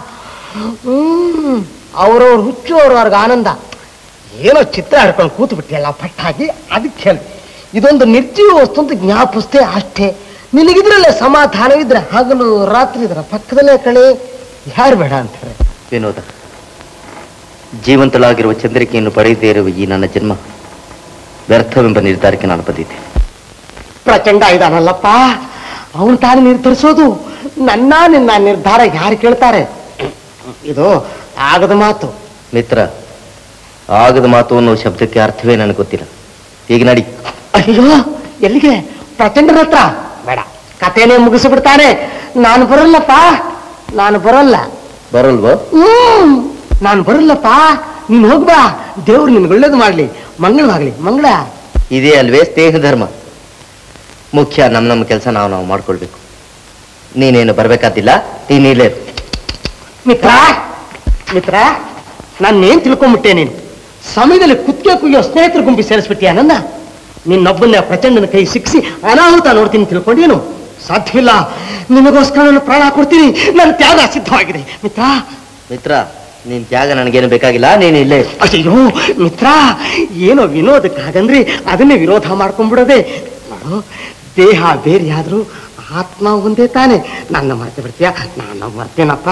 ಹ್ಮ್ ಅವ್ರವ್ರ ಹುಚ್ಚು ಅವ್ರವ್ರಿಗೆ ಆನಂದ ಏನೋ ಚಿತ್ರ ಹಿಡ್ಕೊಂಡು ಕೂತು ಬಿಟ್ಟಿಯಲ್ಲ ಪಟ್ಟಾಗಿ ಅದಕ್ಕೆ ಹೇಳಿ ಇದೊಂದು ನಿರ್ಜೀವ ವಸ್ತು ಅಂತ ಜ್ಞಾಪಿಸ್ತೆ ಅಷ್ಟೇ ನಿನಗಿದ್ರಲ್ಲೇ ಸಮಾಧಾನವಿದ್ರೆ ಹಗಲು ರಾತ್ರಿ ಇದ್ರ ಪಕ್ಕದಲ್ಲೇ ಕಣೆ ಯಾರು ಬೇಡ ಅಂತಾರೆ ವಿನೋದ ಜೀವಂತಳಾಗಿರುವ ಚಂದ್ರಿಕೆಯನ್ನು ಪಡೆಯದೇ ಇರುವ ಈ ನನ್ನ ಜನ್ಮ ವ್ಯರ್ಥವೆಂಬ ನಿರ್ಧಾರಕ್ಕೆ ನಾನು ಬಂದಿದ್ದೆ ಪ್ರಚಂಡ ಇದಾನಲ್ಲಪ್ಪ ಅವನು ತಾನು ನಿರ್ಧರಿಸೋದು ನನ್ನ ನಿನ್ನ ನಿರ್ಧಾರ ಯಾರು ಕೇಳ್ತಾರೆ ಇದು ಆಗದ ಮಾತು ಮಿತ್ರ ಆಗದ ಮಾತು ಅನ್ನೋ ಶಬ್ದಕ್ಕೆ ಅರ್ಥವೇ ನನಗೆ ಗೊತ್ತಿಲ್ಲ ಈಗ ನಡಿ ಅಯ್ಯೋ ಎಲ್ಲಿಗೆ ಪ್ರಚಂಡರ ಹತ್ರ ಬೇಡ ಕಥೆನೇ ಮುಗಿಸಿಬಿಡ್ತಾನೆ ನಾನು ಬರಲ್ಲಪ್ಪ ನಾನು ಬರಲ್ಲ ಬರಲ್ವೋ ಹ್ಮ್ ನಾನು ಬರಲ್ಲಪ್ಪ ನೀನ್ ಹೋಗ್ಬಾ ದೇವ್ರು ನಿನ್ಗೆ ಒಳ್ಳೇದು ಮಾಡ್ಲಿ ಮಂಗಳವಾಗ್ಲಿ ಮಂಗಳ ಇದೇ ಅಲ್ವೇ ಸ್ನೇಹ ಧರ್ಮ ಮುಖ್ಯ ನಮ್ಮ ನಮ್ಮ ಕೆಲಸ ನಾವು ನಾವು ಮಾಡ್ಕೊಳ್ಬೇಕು ನೀನೇನು ಬರ್ಬೇಕಾದಿಲ್ಲ ನೀನಿಲ್ಲೇ ಇರು. ಮಿತ್ರ ಮಿತ್ರ ನಾನೇನ್ ತಿಳ್ಕೊಂಬಿಟ್ಟೆ ನೀನು ಸಮಯದಲ್ಲಿ ಕುತ್ತಿಗೆ ಕುಯ್ಯೋ ಸ್ನೇಹಿತರ ಗುಂಪಿ ಸೇರಿಸ್ಬಿಟ್ಟಿಯ ನನ್ನ ನಿನ್ನೊಬ್ಬನ ಪ್ರಚಂಡನ ಕೈ ಸಿಕ್ಕಿಸಿ ಅನಾಹುತ ನೋಡ್ತೀನಿ ತಿಳ್ಕೊಂಡೇನು ಸಾಧ್ಯವಿಲ್ಲ ನಿಮಗೋಸ್ಕರ ನಾನು ಪ್ರಾಣ ಕೊಡ್ತೀನಿ ನನ್ನ ತ್ಯಾಗ ಸಿದ್ಧವಾಗಿದೆ ಮಿತ್ರ ಮಿತ್ರ ನಿನ್ ತ್ಯಾಗ ನನಗೇನು ಬೇಕಾಗಿಲ್ಲ ನೀನು ಇಲ್ಲೇ ಅಯ್ಯೋ ಮಿತ್ರ ಏನೋ ವಿನೋದಕ್ಕಾಗಂದ್ರೆ ಅದನ್ನೇ ವಿರೋಧ ಮಾಡ್ಕೊಂಡ್ಬಿಡೋದೆ ನೋಡು ದೇಹ ಬೇರೆ ಆದ್ರೂ ಆತ್ಮ ಒಂದೇ ತಾನೆ ನನ್ನ ಮರ್ತೆ ಬಿಡ್ತೀಯ ನಾನು ಮರ್ತೇನಪ್ಪ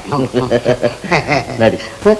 ನಡಿ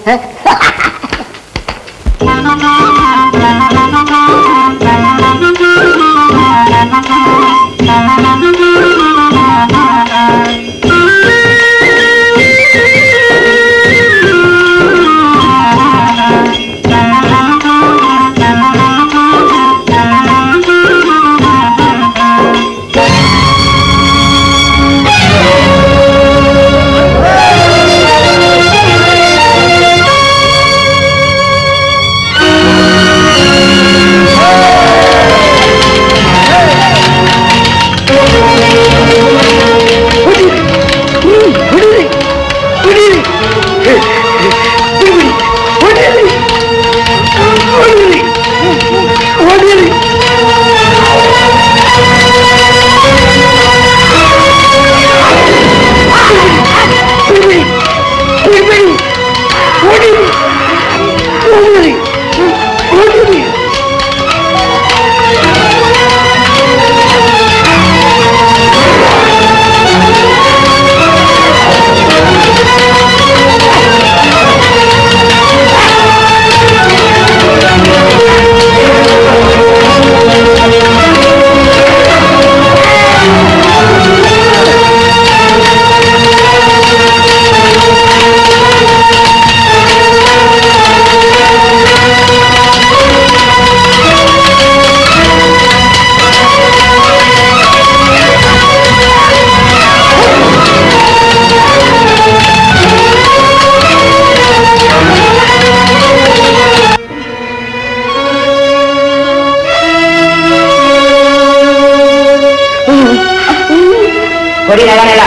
ಕೊಡಿ ನಗನೆಲ್ಲ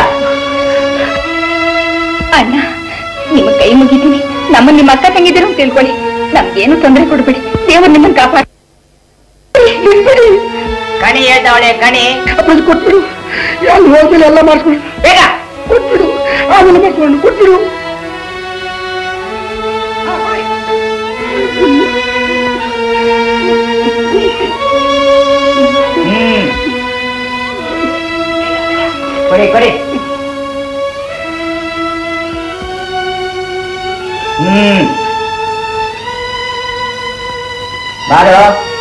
ಅಣ್ಣ ನಿಮ್ಮ ಕೈ ಮುಗಿತೀನಿ ನಮ್ಮ ನಿಮ್ಮ ಅಕ್ಕ ತಂಗಿದಿರು ಅಂತ ತಿಳ್ಕೊಳ್ಳಿ ನಮ್ಗೇನು ತೊಂದರೆ ಕೊಡ್ಬೇಡಿ ದೇವರು ನಿಮ್ಮನ್ನ ಕಾಪಾಡ ಕಣಿ ಹೇಳ್ತಾವಳೆ ಕಣಿ ಕೊಟ್ಬಿಡು ಅಲ್ಲಿ ಹೋದ್ಮೇಲೆ ಎಲ್ಲ ಮಾಡ್ಕೊಂಡು ಬೇಗ ಕೊಟ್ಬಿಡು ಆಮೇಲೆ ಮಾಡ್ಕೊಂಡು ಕೊಟ್ಬಿಡು ಹ್ಮ್ ಕೊಡಿ ಕೊಡಿ ಹ್ಮ್ ಬಾರೋ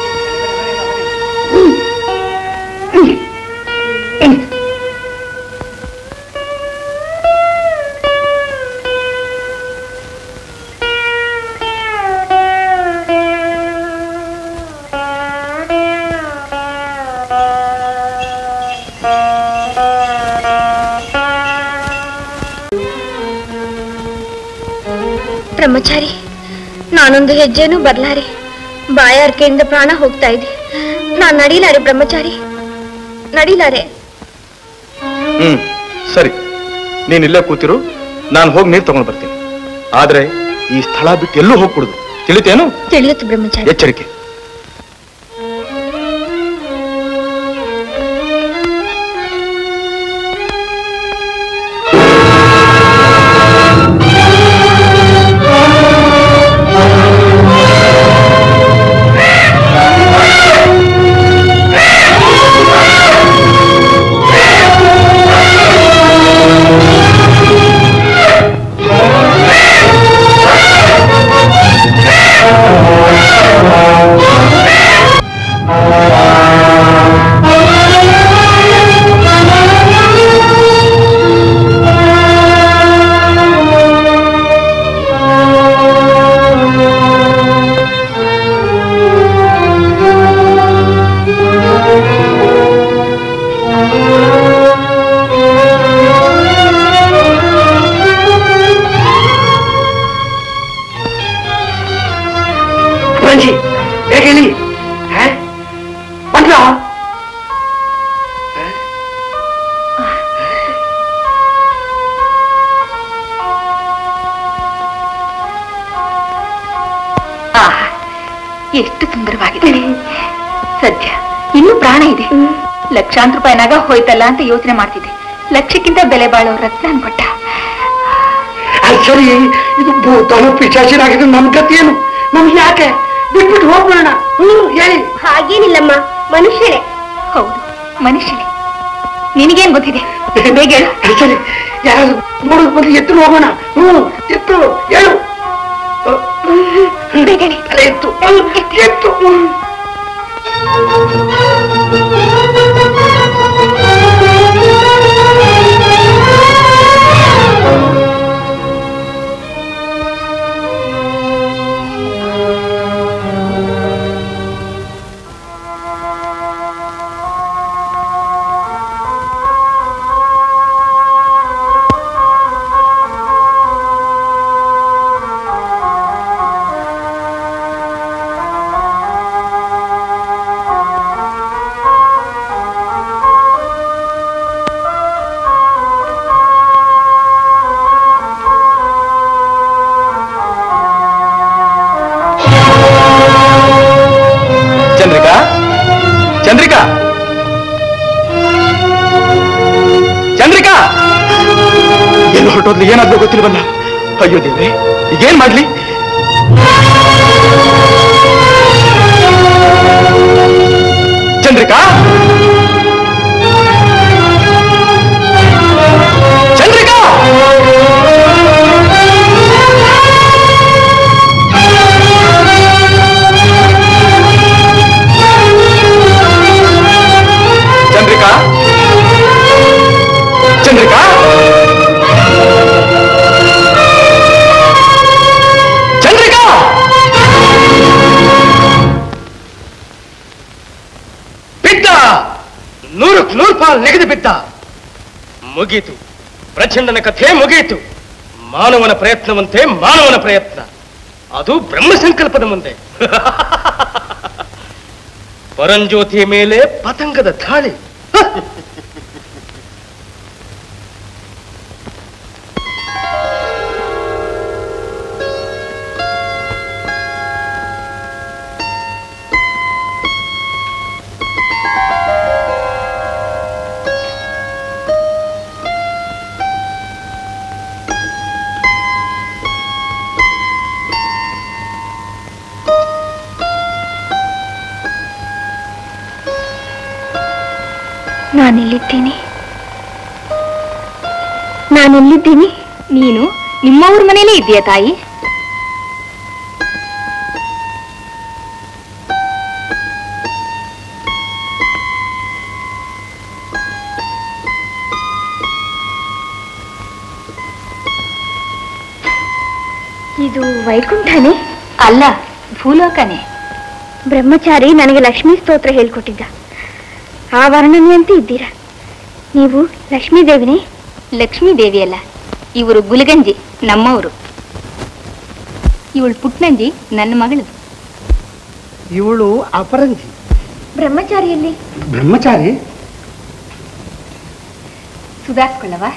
ಬ್ರಹ್ಮಚಾರಿ ನಾನೊಂದು ಹೆಜ್ಜೆನೂ ಬರ್ಲಾರೆ ಬಾಯಾರಿಕೆಯಿಂದ ಪ್ರಾಣ ಹೋಗ್ತಾ ಇದೆ ನಾನ್ ನಡೀಲಾರೆ ಬ್ರಹ್ಮಚಾರಿ ನಡೀಲಾರೆ ಹ್ಮ್ ಸರಿ ನೀನ್ ಇಲ್ಲೇ ಕೂತಿರು ನಾನು ಹೋಗಿ ನೀರು ತಗೊಂಡು ಬರ್ತೀನಿ ಆದ್ರೆ ಈ ಸ್ಥಳ ಬಿಟ್ಟು ಎಲ್ಲೂ ಹೋಗ್ಬಿಡುದು ತಿಳಿತೇನು ತಿಳಿಯುತ್ತೆ ಬ್ರಹ್ಮಚಾರಿ ಎಚ್ಚರಿಕೆ ಬಂಜಿ ಹೇಳಿ ಬಂದ್ರ ಎಷ್ಟು ಸುಂದರವಾಗಿದೆ ಸದ್ಯ ಇನ್ನೂ ಪ್ರಾಣ ಇದೆ ಲಕ್ಷಾಂತರ ರೂಪಾಯಿ ನಗ ಹೋಯ್ತಲ್ಲ ಅಂತ ಯೋಚನೆ ಮಾಡ್ತಿದ್ದೆ ಲಕ್ಷಕ್ಕಿಂತ ಬೆಲೆ ಬಾಳೋ ರತ್ನ ಅನ್ಕೊಟ್ಟ ಅದ್ ಸರಿ ಇದು ಭೂತಾನು ಪಿಶಾಚಿನಾಗಿದ್ದು ನಮ್ ಗತಿ ಏನು ನಮ್ಗೆ ಯಾಕೆ ಬಿಟ್ಬಿಟ್ಟು ಹೋಗ್ಬಿಡೋಣ ಹ್ಮ್ ಹೇಳಿ ಹಾಗೇನಿಲ್ಲಮ್ಮ ಮನುಷ್ಯನೇ ಹೌದು ಮನುಷ್ಯನೇ ನಿನಗೇನ್ ಗೊತ್ತಿದೆ ಬೇಗ ಹೇಳು ಅದ್ ಸರಿ ಯಾರಾದ್ರೂ ನೋಡೋದ್ ಬಂದು ಎತ್ತು ಹೋಗೋಣ ಹ್ಮ್ ಎತ್ತು ಹೇಳು ಬೇಗನೆ ತಲೆ ಎತ್ತು ಎತ್ತು ಚಂದ್ರಿಕಾ ಚಂದ್ರಿಕಾ ಚಂದ್ರಿಕಾ ಏನು ಹೊರಟೋದ್ಲಿ ಏನಾದ್ರೂ ಗೊತ್ತಿಲ್ವಲ್ಲ ಅಯ್ಯೋ ದೇವ್ರೆ ಈಗೇನ್ ಮಾಡ್ಲಿ ಚಂದ್ರಿಕಾ ಚಂದ್ರಿಕಾ ಚಂದ್ರಿಕಾ ಚಂದ್ರಿಕಾ ಚಂದ್ರಿಕಾ ಬಿದ್ದ ನೂರಕ್ಕೆ ನೂರು ಪಾಲ್ ನೆಗೆದು ಬಿದ್ದ ಮುಗೀತು ಪ್ರಚಂಡನ ಕಥೆ ಮುಗಿಯಿತು ಮಾನವನ ಪ್ರಯತ್ನವಂತೆ ಮಾನವನ ಪ್ರಯತ್ನ ಅದು ಬ್ರಹ್ಮ ಸಂಕಲ್ಪದ ಮುಂದೆ ಪರಂಜ್ಯೋತಿಯ ಮೇಲೆ ಪತಂಗದ ದಾಳಿ ನಾನೆಲ್ಲಿದ್ದೀನಿ ನಾನೆಲ್ಲಿದ್ದೀನಿ ನೀನು ನಿಮ್ಮವ್ರ ಮನೇಲೇ ಇದೆಯಾ ತಾಯಿ ಇದು ವೈಕುಂಠನೇ ಅಲ್ಲ ಭೂಲೋಕನೇ ಬ್ರಹ್ಮಚಾರಿ ನನಗೆ ಲಕ್ಷ್ಮೀ ಸ್ತೋತ್ರ ಹೇಳ್ಕೊಟ್ಟಿದ್ದ ಆ ವರ್ಣನೆಯಂತೆ ಇದ್ದೀರಾ ನೀವು ಲಕ್ಷ್ಮೀ ದೇವಿನೇ ಲಕ್ಷ್ಮೀ ದೇವಿ ಅಲ್ಲ ಇವರು ಗುಲಗಂಜಿ ನಮ್ಮವರು ಇವಳು ಪುಟ್ನಂಜಿ ನನ್ನ ಮಗಳು ಇವಳು ಅಪರಂಜಿ ಬ್ರಹ್ಮಚಾರಿಯಲ್ಲಿ ಬ್ರಹ್ಮಚಾರಿ ಸುಧಾರಿಸ್ಕೊಳ್ಳವಾ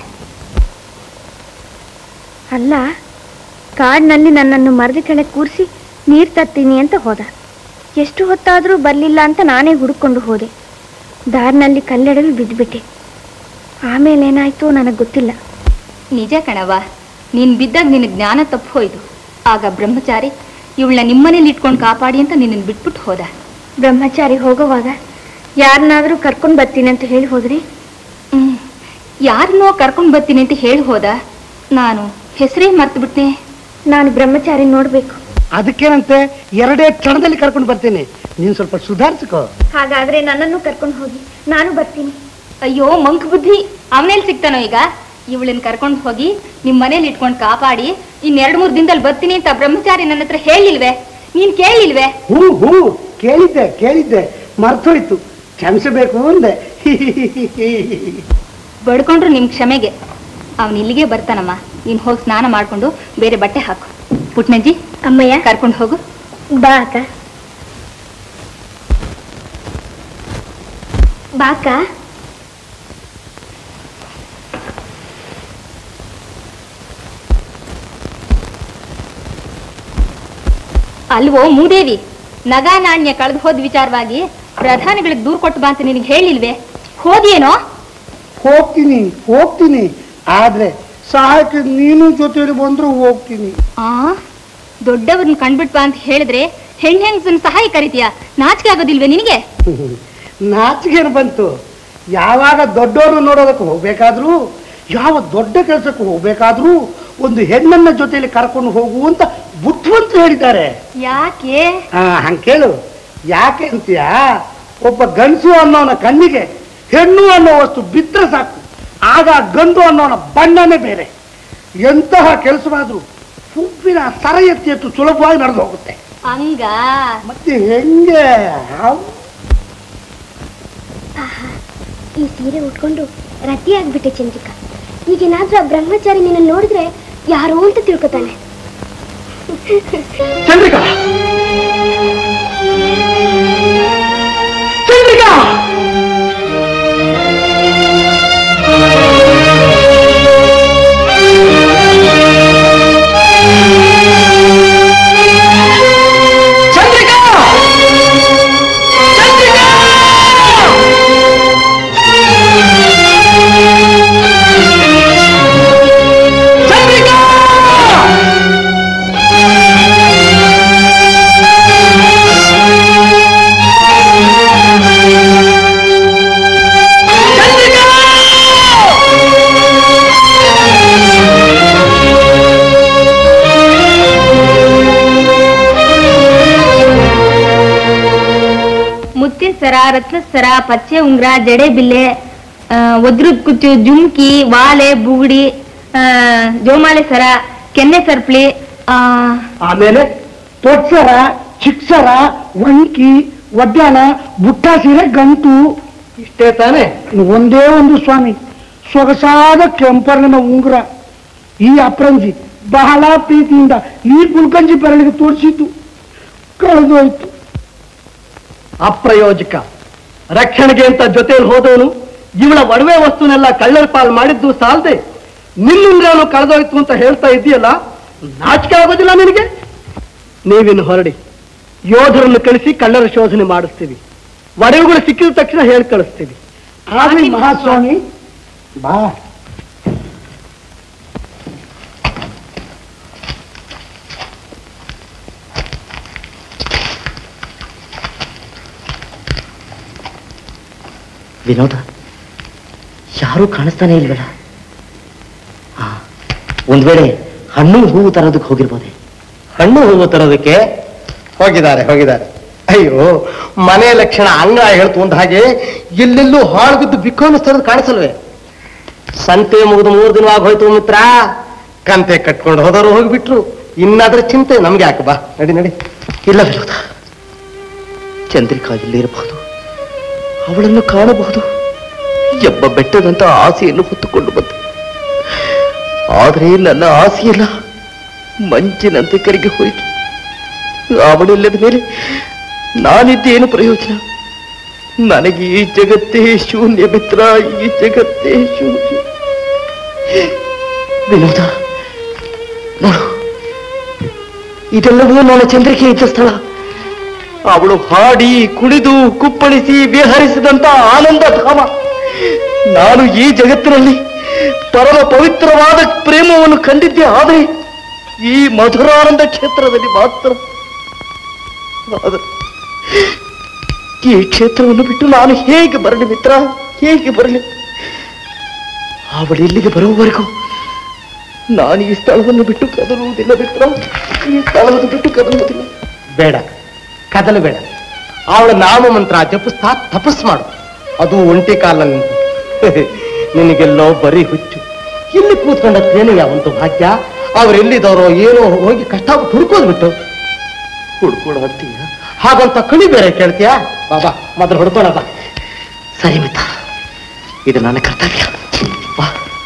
ಅಲ್ಲ ಕಾಡಿನಲ್ಲಿ ನನ್ನನ್ನು ಮರದ ಕೆಳಗೆ ಕೂರಿಸಿ ನೀರು ತರ್ತೀನಿ ಅಂತ ಹೋದ ಎಷ್ಟು ಹೊತ್ತಾದರೂ ಬರಲಿಲ್ಲ ಅಂತ ನಾನೇ ಹುಡುಕೊಂಡು ಹೋದೆ ದಾರಿನಲ್ಲಿ ಕಲ್ಲೆಡಲು ಬಿದ್ದುಬಿಟ್ಟೆ ಆಮೇಲೆ ಏನಾಯ್ತು ನನಗೆ ಗೊತ್ತಿಲ್ಲ ನಿಜ ಕಣವ ನೀನ್ ಬಿದ್ದಾಗ ನಿನ್ನ ಜ್ಞಾನ ತಪ್ಪು ಹೋಯ್ತು ಆಗ ಬ್ರಹ್ಮಚಾರಿ ಇವಳನ್ನ ನಿಮ್ಮನೇಲಿ ಇಟ್ಕೊಂಡು ಕಾಪಾಡಿ ಅಂತ ನಿನ್ನನ್ನು ಬಿಟ್ಬಿಟ್ಟು ಹೋದ ಬ್ರಹ್ಮಚಾರಿ ಹೋಗುವಾಗ ಯಾರನ್ನಾದರೂ ಕರ್ಕೊಂಡು ಬರ್ತೀನಿ ಅಂತ ಹೇಳಿ ಹೋದ್ರಿ ಹ್ಮ್ ಯಾರನ್ನೋ ಕರ್ಕೊಂಡು ಬರ್ತೀನಿ ಅಂತ ಹೇಳಿ ಹೋದ ನಾನು ಹೆಸರೇ ಮರ್ತು ಬಿಟ್ನೆ ನಾನು ಬ್ರಹ್ಮಚಾರಿ ನೋಡಬೇಕು ಅದಕ್ಕೇನಂತೆ ಎರಡೇ ಕ್ಷಣದಲ್ಲಿ ಕರ್ಕೊಂಡು ಬರ್ತೀನಿ ನೀನ್ ಸ್ವಲ್ಪ ಸುಧಾರಿಸ್ಕೋ ಹಾಗಾದ್ರೆ ನನ್ನನ್ನು ಕರ್ಕೊಂಡು ಹೋಗಿ ನಾನು ಬರ್ತೀನಿ ಅಯ್ಯೋ ಮಂಕ್ ಬುದ್ಧಿ ಅವನೇಲಿ ಸಿಗ್ತಾನೋ ಈಗ ಇವಳನ್ನ ಕರ್ಕೊಂಡು ಹೋಗಿ ನಿಮ್ ಮನೇಲಿ ಇಟ್ಕೊಂಡು ಕಾಪಾಡಿ ಇನ್ನೆರಡು ಮೂರು ದಿನದಲ್ಲಿ ಬರ್ತೀನಿ ಅಂತ ಬ್ರಹ್ಮಚಾರಿ ನನ್ನ ಹತ್ರ ಹೇಳಿಲ್ವೇ ನೀನ್ ಕೇಳಿಲ್ವೇ ಹ್ಞೂ ಹ್ಞೂ ಕೇಳಿದ್ದೆ ಕೇಳಿದ್ದೆ ಮರ್ತೋಯ್ತು ಕ್ಷಮಿಸಬೇಕು ಅಂದೆ ಬಡ್ಕೊಂಡ್ರು ನಿಮ್ ಕ್ಷಮೆಗೆ ಅವನ್ ಇಲ್ಲಿಗೆ ಬರ್ತಾನಮ್ಮ ನೀನ್ ಹೋಗಿ ಸ್ನಾನ ಮಾಡ್ಕೊಂಡು ಬೇರೆ ಬಟ್ಟೆ ಹಾಕು ಪುಟ್ನಜ್ಜಿ ಅಮ್ಮಯ್ಯ ಕರ್ಕೊಂಡು ಹೋಗು ಬಾ ಅಕ್ಕ ಬಾ ಅಕ್ಕ ಅಲ್ವೋ ಮೂದೇವಿ ನಗ ನಾಣ್ಯ ಕಳೆದು ಹೋದ ವಿಚಾರವಾಗಿ ಪ್ರಧಾನಿಗಳಿಗೆ ದೂರ್ ಕೊಟ್ಟು ಬಾ ಅಂತ ನಿನಗೆ ಹೇಳಿಲ್ವೇ ಹೋದಿಯೇನೋ ಹೋಗ್ತೀನಿ ಹೋಗ್ತೀನಿ ಆದ್ರೆ ಸಹಾಯಕ್ಕೆ ನೀನು ಜೊತೆಲಿ ಬಂದ್ರು ಹೋಗ್ತೀನಿ ಆ ದೊಡ್ಡವ್ರನ್ನ ಕಂಡ್ಬಿಟ್ ಬಾ ಅಂತ ಹೇಳಿದ್ರೆ ಹೆಣ್ ಹೆಂಗ್ಸನ್ ಸಹಾಯ ಕರಿತೀಯ ನಾಚಿಕೆ ಆಗೋದಿಲ್ವೇ ನಿನಗೆ ನಾಚಿಗೆನು ಬಂತು ಯಾವಾಗ ದೊಡ್ಡವ್ರನ್ನ ನೋಡೋದಕ್ಕೆ ಹೋಗ್ಬೇಕಾದ್ರೂ ಯಾವ ದೊಡ್ಡ ಕೆಲಸಕ್ಕೆ ಹೋಗ್ಬೇಕಾದ್ರೂ ಒಂದು ಹೆಣ್ಣನ್ನ ಜೊತೆಲಿ ಕರ್ಕೊಂಡು ಹೋಗು ಅಂತ ಬುದ್ಧಿವಂತರು ಹೇಳಿದ್ದಾರೆ ಯಾಕೆ ಆ ಹಂಗೆ ಕೇಳು ಯಾಕೆ ಅಂತೀಯ ಒಬ್ಬ ಗಂಡಸು ಅನ್ನೋನ ಕಣ್ಣಿಗೆ ಹೆಣ್ಣು ಅನ್ನೋ ವಸ್ತು ಬಿದ್ದರೆ ಸಾಕು ಆಗ ಗಂಡು ಅನ್ನೋನ ಬಣ್ಣನೇ ಬೇರೆ ಎಂತಹ ಕೆಲಸವಾದ್ರೂ ಹುಬ್ಬಿನ ಸರ ಎತ್ತಿ ಎತ್ತು ಸುಲಭವಾಗಿ ನಡೆದು ಹೋಗುತ್ತೆ ಹಂಗ ಮತ್ತೆ ಹೆಂಗೆ ಹಾವ್- ಈ ಸೀರೆ ಉಟ್ಕೊಂಡು ರತಿ ಆಗ್ಬಿಟ್ಟೆ ಚಂದ್ರಿಕಾ ಈಗೇನಾದ್ರೂ ಆ ಬ್ರಹ್ಮಚಾರಿ ನಿನ್ನ ನೋಡಿದ್ರೆ ಯಾರೋ ಅಂತ ತಿಳ್ಕೊತಾನೆ ಚಂದ್ರಿಕಾ ಚಂದ್ರಿಕಾ ಚಂದ್ರಿಕಾ ಮುತ್ತಿನ ಸರ ರತ್ನ ಸರ ಪಚ್ಚೆ ಉಂಗ್ರ ಜಡೆ ಬಿಲ್ಲೆ ಒದ್ರದ ಕುಚ್ಚು ಜುಮ್ಕಿ ವಾಲೆ ಬುಗುಡಿ ಆ, ಜೋಮಾಲೆ ಸರ ಕೆನ್ನೆ ಸರ್ಪ್ಲಿ ಆ, ಆಮೇಲೆ ತೊಟ್ಸರ ಚಿಕ್ಸರ ವಂಕಿ ಒಡ್ಯಾಣ ಬುಟ್ಟ ಸೀರೆ ಗಂಟು ಇಷ್ಟೇ ತಾನೆ ಒಂದೇ ಒಂದು ಸ್ವಾಮಿ ಸೊಗಸಾದ ಕೆಂಪರ್ಣನ ಉಂಗುರ ಈ ಅಪ್ರಂಜಿ ಬಹಳ ಪ್ರೀತಿಯಿಂದ ಈ ಗುಲ್ಕಂಜಿ ಬೆರಳಿಗೆ ತೋರಿಸಿದ್ದು ಕಳೆದೋಯ್ತು ಅಪ್ರಯೋಜಕ ರಕ್ಷಣೆಗೆ ಅಂತ ಜೊತೆಯಲ್ಲಿ ಹೋದವನು ಇವಳ ಒಡವೆ ವಸ್ತುನೆಲ್ಲ ಕಳ್ಳರ ಪಾಲ್ ಮಾಡಿದ್ದು ಸಾಲದೆ ನಿನ್ನುಂಗ್ರಾನು ಕಳೆದೋಯ್ತು ಅಂತ ಹೇಳ್ತಾ ಇದೆಯಲ್ಲ ನಾಚಿಕೆ ಆಗೋದಿಲ್ಲ ನಿನಗೆ ನೀವಿನ್ನು ಹೊರಡಿ ಯೋಧರನ್ನು ಕಳಿಸಿ ಕಳ್ಳರ ಶೋಧನೆ ಮಾಡಿಸ್ತೀವಿ ಒಡವೆಗಳು ಸಿಕ್ಕಿದ ತಕ್ಷಣ ಹೇಳಿ ಕಳಿಸ್ತೀವಿ ಆಗ್ಲಿ ಮಹಾಸ್ವಾಮಿ ಬಾ ವಿನೋದ ಯಾರೂ ಕಾಣಿಸ್ತಾನೆ ಇಲ್ವಲ್ಲ ಆ, ಒಂದ್ ವೇಳೆ ಹಣ್ಣು ಹೂವು ತರೋದಕ್ಕೆ ಹೋಗಿರ್ಬೋದೆ ಹಣ್ಣು ಹೂವು ತರೋದಕ್ಕೆ ಹೋಗಿದ್ದಾರೆ ಹೋಗಿದ್ದಾರೆ ಅಯ್ಯೋ ಮನೆ ಲಕ್ಷಣ ಅಂಗ ಹೇಳ್ತು ಅಂದ ಹಾಗೆ ಎಲ್ಲೆಲ್ಲೂ ಹಾಳು ಬಿದ್ದು ಬಿಕ್ಕೋಣಿಸ್ತರೋದು ಕಾಣಿಸಲ್ವೇ ಸಂತೆ ಮುಗಿದು ಮೂರು ದಿನವಾಗಿ ಹೋಯ್ತು ಮಿತ್ರ ಕಂತೆ ಕಟ್ಕೊಂಡು ಹೋದವರು ಹೋಗ್ಬಿಟ್ರು ಇನ್ನಾದ್ರ ಚಿಂತೆ ನಮ್ಗೆ ಯಾಕೆ ಬಾ ನಡಿ ನಡಿ ಇಲ್ಲ ವಿನೋದ ಚಂದ್ರಿಕಾ ಇಲ್ಲಿರಬಹುದು ಅವಳನ್ನು ಕಾಣಬಹುದು ಎಂಬ ಬೆಟ್ಟದಂತ ಆಸೆಯನ್ನು ಹೊತ್ತುಕೊಂಡು ಬಂತು ಆದರೆ ನನ್ನ ಆಸೆಯೆಲ್ಲ ಮಂಚಿನಂತೆ ಕರಗಿ ಹೋಯಿತು ಅವಳಿಲ್ಲದ ಮೇಲೆ ನಾನಿದ್ದೇನು ಪ್ರಯೋಜನ ನನಗೆ ಈ ಜಗತ್ತೇ ಶೂನ್ಯ ಮಿತ್ರ ಈ ಜಗತ್ತೇ ಶೂನ್ಯ ವಿನೋದ ನೋಡು ಇದೆಲ್ಲವೂ ನನ್ನ ಚಂದ್ರಿಕೆ ಇದ್ದ ಸ್ಥಳ ಅವಳು ಹಾಡಿ ಕುಣಿದು ಕುಪ್ಪಳಿಸಿ ವಿಹರಿಸಿದಂತ ಆನಂದ ಧಾಮ ನಾನು ಈ ಜಗತ್ತಿನಲ್ಲಿ ಪರಮ ಪವಿತ್ರವಾದ ಪ್ರೇಮವನ್ನು ಕಂಡಿದ್ದೆ ಆದರೆ ಈ ಮಧುರಾನಂದ ಕ್ಷೇತ್ರದಲ್ಲಿ ಮಾತ್ರ ಆದರೆ ಈ ಕ್ಷೇತ್ರವನ್ನು ಬಿಟ್ಟು ನಾನು ಹೇಗೆ ಬರಲಿ ಮಿತ್ರ ಹೇಗೆ ಬರಲಿ ಅವಳು ಇಲ್ಲಿಗೆ ಬರುವವರೆಗೂ ನಾನು ಈ ಸ್ಥಳವನ್ನು ಬಿಟ್ಟು ಕದಲುವುದಿಲ್ಲ ಮಿತ್ರ ಈ ಸ್ಥಳವನ್ನು ಬಿಟ್ಟು ಕದಲುವುದಿಲ್ಲ ಬೇಡ ಕದಲು ಬೇಡ ಅವಳ ನಾಮ ಮಂತ್ರ ಜಪಿಸ್ತಾ ತಪಸ್ ಮಾಡು ಅದು ಒಂಟಿ ಕಾಲಲ್ಲಿ ನಿಂತು ನಿನಗೆಲ್ಲೋ ಬರೀ ಹುಚ್ಚು ಇಲ್ಲಿ ಕೂತ್ಕೊಂಡದ್ದೇನು ಯಾವಂತು ಭಾಗ್ಯ ಅವರೆಲ್ಲಿದ್ದವರೋ ಏನೋ ಹೋಗಿ ಕಷ್ಟಪಟ್ಟು ಹುಡ್ಕೋದು ಬಿಟ್ಟು ಹುಡ್ಕೊಳ ಅಂತೀಯ ಹಾಗಂತ ಕಣಿ ಬೇರೆ ಕೇಳ್ತೀಯಾ ಬಾಬಾ ಮೊದಲು ಹುಡ್ಕೋಣ ಬಾ ಸರಿ ಮಿತ್ರ ಇದು ನನ್ನ ಕರ್ತವ್ಯ ಬಾ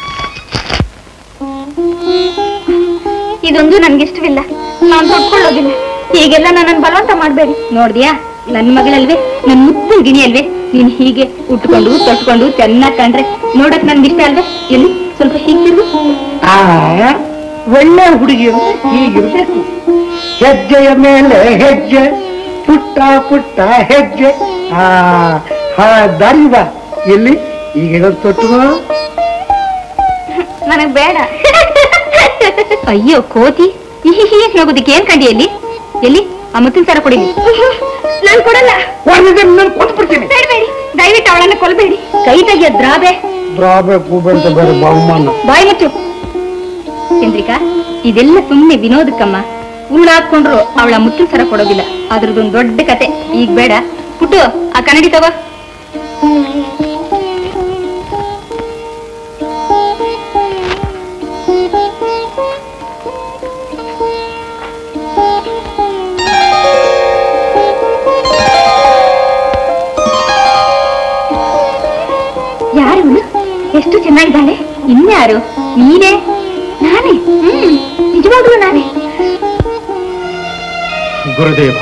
ಇದೊಂದು ನನ್ಗಿಷ್ಟವಿಲ್ಲ ನಾನ್ ತೊಟ್ಕೊಳ್ಳೋದಿಲ್ಲ ಹೀಗೆಲ್ಲ ನನ್ನನ್ನು ಬಲವಂತ ಮಾಡ್ಬೇಡಿ ನೋಡ್ದ್ಯಾ ನನ್ ಮಗಳಲ್ವೇ ನನ್ ಮುದ್ದು ಗಿಣಿ ಅಲ್ವೇ ನೀನ್ ಹೀಗೆ ಉಟ್ಕೊಂಡು ತೊಟ್ಕೊಂಡು ಚೆನ್ನಾಗ್ ಕಂಡ್ರೆ ನೋಡಕ್ ನನ್ಗೆ ಇಷ್ಟ ಅಲ್ವೇ ಎಲ್ಲಿ ಸ್ವಲ್ಪ ಹೀಗಿರು ಆ ಒಳ್ಳೆ ಹುಡುಗಿ ಹೀಗಿರ್ಬೇಕು ಹೆಜ್ಜೆಯ ಮೇಲೆ ಹೆಜ್ಜೆ ಪುಟ್ಟ ಪುಟ್ಟ ಹೆಜ್ಜೆ ಆ ಹಾ ದಾರಿ ಬಾ ಎಲ್ಲಿ ಈಗ ಇದೊಂದು ತೊಟ್ಟು ನನಗ್ ಬೇಡ ಅಯ್ಯೋ ಕೋತಿ ಇಹಿ ಹಿ ನಗೋದಕ್ಕೆ ಏನ್ ಕಂಡಿ ಎಲ್ಲಿ ಎಲ್ಲಿ ಆ ಮುತ್ತಿನ ಸರ ಕೊಡಿಲಿ ನಾನ್ ಕೊಡಲ್ಲ ಕೊಟ್ಬಿಡ್ತೀನಿ ಬೇಡಬೇಡಿ ದಯವಿಟ್ಟು ಅವಳನ್ನ ಕೊಲ್ಬೇಡಿ ಕೈ ತೆಗಿಯ ದ್ರಾಬೆ ದ್ರಾಬೆ ಕೂಬೆ ಅಂತ ಬೇರೆ ಬಹುಮಾನ ಬಾಯಿ ಮುಚ್ಚು ಚಂದ್ರಿಕಾ ಇದೆಲ್ಲ ಸುಮ್ನೆ ವಿನೋದಕ್ಕಮ್ಮ ಉರುಳು ಹಾಕೊಂಡ್ರು ಅವಳ ಮುತ್ತಿನ ಸರ ಕೊಡೋದಿಲ್ಲ ಅದ್ರದ್ದೊಂದು ದೊಡ್ಡ ಕತೆ ಈಗ ಬೇಡ ಪುಟ್ಟು ಆ ಕನ್ನಡಿ ತಗೋ ಯಾರು ಇವಳು? ಎಷ್ಟು ಚೆನ್ನಾಗಿದ್ದಾಳೆ ಇನ್ಯಾರು ನೀನೇ ನಾನೇ ಹ್ಮ್ ನಿಜವಾಗ್ಲೂ ನಾನೇ ಗುರುದೇವ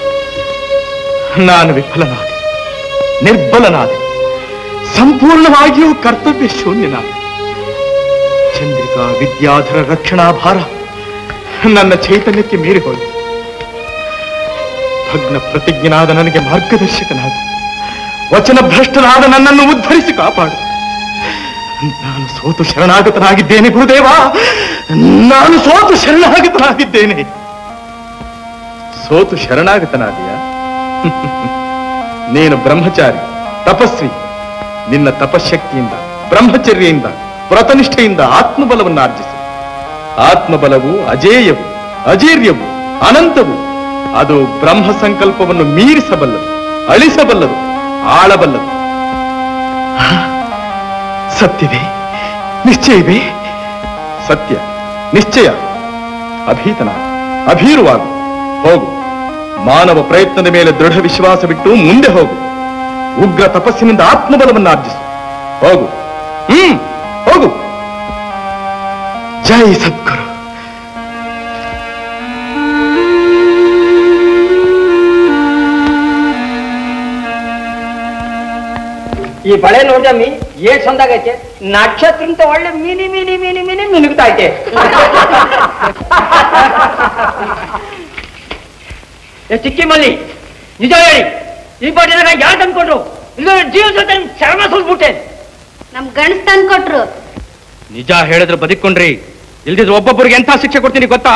ನಾನು ವಿಫಲನಾದೆ ನಿರ್ಬಲನಾದೆ ಸಂಪೂರ್ಣವಾಗಿಯೂ ಕರ್ತವ್ಯ ಶೂನ್ಯನಾದೆ ಚಂದ್ರಿಕಾ ವಿದ್ಯಾಧರ ರಕ್ಷಣಾ ಭಾರ ನನ್ನ ಚೈತನ್ಯಕ್ಕೆ ಮೀರಿ ಹೋಯಿತು ಭಗ್ನ ಪ್ರತಿಜ್ಞನಾದ ನನಗೆ ಮಾರ್ಗದರ್ಶಕನಾದ ವಚನ ಭ್ರಷ್ಟನಾದ ನನ್ನನ್ನು ಉದ್ಧರಿಸಿ ಕಾಪಾಡು ನಾನು ಸೋತು ಶರಣಾಗತನಾಗಿದ್ದೇನೆ ಗುರುದೇವ ನಾನು ಸೋತು ಶರಣಾಗತನಾಗಿದ್ದೇನೆ ಸೋತು ಶರಣಾಗತನಾದಿಯ ನೀನು ಬ್ರಹ್ಮಚಾರಿ ತಪಸ್ವಿ ನಿನ್ನ ತಪಶಕ್ತಿಯಿಂದ ಬ್ರಹ್ಮಚರ್ಯೆಯಿಂದ ವ್ರತನಿಷ್ಠೆಯಿಂದ ಆತ್ಮಬಲವನ್ನು ಆರ್ಜಿಸು ಆತ್ಮಬಲವು ಅಜೇಯವು ಅಜೀರ್ಯವು ಅನಂತವು ಅದು ಬ್ರಹ್ಮ ಸಂಕಲ್ಪವನ್ನು ಮೀರಿಸಬಲ್ಲದು ಅಳಿಸಬಲ್ಲದು ಆಳಬಲ್ಲದು ಹಾ, ಸತ್ಯವೇ ನಿಶ್ಚಯವೇ ಸತ್ಯ ನಿಶ್ಚಯ ಅಭೀತನ ಅಭೀರುವಾಗು ಹೋಗು ಮಾನವ ಪ್ರಯತ್ನದ ಮೇಲೆ ದೃಢ ವಿಶ್ವಾಸವಿಟ್ಟು ಮುಂದೆ ಹೋಗು ಉಗ್ರ ತಪಸ್ಸಿನಿಂದ ಆತ್ಮಬಲವನ್ನು ಆರ್ಜಿಸು ಹೋಗು ಹ್ಮ್ ಹೋಗು ಜೈ ಸದ್ಗುರು ಈ ಬಳೆ ನೋಡ್ದಮ್ಮಿ ಏನ್ ಚಂದಾಗೈತೆ ನಕ್ಷತ್ರ ಅಂತ ಒಳ್ಳೆ ಮಿನಿ ಮಿನಿ ಮಿನಿ ಮಿನಿ ಮಿನುಗ್ತಾ ಐತೆ ಏ ಚಿಕ್ಕಿ ಮಲ್ಲಿ ನಿಜ ಹೇಳಿ ಈ ಬಟ್ಟೆ ಯಾರು ತಂದ್ಕೊಂಡ್ರು ಇಲ್ಲ ಜೀವ ಜೊತೆ ಚರ್ಮ ಸುಲ್ಬಿಟ್ಟೆ ನಮ್ ಗಣಸ್ ತಂದ್ಕೊಟ್ರು ನಿಜ ಹೇಳಿದ್ರೆ ಬದುಕೊಂಡ್ರಿ ಇಲ್ದಿದ್ರೆ ಒಬ್ಬೊಬ್ಬರಿಗೆ ಎಂಥ ಶಿಕ್ಷೆ ಕೊಡ್ತೀನಿ ಗೊತ್ತಾ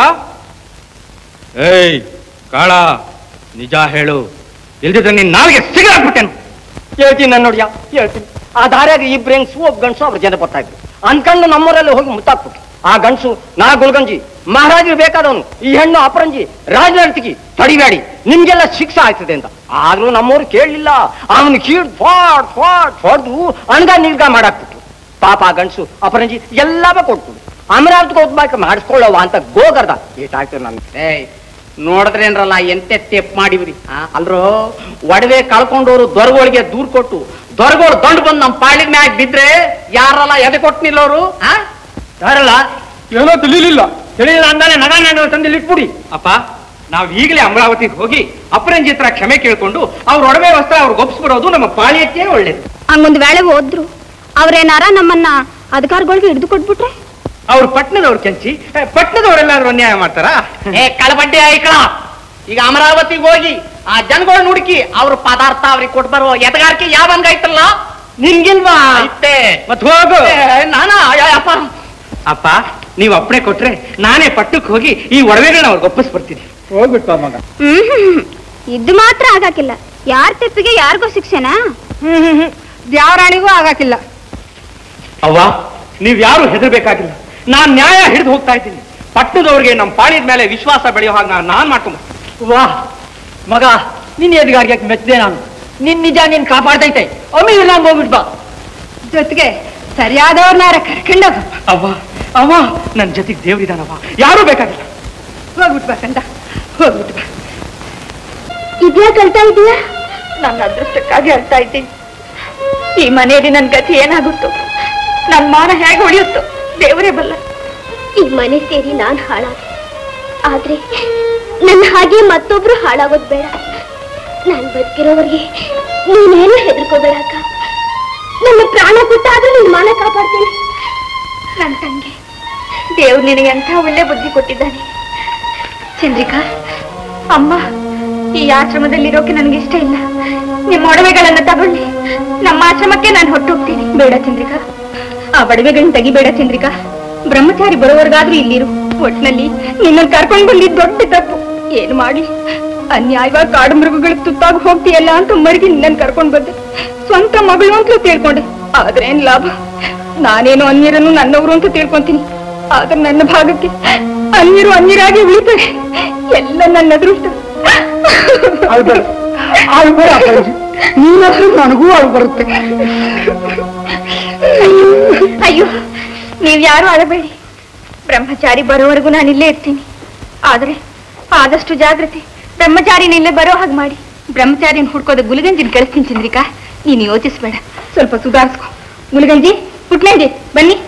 ಏಯ್ ಕಾಳ ನಿಜ ಹೇಳು ಇಲ್ದಿದ್ರೆ ನೀನ್ ನಾಲ್ಗೆ ಸಿಗಾಕ್ಬಿಟ್ಟೆನು ಹೇಳ್ತೀನಿ ನಾನು ನೋಡ್ಯಾ ಹೇಳ್ತೀನಿ ಆ ದಾರ್ಯಾಗ ಇಬ್ರು ಹೆಂಗ್ಸು ಒಬ್ಬ ಗಂಡಸು ಅವ್ರ ಜನ ಬರ್ತಾ ಇದ್ರು ಅನ್ಕೊಂಡು ನಮ್ಮೂರಲ್ಲಿ ಹೋಗಿ ಮುತ್ತಾಕ್ಬಿಟ್ಟು ಆ ಗಂಡಸು ನಾ ಗುಲ್ಗಂಜಿ ಮಹಾರಾಜರು ಬೇಕಾದವನು ಈ ಹೆಣ್ಣು ಅಪರಂಜಿ ರಾಜನರ್ತಿಗಿ ತಡಿಬೇಡಿ ನಿಮ್ಗೆಲ್ಲ ಶಿಕ್ಷೆ ಆಯ್ತದೆ ಅಂತ ಆದ್ರೂ ನಮ್ಮವ್ರು ಕೇಳಲಿಲ್ಲ ಅವನು ಕೀಡ್ ಫಾಡ್ ಫಾಡ್ ಹೊಡೆದು ಅಣಗ ನಿಲ್ಗ ಮಾಡಾಕ್ಬಿಟ್ರು ಪಾಪ ಆ ಗಂಡಸು ಅಪರಂಜಿ ಎಲ್ಲವ ಕೊಟ್ಬಿಡು ಅಮರಾವತಿಗೆ ಹೋಗ್ಬೇಕು ಮಾಡಿಸ್ಕೊಳ್ಳವ ಅಂತ ಗೋಗರ್ದ ಏಟಾಯ್ತು ನನ್ಗೆ ನೋಡಿದ್ರೇನ್ರಲ್ಲ ಎಂತೆ ತೆಪ್ ಮಾಡಿವ್ರಿ ಆ, ಅಲ್ರೋ ಒಡವೆ ಕಳ್ಕೊಂಡವ್ರು ದೊರಗೋಳಿಗೆ ದೂರ್ ಕೊಟ್ಟು ದೊರಗೋಳು ದಂಡು ಬಂದು ನಮ್ಮ ಪಾಳಿನ ಮ್ಯಾಗ ಬಿದ್ರೆ ಯಾರಲ್ಲ ಎದೆ ಕೊಟ್ಟು ನಿಲ್ಲೋರು ಆ? ಯಾರಲ್ಲ ಏನೋ ತಿಳಿಲಿಲ್ಲ ತಿಳಿಲಿಲ್ಲ ಅಂದಾನೆ ನಗ ನಾನು ತಂದು ಇಲ್ಲಿ ಇಟ್ಬಿಡಿ ಅಪ್ಪ ನಾವ್ ಈಗಲೇ ಅಮರಾವತಿಗೆ ಹೋಗಿ ಅಪರಂಜಿ ಹತ್ರ ಕ್ಷಮೆ ಕೇಳ್ಕೊಂಡು ಅವ್ರ ಒಡವೆ ವಸ್ತ್ರ ಅವ್ರಿಗೆ ಒಪ್ಸ್ಬಿಡೋದು ನಮ್ಮ ಪಾಳಿಯಕ್ಕೆ ಒಳ್ಳೇದು ಹಂಗೊಂದ್ ವೇಳೆ ಹೋದ್ರು ಅವ್ರೇನಾರ ನಮ್ಮನ್ನ ಅಧಿಕಾರಿಗಳಿಗೆ ಹಿಡಿದು ಕೊಟ್ಬಿಟ್ರೆ ಅವ್ರು ಪಟ್ನದವ್ರು ಕೆಂಚಿ ಏ, ಪಟ್ನದವ್ರೆಲ್ಲಾದ್ರೂ ಅನ್ಯಾಯ ಮಾಡ್ತಾರಾ ಏ ಕಳಬಡ್ಡಿ ಐಕಳ ಈಗ ಅಮರಾವತಿಗೆ ಹೋಗಿ ಆ ಜನಗಳನ್ನ ಹುಡುಕಿ ಅವ್ರ ಪದಾರ್ಥ ಅವ್ರಿಗೆ ಕೊಟ್ಟು ಬರೋ ಎದಗಾರಿಕೆ ಯಾವ ಹಂಗೈತಲ್ಲ ನಿನ್ಗಿಲ್ವಾ ಮತ್ ಹೋಗು ನಾನಾ ಅಪ್ಪ ಅಪ್ಪ ನೀವು ಅಪ್ಪಣೆ ಕೊಟ್ರೆ ನಾನೇ ಪಟ್ಟಕ್ಕೆ ಹೋಗಿ ಈ ಒಡವೆಗಳನ್ನ ಅವ್ರಿಗೆ ಒಪ್ಪಿಸ್ ಬರ್ತೀನಿ ಹೋಗ್ಬಿಟ್ಟ ಮಗ ಹ್ಮ್ ಇದು ಮಾತ್ರ ಆಗಾಕಿಲ್ಲ ಯಾರ ತೆಪ್ಪಿಗೆ ಯಾರಿಗೋ ಶಿಕ್ಷೆನಾ ಹ್ಮ್ ಹ್ಮ್ ಹ್ಮ್ ದ್ಯಾವರಾಣಿಗೂ ಆಗಾಕಿಲ್ಲ ಅವ್ವ ನೀವ್ ಯಾರು ಹೆದರ್ಬೇಕಾಗಿಲ್ಲ ನಾನ್ ನ್ಯಾಯ ಹಿಡಿದು ಹೋಗ್ತಾ ಇದ್ದೀನಿ ಪಟ್ಟಣದವ್ರಿಗೆ ನಮ್ಮ ಪಾಳಿದ ಮೇಲೆ ವಿಶ್ವಾಸ ಬೆಳೆಯೋ ಹಾಗೆ ನಾನ್- ನಾನ್ ಮಾಡ್ಕೊಂಬ ವಾ ಮಗ ನಿನ್ ಎದುಗಾರಿಗೆ ಮೆಚ್ಚಿದೆ ನಾನು ನಿನ್ ನಿಜ ನೀನ್ ಕಾಪಾಡ್ತೈತೆ ಒಮ್ಮೆ ಇಲ್ಲ ಹೋಗ್ಬಿಟ್ ಬಾ ಜೊತೆಗೆ ಸರಿಯಾದವ್ರನ್ನಾರ ಕರ್ಕೊಂಡೋಗ ಅವ್ವ ಅವ್ವ ನನ್ ಜೊತೆಗೆ ದೇವ್ರಿದಾನವ್ವ ಯಾರೂ ಬೇಕಾಗಿಲ್ಲ ಹೋಗ್ಬಿಟ್ ಬಾ ಕಂದ ಹೋಗ್ಬಿಟ್ ಬಾ ಇದ್ಯಾಕೆ ಅಳ್ತಾ ಇದೀಯಾ ನನ್ನ ಅದೃಷ್ಟಕ್ಕಾಗಿ ಅಳ್ತಾ ಇದ್ದೀನಿ ಈ ಮನೆಯಲ್ಲಿ ನನ್ ಗತಿ ಏನಾಗುತ್ತೋ ನನ್ ಮಾನ ಹೇಗೆ ಉಳಿಯುತ್ತೋ ದೇವರೇ ಬಲ್ಲ ಈ ಮನೆ ಸೇರಿ ನಾನ್ ಹಾಳಾದೆ ಆದ್ರೆ ನನ್ನ ಹಾಗೆ ಮತ್ತೊಬ್ರು ಹಾಳಾಗೋದ್ ಬೇಡ ನಾನ್ ಬದುಕಿರೋವರೆಗೆ ನೀನೇನು ಹೆದರ್ಕೋಬೇಡ ಅಕ್ಕ ನನ್ನ ಪ್ರಾಣ ಕೊಟ್ಟಾದ್ರೂ ನಿನ್ ಮಾನ ಕಾಪಾಡ್ತೀನಿ ನನ್ ತಂಗಿ ದೇವ್ರು ನಿನಗೆ ಎಂಥ ಒಳ್ಳೆ ಬುದ್ಧಿ ಕೊಟ್ಟಿದ್ದಾನೆ ಚಂದ್ರಿಕಾ ಅಮ್ಮ ಈ ಆಶ್ರಮದಲ್ಲಿರೋಕೆ ನನಗೆ ಇಷ್ಟ ಇಲ್ಲ ನಿಮ್ಮ ಒಡವೆಗಳನ್ನ ತಗೊಳ್ಳಿ ನಮ್ಮ ಆಶ್ರಮಕ್ಕೆ ನಾನು ಹೊಟ್ಟೋಗ್ತೀನಿ ಬೇಡ ಚಂದ್ರಿಕಾ ಆ ಒಡವೆಗಳನ್ನ ತೆಗಿಬೇಡ ಚಂದ್ರಿಕಾ ಬ್ರಹ್ಮಚಾರಿ ಬರೋವರೆಗಾದ್ರೂ ಇಲ್ಲಿರು ಒಟ್ನಲ್ಲಿ ನಿನ್ನನ್ನು ಕರ್ಕೊಂಡು ಬಂದಿದ್ ದೊಡ್ಡ ತಪ್ಪು ಏನು ಮಾಡಿ ಅನ್ಯಾಯವಾಗಿ ಕಾಡು ಮೃಗಗಳಿಗೆ ತುತ್ತಾಗಿ ಹೋಗ್ತೀಯಲ್ಲ ಅಂತ ಮರುಗಿ ನಿನ್ನನ್ನು ಕರ್ಕೊಂಡು ಬಂದೆ ಸ್ವಂತ ಮಗಳು ಅಂತಲೂ ತಿಳ್ಕೊಂಡೆ ಆದ್ರೆ ಏನ್ ಲಾಭ ನಾನೇನು ಅನ್ಯರನ್ನು ನನ್ನವರು ಅಂತ ತಿಳ್ಕೊಂತೀನಿ ಆದ್ರೆ ನನ್ನ ಭಾಗಕ್ಕೆ ಅನ್ಯರು ಅನ್ಯರಾಗಿ ಉಳಿತಾರೆ ಎಲ್ಲ ನನ್ನ ಅದೃಷ್ಟ ಅಳ್ಬೇಡ ಅಳ್ಬೇಡ ಅಪ್ಪಾಜಿ ನೀನಾದ್ರೂ ನನಗೂ ಅಳು ಬರುತ್ತೆ ಅಯ್ಯೋ ನೀವ್ ಯಾರು ಅಳಬೇಡಿ ಬ್ರಹ್ಮಚಾರಿ ಬರೋವರೆಗೂ ನಾನು ಇಲ್ಲೇ ಇರ್ತೀನಿ ಆದ್ರೆ ಆದಷ್ಟು ಜಾಗ್ರತೆ ಬ್ರಹ್ಮಚಾರಿನ ಇಲ್ಲೇ ಬರೋ ಹಾಗೆ ಮಾಡಿ ಬ್ರಹ್ಮಚಾರಿನ ಹುಡ್ಕೋದ ಗುಲಗಂಜಿನ ಕಳಿಸ್ತೀನಿ ಚಂದ್ರಿಕಾ ನೀನು ಯೋಚಿಸ್ಬೇಡ ಸ್ವಲ್ಪ ಸುಧಾರಿಸ್ಕೊ ಗುಲಗಂಜಿ ಪುಟ್ಲಂಜಿ ಬನ್ನಿ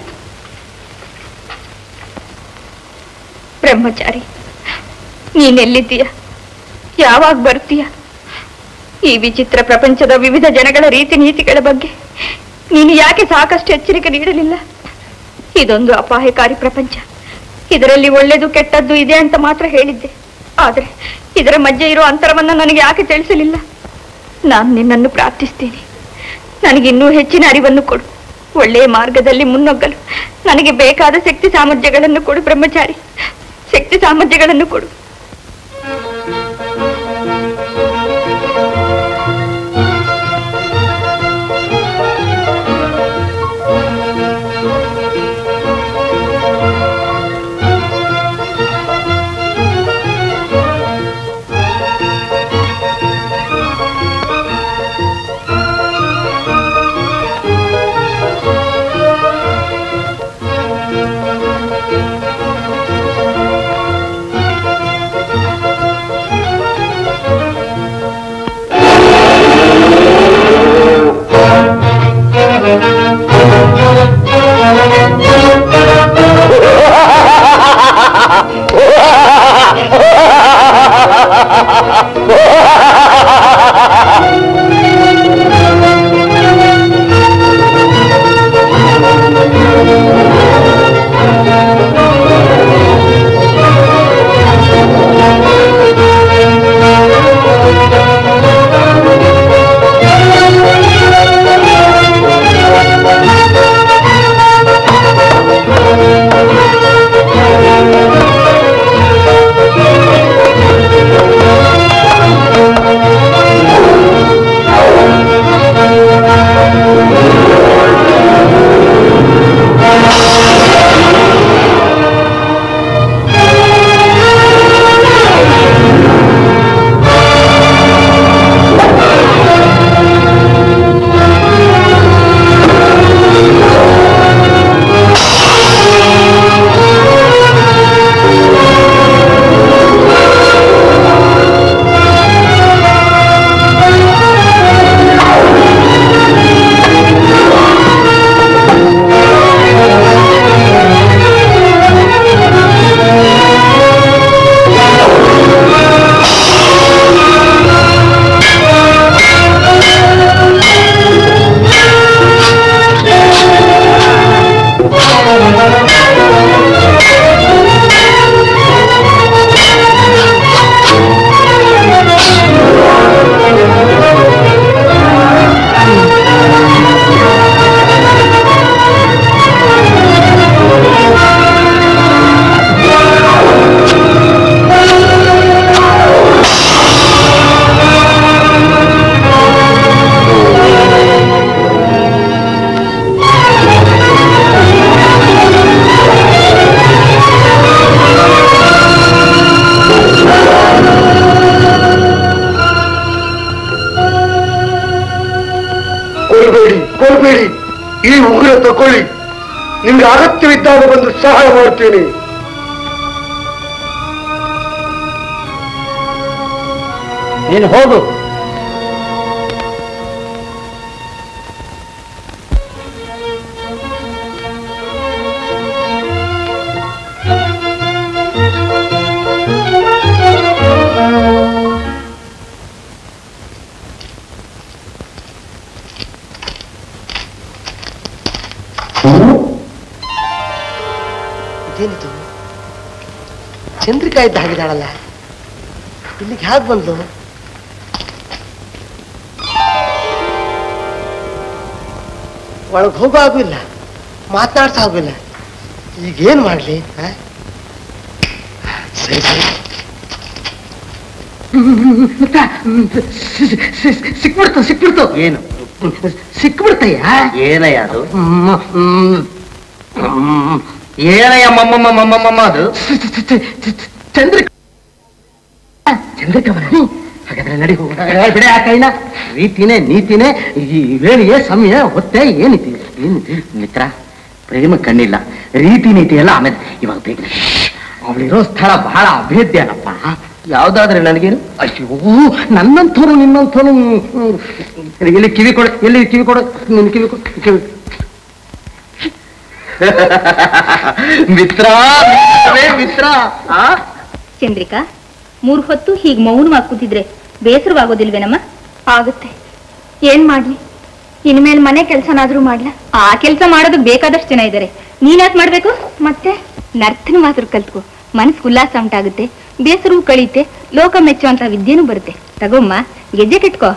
ಬ್ರಹ್ಮಚಾರಿ ನೀನೆಲ್ಲಿದ್ದೀಯ ಯಾವಾಗ ಬರ್ತೀಯ ಈ ವಿಚಿತ್ರ ಪ್ರಪಂಚದ ವಿವಿಧ ಜನಗಳ ರೀತಿ ನೀತಿಗಳ ಬಗ್ಗೆ ನೀನು ಯಾಕೆ ಸಾಕಷ್ಟು ಎಚ್ಚರಿಕೆ ನೀಡಲಿಲ್ಲ ಇದೊಂದು ಅಪಾಯಕಾರಿ ಪ್ರಪಂಚ ಇದರಲ್ಲಿ ಒಳ್ಳೆದು ಕೆಟ್ಟದ್ದು ಇದೆ ಅಂತ ಮಾತ್ರ ಹೇಳಿದ್ದೆ ಆದ್ರೆ ಇದರ ಮಧ್ಯೆ ಇರೋ ಅಂತರವನ್ನ ನನಗೆ ಯಾಕೆ ತಿಳಿಸಲಿಲ್ಲ ನಾನು ನಿನ್ನನ್ನು ಪ್ರಾರ್ಥಿಸ್ತೇನೆ ನನಗಿನ್ನೂ ಹೆಚ್ಚಿನ ಅರಿವನ್ನು ಕೊಡು ಒಳ್ಳೆಯ ಮಾರ್ಗದಲ್ಲಿ ಮುನ್ನೊಗ್ಗಲು ನನಗೆ ಬೇಕಾದ ಶಕ್ತಿ ಸಾಮರ್ಥ್ಯಗಳನ್ನು ಕೊಡು ಬ್ರಹ್ಮಚಾರಿ ಶಕ್ತಿ ಸಾಮರ್ಥ್ಯಗಳನ್ನು ಕೊಡು ಕೊಲ್ಬೇಡಿ ಕೊಲ್ಬೇಡಿ ಈ ಉಗುರ ತಕೊಳ್ಳಿ ನಿಮ್ಗೆ ಅಗತ್ಯವಿದ್ದಾಗ ಬಂದು ಸಹಾಯ ಮಾಡ್ತೀನಿ ನೀನು ಹೋಗು ಇದೇನಿದು ಚಂದ್ರಿಕಾ ಇದ್ದ ಹಾಗಿದ್ದಾಳಲ್ಲ ಇಲ್ಲಿಗೆ ಹೇಗೆ ಬಂದ್ಲು ಒಳಗೆ ಹೋಗೋ ಆಗುಲ್ಲ ಮಾತನಾಡ್ಸ ಆಗುಲ್ಲ ಈಗೇನ್ ಮಾಡ್ಲಿ ಆ? ಸರಿ ಸರಿ ಸಿಕ್ಬಿಡ್ತು ಸಿಕ್ಬಿಡ್ತು ಏನು ಸಿಕ್ಬಿಡ್ತಯ್ಯ ಏನಯ್ಯ ಅದು ಏನಯ್ಯ ಮಮ್ಮಮ್ಮ ಮಮ್ಮಮ್ಮ ಅದು ಚಂದ್ರಿಕ ಚಂದ್ರಿಕ ಹಾಗಾದ್ರೆ ನಡಿ ಹೋಗೋಣ ಬಿಡ ಆ ಕೈನ ರೀತಿನೇ ನೀತಿನೇ ಈ ವೇಳೆಗೆ ಸಮಯ ಹೊತ್ತೆ ಏನಿತಿ ಏನಿತಿ ಮಿತ್ರ ಪ್ರೇಮ ಕಣ್ಣಿಲ್ಲ ರೀತಿ ನೀತಿ ಎಲ್ಲ ಆಮೇಲೆ ಇವಾಗ ಬೇಕು ಅವಳಿರೋ ಸ್ಥಳ ಬಹಳ ಅಭೇದ್ಯ ಅಲ್ಲಪ್ಪ ಯಾವ್ದಾದ್ರೆ ನನಗೇನು ಅಯ್ಯೋ ನನ್ನಂಥವ್ರು ನಿನ್ನಂಥವ್ರು ಹ್ಮ್, ಎಲ್ಲಿ ಕಿವಿ ಕೊಡು ಎಲ್ಲಿ ಕಿವಿ ಕೊಡು ನಿನ್ನ ಕಿವಿ ಕೊಡು ಕಿವಿ ಮಿತ್ರ ಅರೇ ಮಿತ್ರ ಆ ಚಂದ್ರಿಕಾ ಮೂರ್ ಹೊತ್ತು ಹೀಗ್ ಮೌನವಾಗಿ ಕೂತಿದ್ರೆ ಬೇಸರವಾಗೋದಿಲ್ವೇನಮ್ಮ ಆಗುತ್ತೆ ಏನ್ ಮಾಡ್ಲಿ ಇನ್ಮೇಲೆ ಮನೆ ಕೆಲ್ಸನಾದ್ರೂ ಮಾಡ್ಲಾ ಆ ಕೆಲಸ ಮಾಡೋದಕ್ಕೆ ಬೇಕಾದಷ್ಟು ಜನ ಇದ್ದಾರೆ ನೀನ್ಯಾಕ್ ಮಾಡ್ಬೇಕು ಮತ್ತೆ ನರ್ತನ ಮಾತ್ರ ಕಲ್ತ್ಕೋ ಮನಸ್ಸು ಉಲ್ಲಾಸ ಉಂಟಾಗುತ್ತೆ ಬೇಸರವು ಕಳೀತೆ ಲೋಕ ಮೆಚ್ಚುವಂತ ವಿದ್ಯೆನೂ ಬರುತ್ತೆ ತಗೊಮ್ಮ ಗೆಜ್ಜೆ ಕೆಟ್ಕೋ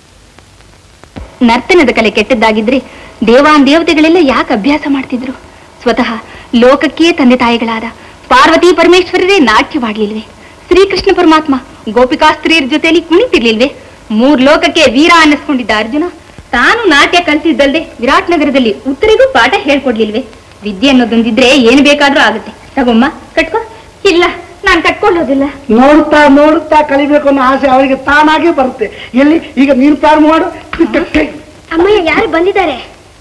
ನರ್ತನದ ಕಲೆ ಕೆಟ್ಟದ್ದಾಗಿದ್ರೆ ದೇವಾನ್ ದೇವತೆಗಳೆಲ್ಲ ಯಾಕೆ ಅಭ್ಯಾಸ ಮಾಡ್ತಿದ್ರು ಸ್ವತಃ ಲೋಕಕ್ಕೆ ತಂದೆ ತಾಯಿಗಳಾದ ಪಾರ್ವತಿ ಪರಮೇಶ್ವರರೇ ನಾಟ್ಯವಾಡ್ಲಿಲ್ವೇ ಶ್ರೀಕೃಷ್ಣ ಪರಮಾತ್ಮ ಗೋಪಿಕಾ ಸ್ತ್ರೀಯರ ಜೊತೆಲಿ ಕುಣಿತಿರ್ಲಿಲ್ವೇ ಮೂರ್ ಲೋಕಕ್ಕೆ ವೀರ ಅನ್ನಿಸ್ಕೊಂಡಿದ್ದ ಅರ್ಜುನ ತಾನು ನಾಟ್ಯ ಕಲ್ತಿದ್ದಲ್ದೆ ವಿರಾಟ್ ನಗರದಲ್ಲಿ ಉತ್ತರಿಗೂ ಪಾಠ ಹೇಳ್ಕೊಡ್ಲಿಲ್ವೇ ವಿದ್ಯೆ ಅನ್ನೋದೊಂದಿದ್ರೆ ಏನ್ ಬೇಕಾದ್ರೂ ಆಗುತ್ತೆ ತಗೊಮ್ಮ ಕಟ್ಕೋ ಇಲ್ಲ ನಾನ್ ಕಟ್ಕೊಳ್ಳೋದಿಲ್ಲ ನೋಡ್ತಾ ನೋಡುತ್ತಾ ಕಲಿಬೇಕು ಅನ್ನೋ ಆಸೆ ಅವರಿಗೆ ತಾನಾಗೆ ಬರುತ್ತೆ ಎಲ್ಲಿ ಈಗ ನೀನು ಪ್ರಾರಂಭ ಮಾಡು ಅಮ್ಮಯ್ಯ ಯಾರು ಬಂದಿದ್ದಾರೆ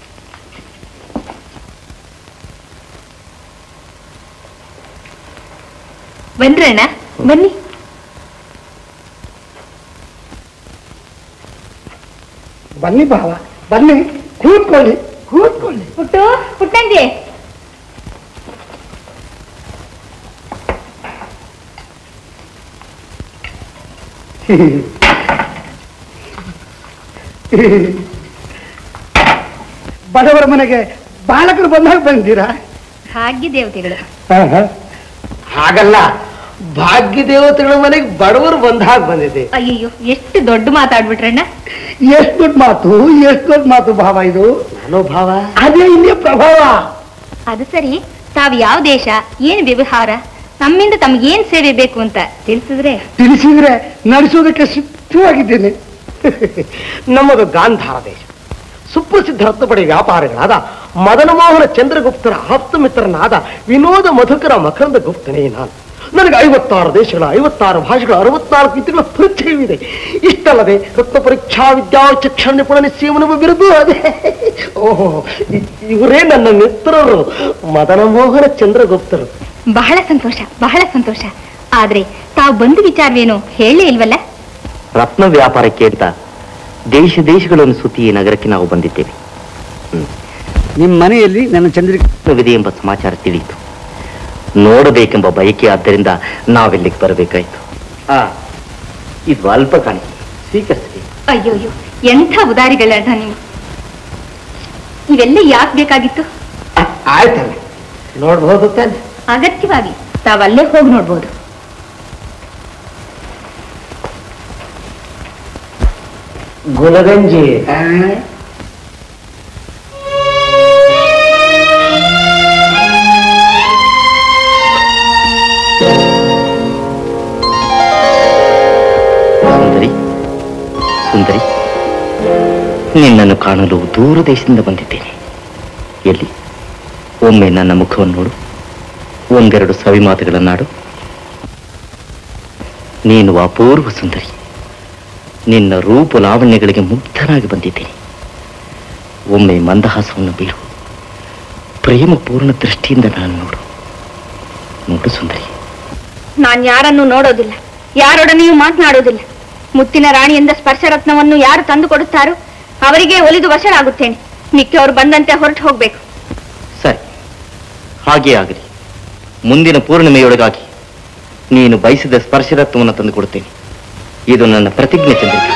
ಬನ್ರಣ್ಣ ಬನ್ನಿ ಬನ್ನಿ ಭಾವ ಬನ್ನಿ ಕೂತ್ಕೊಳ್ಳಿ ಕೂತ್ಕೊಳ್ಳಿ ಪುಟ್ಟು ಪುಟ್ಟಂಜಿ ಬಡವರ ಮನೆಗೆ ಬಾಲಕರು ಬಂದಾಗ ಬಂದಿರಾ ಭಾಗ್ಯ ದೇವತೆಗಳು ಹಾಗಲ್ಲ ಭಾಗ್ಯ ದೇವತೆಗಳ ಮನೆಗೆ ಬಡವರು ಬಂದ ಹಾಗೆ ಬಂದಿದೆ ಅಯ್ಯಯ್ಯೋ ಎಷ್ಟು ದೊಡ್ಡ ಮಾತಾಡ್ಬಿಟ್ರಣ್ಣ ಎಷ್ಟು ದೊಡ್ಡ ಮಾತು ಎಷ್ಟು ದೊಡ್ಡ ಮಾತು ಭಾವ ಇದು ಮನೋಭಾವ ಅದೇ ಇಲ್ಲಿಯ ಪ್ರಭಾವ ಅದು ಸರಿ ತಾವ್ ಯಾವ ದೇಶ ಏನ್ ವ್ಯವಹಾರ ನಮ್ಮಿಂದ ತಮ್ಗೇನ್ ಸೇವೆ ಬೇಕು ಅಂತ ತಿಳಿಸಿದ್ರೆ ತಿಳಿಸಿದ್ರೆ ನಡೆಸೋದಕ್ಕೆ ಸಿದ್ಧವಾಗಿದ್ದೇನೆ ನಮ್ಮದು ಗಾಂಧಾರ ದೇಶ ಸುಪ್ರಸಿದ್ಧ ರತ್ನಪಡೆ ವ್ಯಾಪಾರಿಗಳಾದ ಮದನಮೋಹನ ಚಂದ್ರಗುಪ್ತರ ಆಪ್ತ ಮಿತ್ರನಾದ ವಿನೋದ ಮಧುಕರ ಮಕರಂದ ಗುಪ್ತನೇ ನಾನು ನನಗೆ ಐವತ್ತಾರು ದೇಶಗಳ ಐವತ್ತಾರು ಭಾಷೆಗಳ ಅರವತ್ನಾಲ್ಕು ವಿದ್ಯೆಗಳ ಪರಿಚಯವಿದೆ ಇಷ್ಟಲ್ಲದೆ ರತ್ನ ಪರೀಕ್ಷಾ ವಿದ್ಯಾ ಶಿಕ್ಷಣ ನಿಪುಣ ನಿಶ್ಚಯವನ್ನು ಬಿರುದು ಅದೇ ಓಹೋ ಇ- ಇವರೇ ನನ್ನ ಮಿತ್ರರು ಮದನಮೋಹನ ಚಂದ್ರಗುಪ್ತರು ಬಹಳ ಸಂತೋಷ ಬಹಳ ಸಂತೋಷ ಆದ್ರೆ ತಾವು ಬಂದ ವಿಚಾರವೇನು ಹೇಳೇ ಇಲ್ವಲ್ಲ ರತ್ನ ವ್ಯಾಪಾರಕ್ಕೆ ಅಂತ ದೇಶ ದೇಶಗಳನ್ನು ಸುತ್ತಿ ಈ ನಗರಕ್ಕೆ ನಾವು ಬಂದಿದ್ದೇವೆ ನಿಮ್ಮ ಮನೆಯಲ್ಲಿ ನನ್ನ ಚಂದ್ರಿಕ ವಿದೆ ಎಂಬ ಸಮಾಚಾರ ತಿಳಿಯಿತು ನೋಡಬೇಕೆಂಬ ಬಯಕೆ ಆದ್ದರಿಂದ ನಾವಿಲ್ಲಿಗೆ ಬರಬೇಕಾಯಿತು ಆ ಇದು ಅಲ್ಪ ಕಾಣಿ ಸ್ವೀಕರಿಸಿ ಅಯ್ಯೋಯ್ಯೋ ಎಂಥ ಉದಾರಿಗಳಣ್ಣ ನೀವು ಇವೆಲ್ಲ ಯಾಕೆ ಬೇಕಾಗಿತ್ತು ಆಯ್ತಲ್ಲ ನೋಡ್ಬೋದು ತಾನೆ ಅಗತ್ಯವಾಗಿ ತಾವಲ್ಲೇ ಹೋಗಿ ನೋಡ್ಬೋದು ಗುಲಗಂಜಿ ಸುಂದರಿ ಸುಂದರಿ ನಿನ್ನನ್ನು ಕಾಣಲು ದೂರ ದೇಶದಿಂದ ಬಂದಿದ್ದೇನೆ ಎಲ್ಲಿ ಒಮ್ಮೆ ನನ್ನ ಮುಖವನ್ನು ನೋಡು ಒಂದೆರಡು ಸವಿ ಮಾತುಗಳನ್ನಾಡು ನೀನು ಅಪೂರ್ವ ಸುಂದರಿ ನಿನ್ನ ರೂಪ ಲಾವಣ್ಯಗಳಿಗೆ ಮುಗ್ಧನಾಗಿ ಬಂದಿದ್ದೇನೆ ಒಮ್ಮೆ ಮಂದಹಾಸವನ್ನು ಬೀರು ಪ್ರೇಮ ಪೂರ್ಣ ದೃಷ್ಟಿಯಿಂದ ನಾನು ನೋಡು ನೋಡು ಸುಂದರಿ ನಾನ್ ಯಾರನ್ನು ನೋಡೋದಿಲ್ಲ ಯಾರೊಡನೆಯೂ ಮಾತನಾಡೋದಿಲ್ಲ ಮುತ್ತಿನ ರಾಣಿಯಿಂದ ಸ್ಪರ್ಶರತ್ನವನ್ನು ಯಾರು ತಂದು ಕೊಡುತ್ತಾರೋ ಅವರಿಗೆ ಒಲಿದು ವಶರಾಗುತ್ತೇನೆ ಮಿಕ್ಕವರು ಬಂದಂತೆ ಹೊರಟು ಹೋಗ್ಬೇಕು ಸರಿ ಹಾಗೇ ಆಗಲಿ ಮುಂದಿನ ಪೂರ್ಣಿಮೆಯೊಳಗಾಗಿ ನೀನು ಬಯಸಿದ ಸ್ಪರ್ಶರತ್ವವನ್ನು ತಂದು ಕೊಡುತ್ತೇನೆ ಇದು ನನ್ನ ಪ್ರತಿಜ್ಞೆ ಚಂದ್ರಿಕಾ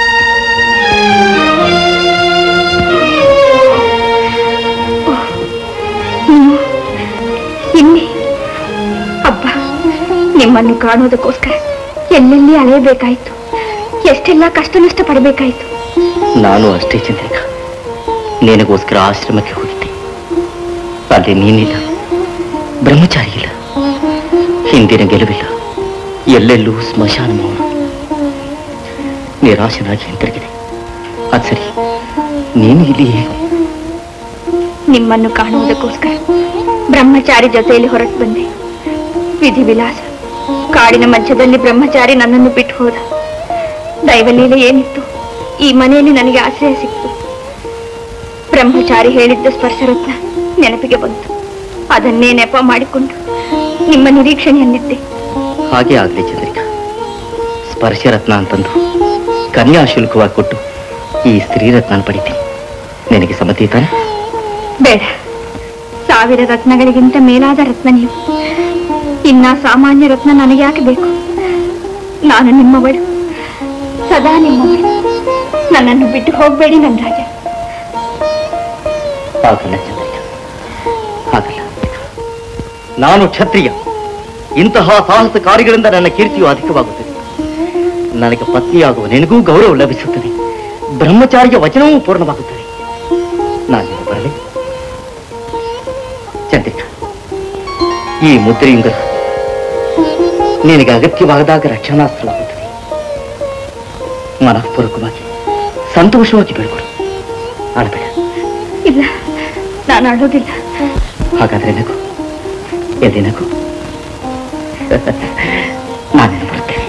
ನೀವು ಇಲ್ಲಿ ಅಬ್ಬ ನಿಮ್ಮನ್ನು ಕಾಣೋದಕ್ಕೋಸ್ಕರ ಎಲ್ಲೆಲ್ಲಿ ಅಲೆಯಬೇಕಾಯ್ತು ಎಷ್ಟೆಲ್ಲ ಕಷ್ಟ ನಷ್ಟ ಪಡಬೇಕಾಯ್ತು ನಾನು ಅಷ್ಟೇ ಚಂದ್ರಿಕಾ ನಿನಗೋಸ್ಕರ ಆಶ್ರಮಕ್ಕೆ ಹೋಗಿದ್ದೆ ಅಲ್ಲಿ ನೀನಿಲ್ಲ ಬ್ರಹ್ಮಚಾರಿ ಇಲ್ಲ ಹಿಂದಿನ ಗೆಲುವಿಲ್ಲ ಎಲ್ಲೆಲ್ಲೂ ಸ್ಮಶಾನ ಮೌನ ನಿರಾಶನಾಗಿ ಹಿಂತಿರುಗಿದೆ ಅದು ಸರಿ ನೀನು ಇಲ್ಲಿ ಹೇಗೆ ನಿಮ್ಮನ್ನು ಕಾಣುವುದಕ್ಕೋಸ್ಕರ ಬ್ರಹ್ಮಚಾರಿ ಜೊತೆಯಲ್ಲಿ ಹೊರಟು ಬಂದೆ ವಿಧಿ ವಿಲಾಸ ಕಾಡಿನ ಮಧ್ಯದಲ್ಲಿ ಬ್ರಹ್ಮಚಾರಿ ನನ್ನನ್ನು ಬಿಟ್ಟು ಹೋದ ದೈವಲೀಲೆ ಏನಿತ್ತು ಈ ಮನೆಯಲ್ಲಿ ನನಗೆ ಆಶ್ರಯ ಸಿಕ್ತು ಬ್ರಹ್ಮಚಾರಿ ಹೇಳಿದ್ದ ಸ್ಪರ್ಶರತ್ನ ನೆನಪಿಗೆ ಬಂತು ಅದನ್ನೇ ನೆಪ ಮಾಡಿಕೊಂಡು ನಿಮ್ಮ ನಿರೀಕ್ಷಣೆಯಲ್ಲಿದ್ದೆ ಹಾಗೆ ಆಗ್ಲಿ ಚಂದ್ರಿಕಾ ಸ್ಪರ್ಶರತ್ನ ಅಂತಂದು ಕನ್ಯಾ ಶುಲ್ಕವಾಗಿ ಕೊಟ್ಟು ಈ ಸ್ತ್ರೀರತ್ನ ಪಡಿತೀನಿ ನಿನಗೆ ಸಮ್ಮತಿ ತಾನೆ ಬೇಡ ಸಾವಿರ ರತ್ನಗಳಿಗಿಂತ ಮೇಲಾದ ರತ್ನ ನೀವು ಇನ್ನ ಸಾಮಾನ್ಯ ರತ್ನ ನನಗೆ ಯಾಕೆ ಬೇಕು ನಾನು ನಿಮ್ಮವಳು ಸದಾ ನಿಮ್ಮವಳು ನನ್ನನ್ನು ಬಿಟ್ಟು ಹೋಗಬೇಡಿ ನನ್ನ ರಾಜ ಆಗಲ್ಲ ಚಂದ್ರಿಕಾ ಆಗಲ್ಲ ನಾನು ಕ್ಷತ್ರಿಯ ಇಂತಹ ಸಾಹಸ ಕಾರ್ಯಗಳಿಂದ ನನ್ನ ಕೀರ್ತಿಯು ಅಧಿಕವಾಗುತ್ತದೆ ನನಗೆ ಪತ್ನಿಯಾಗುವ ನಿನಗೂ ಗೌರವ ಲಭಿಸುತ್ತದೆ ಬ್ರಹ್ಮಚಾರಿಯ ವಚನವೂ ಪೂರ್ಣವಾಗುತ್ತದೆ ನಾನು ಬರಲಿ ಚಂದ್ರಿಕಾ ಈ ಮುದ್ರೆಯುಂಗರ ನಿನಗೆ ಅಗತ್ಯವಾದಾಗ ರಕ್ಷಣಾಸ್ತ್ರವಾಗುತ್ತದೆ ಮನಃಪೂರ್ವಕವಾಗಿ ಸಂತೋಷವಾಗಿ ಬೆಳ್ಕೊಡು ಆಡಬೇಡ ಇಲ್ಲ ನಾನು ಅಳೋದಿಲ್ಲ ಹಾಗಾದ್ರೆ ನಗು ಎಲ್ಲಿ ನಗು ನಾನೇನು ಬರ್ತೇನೆ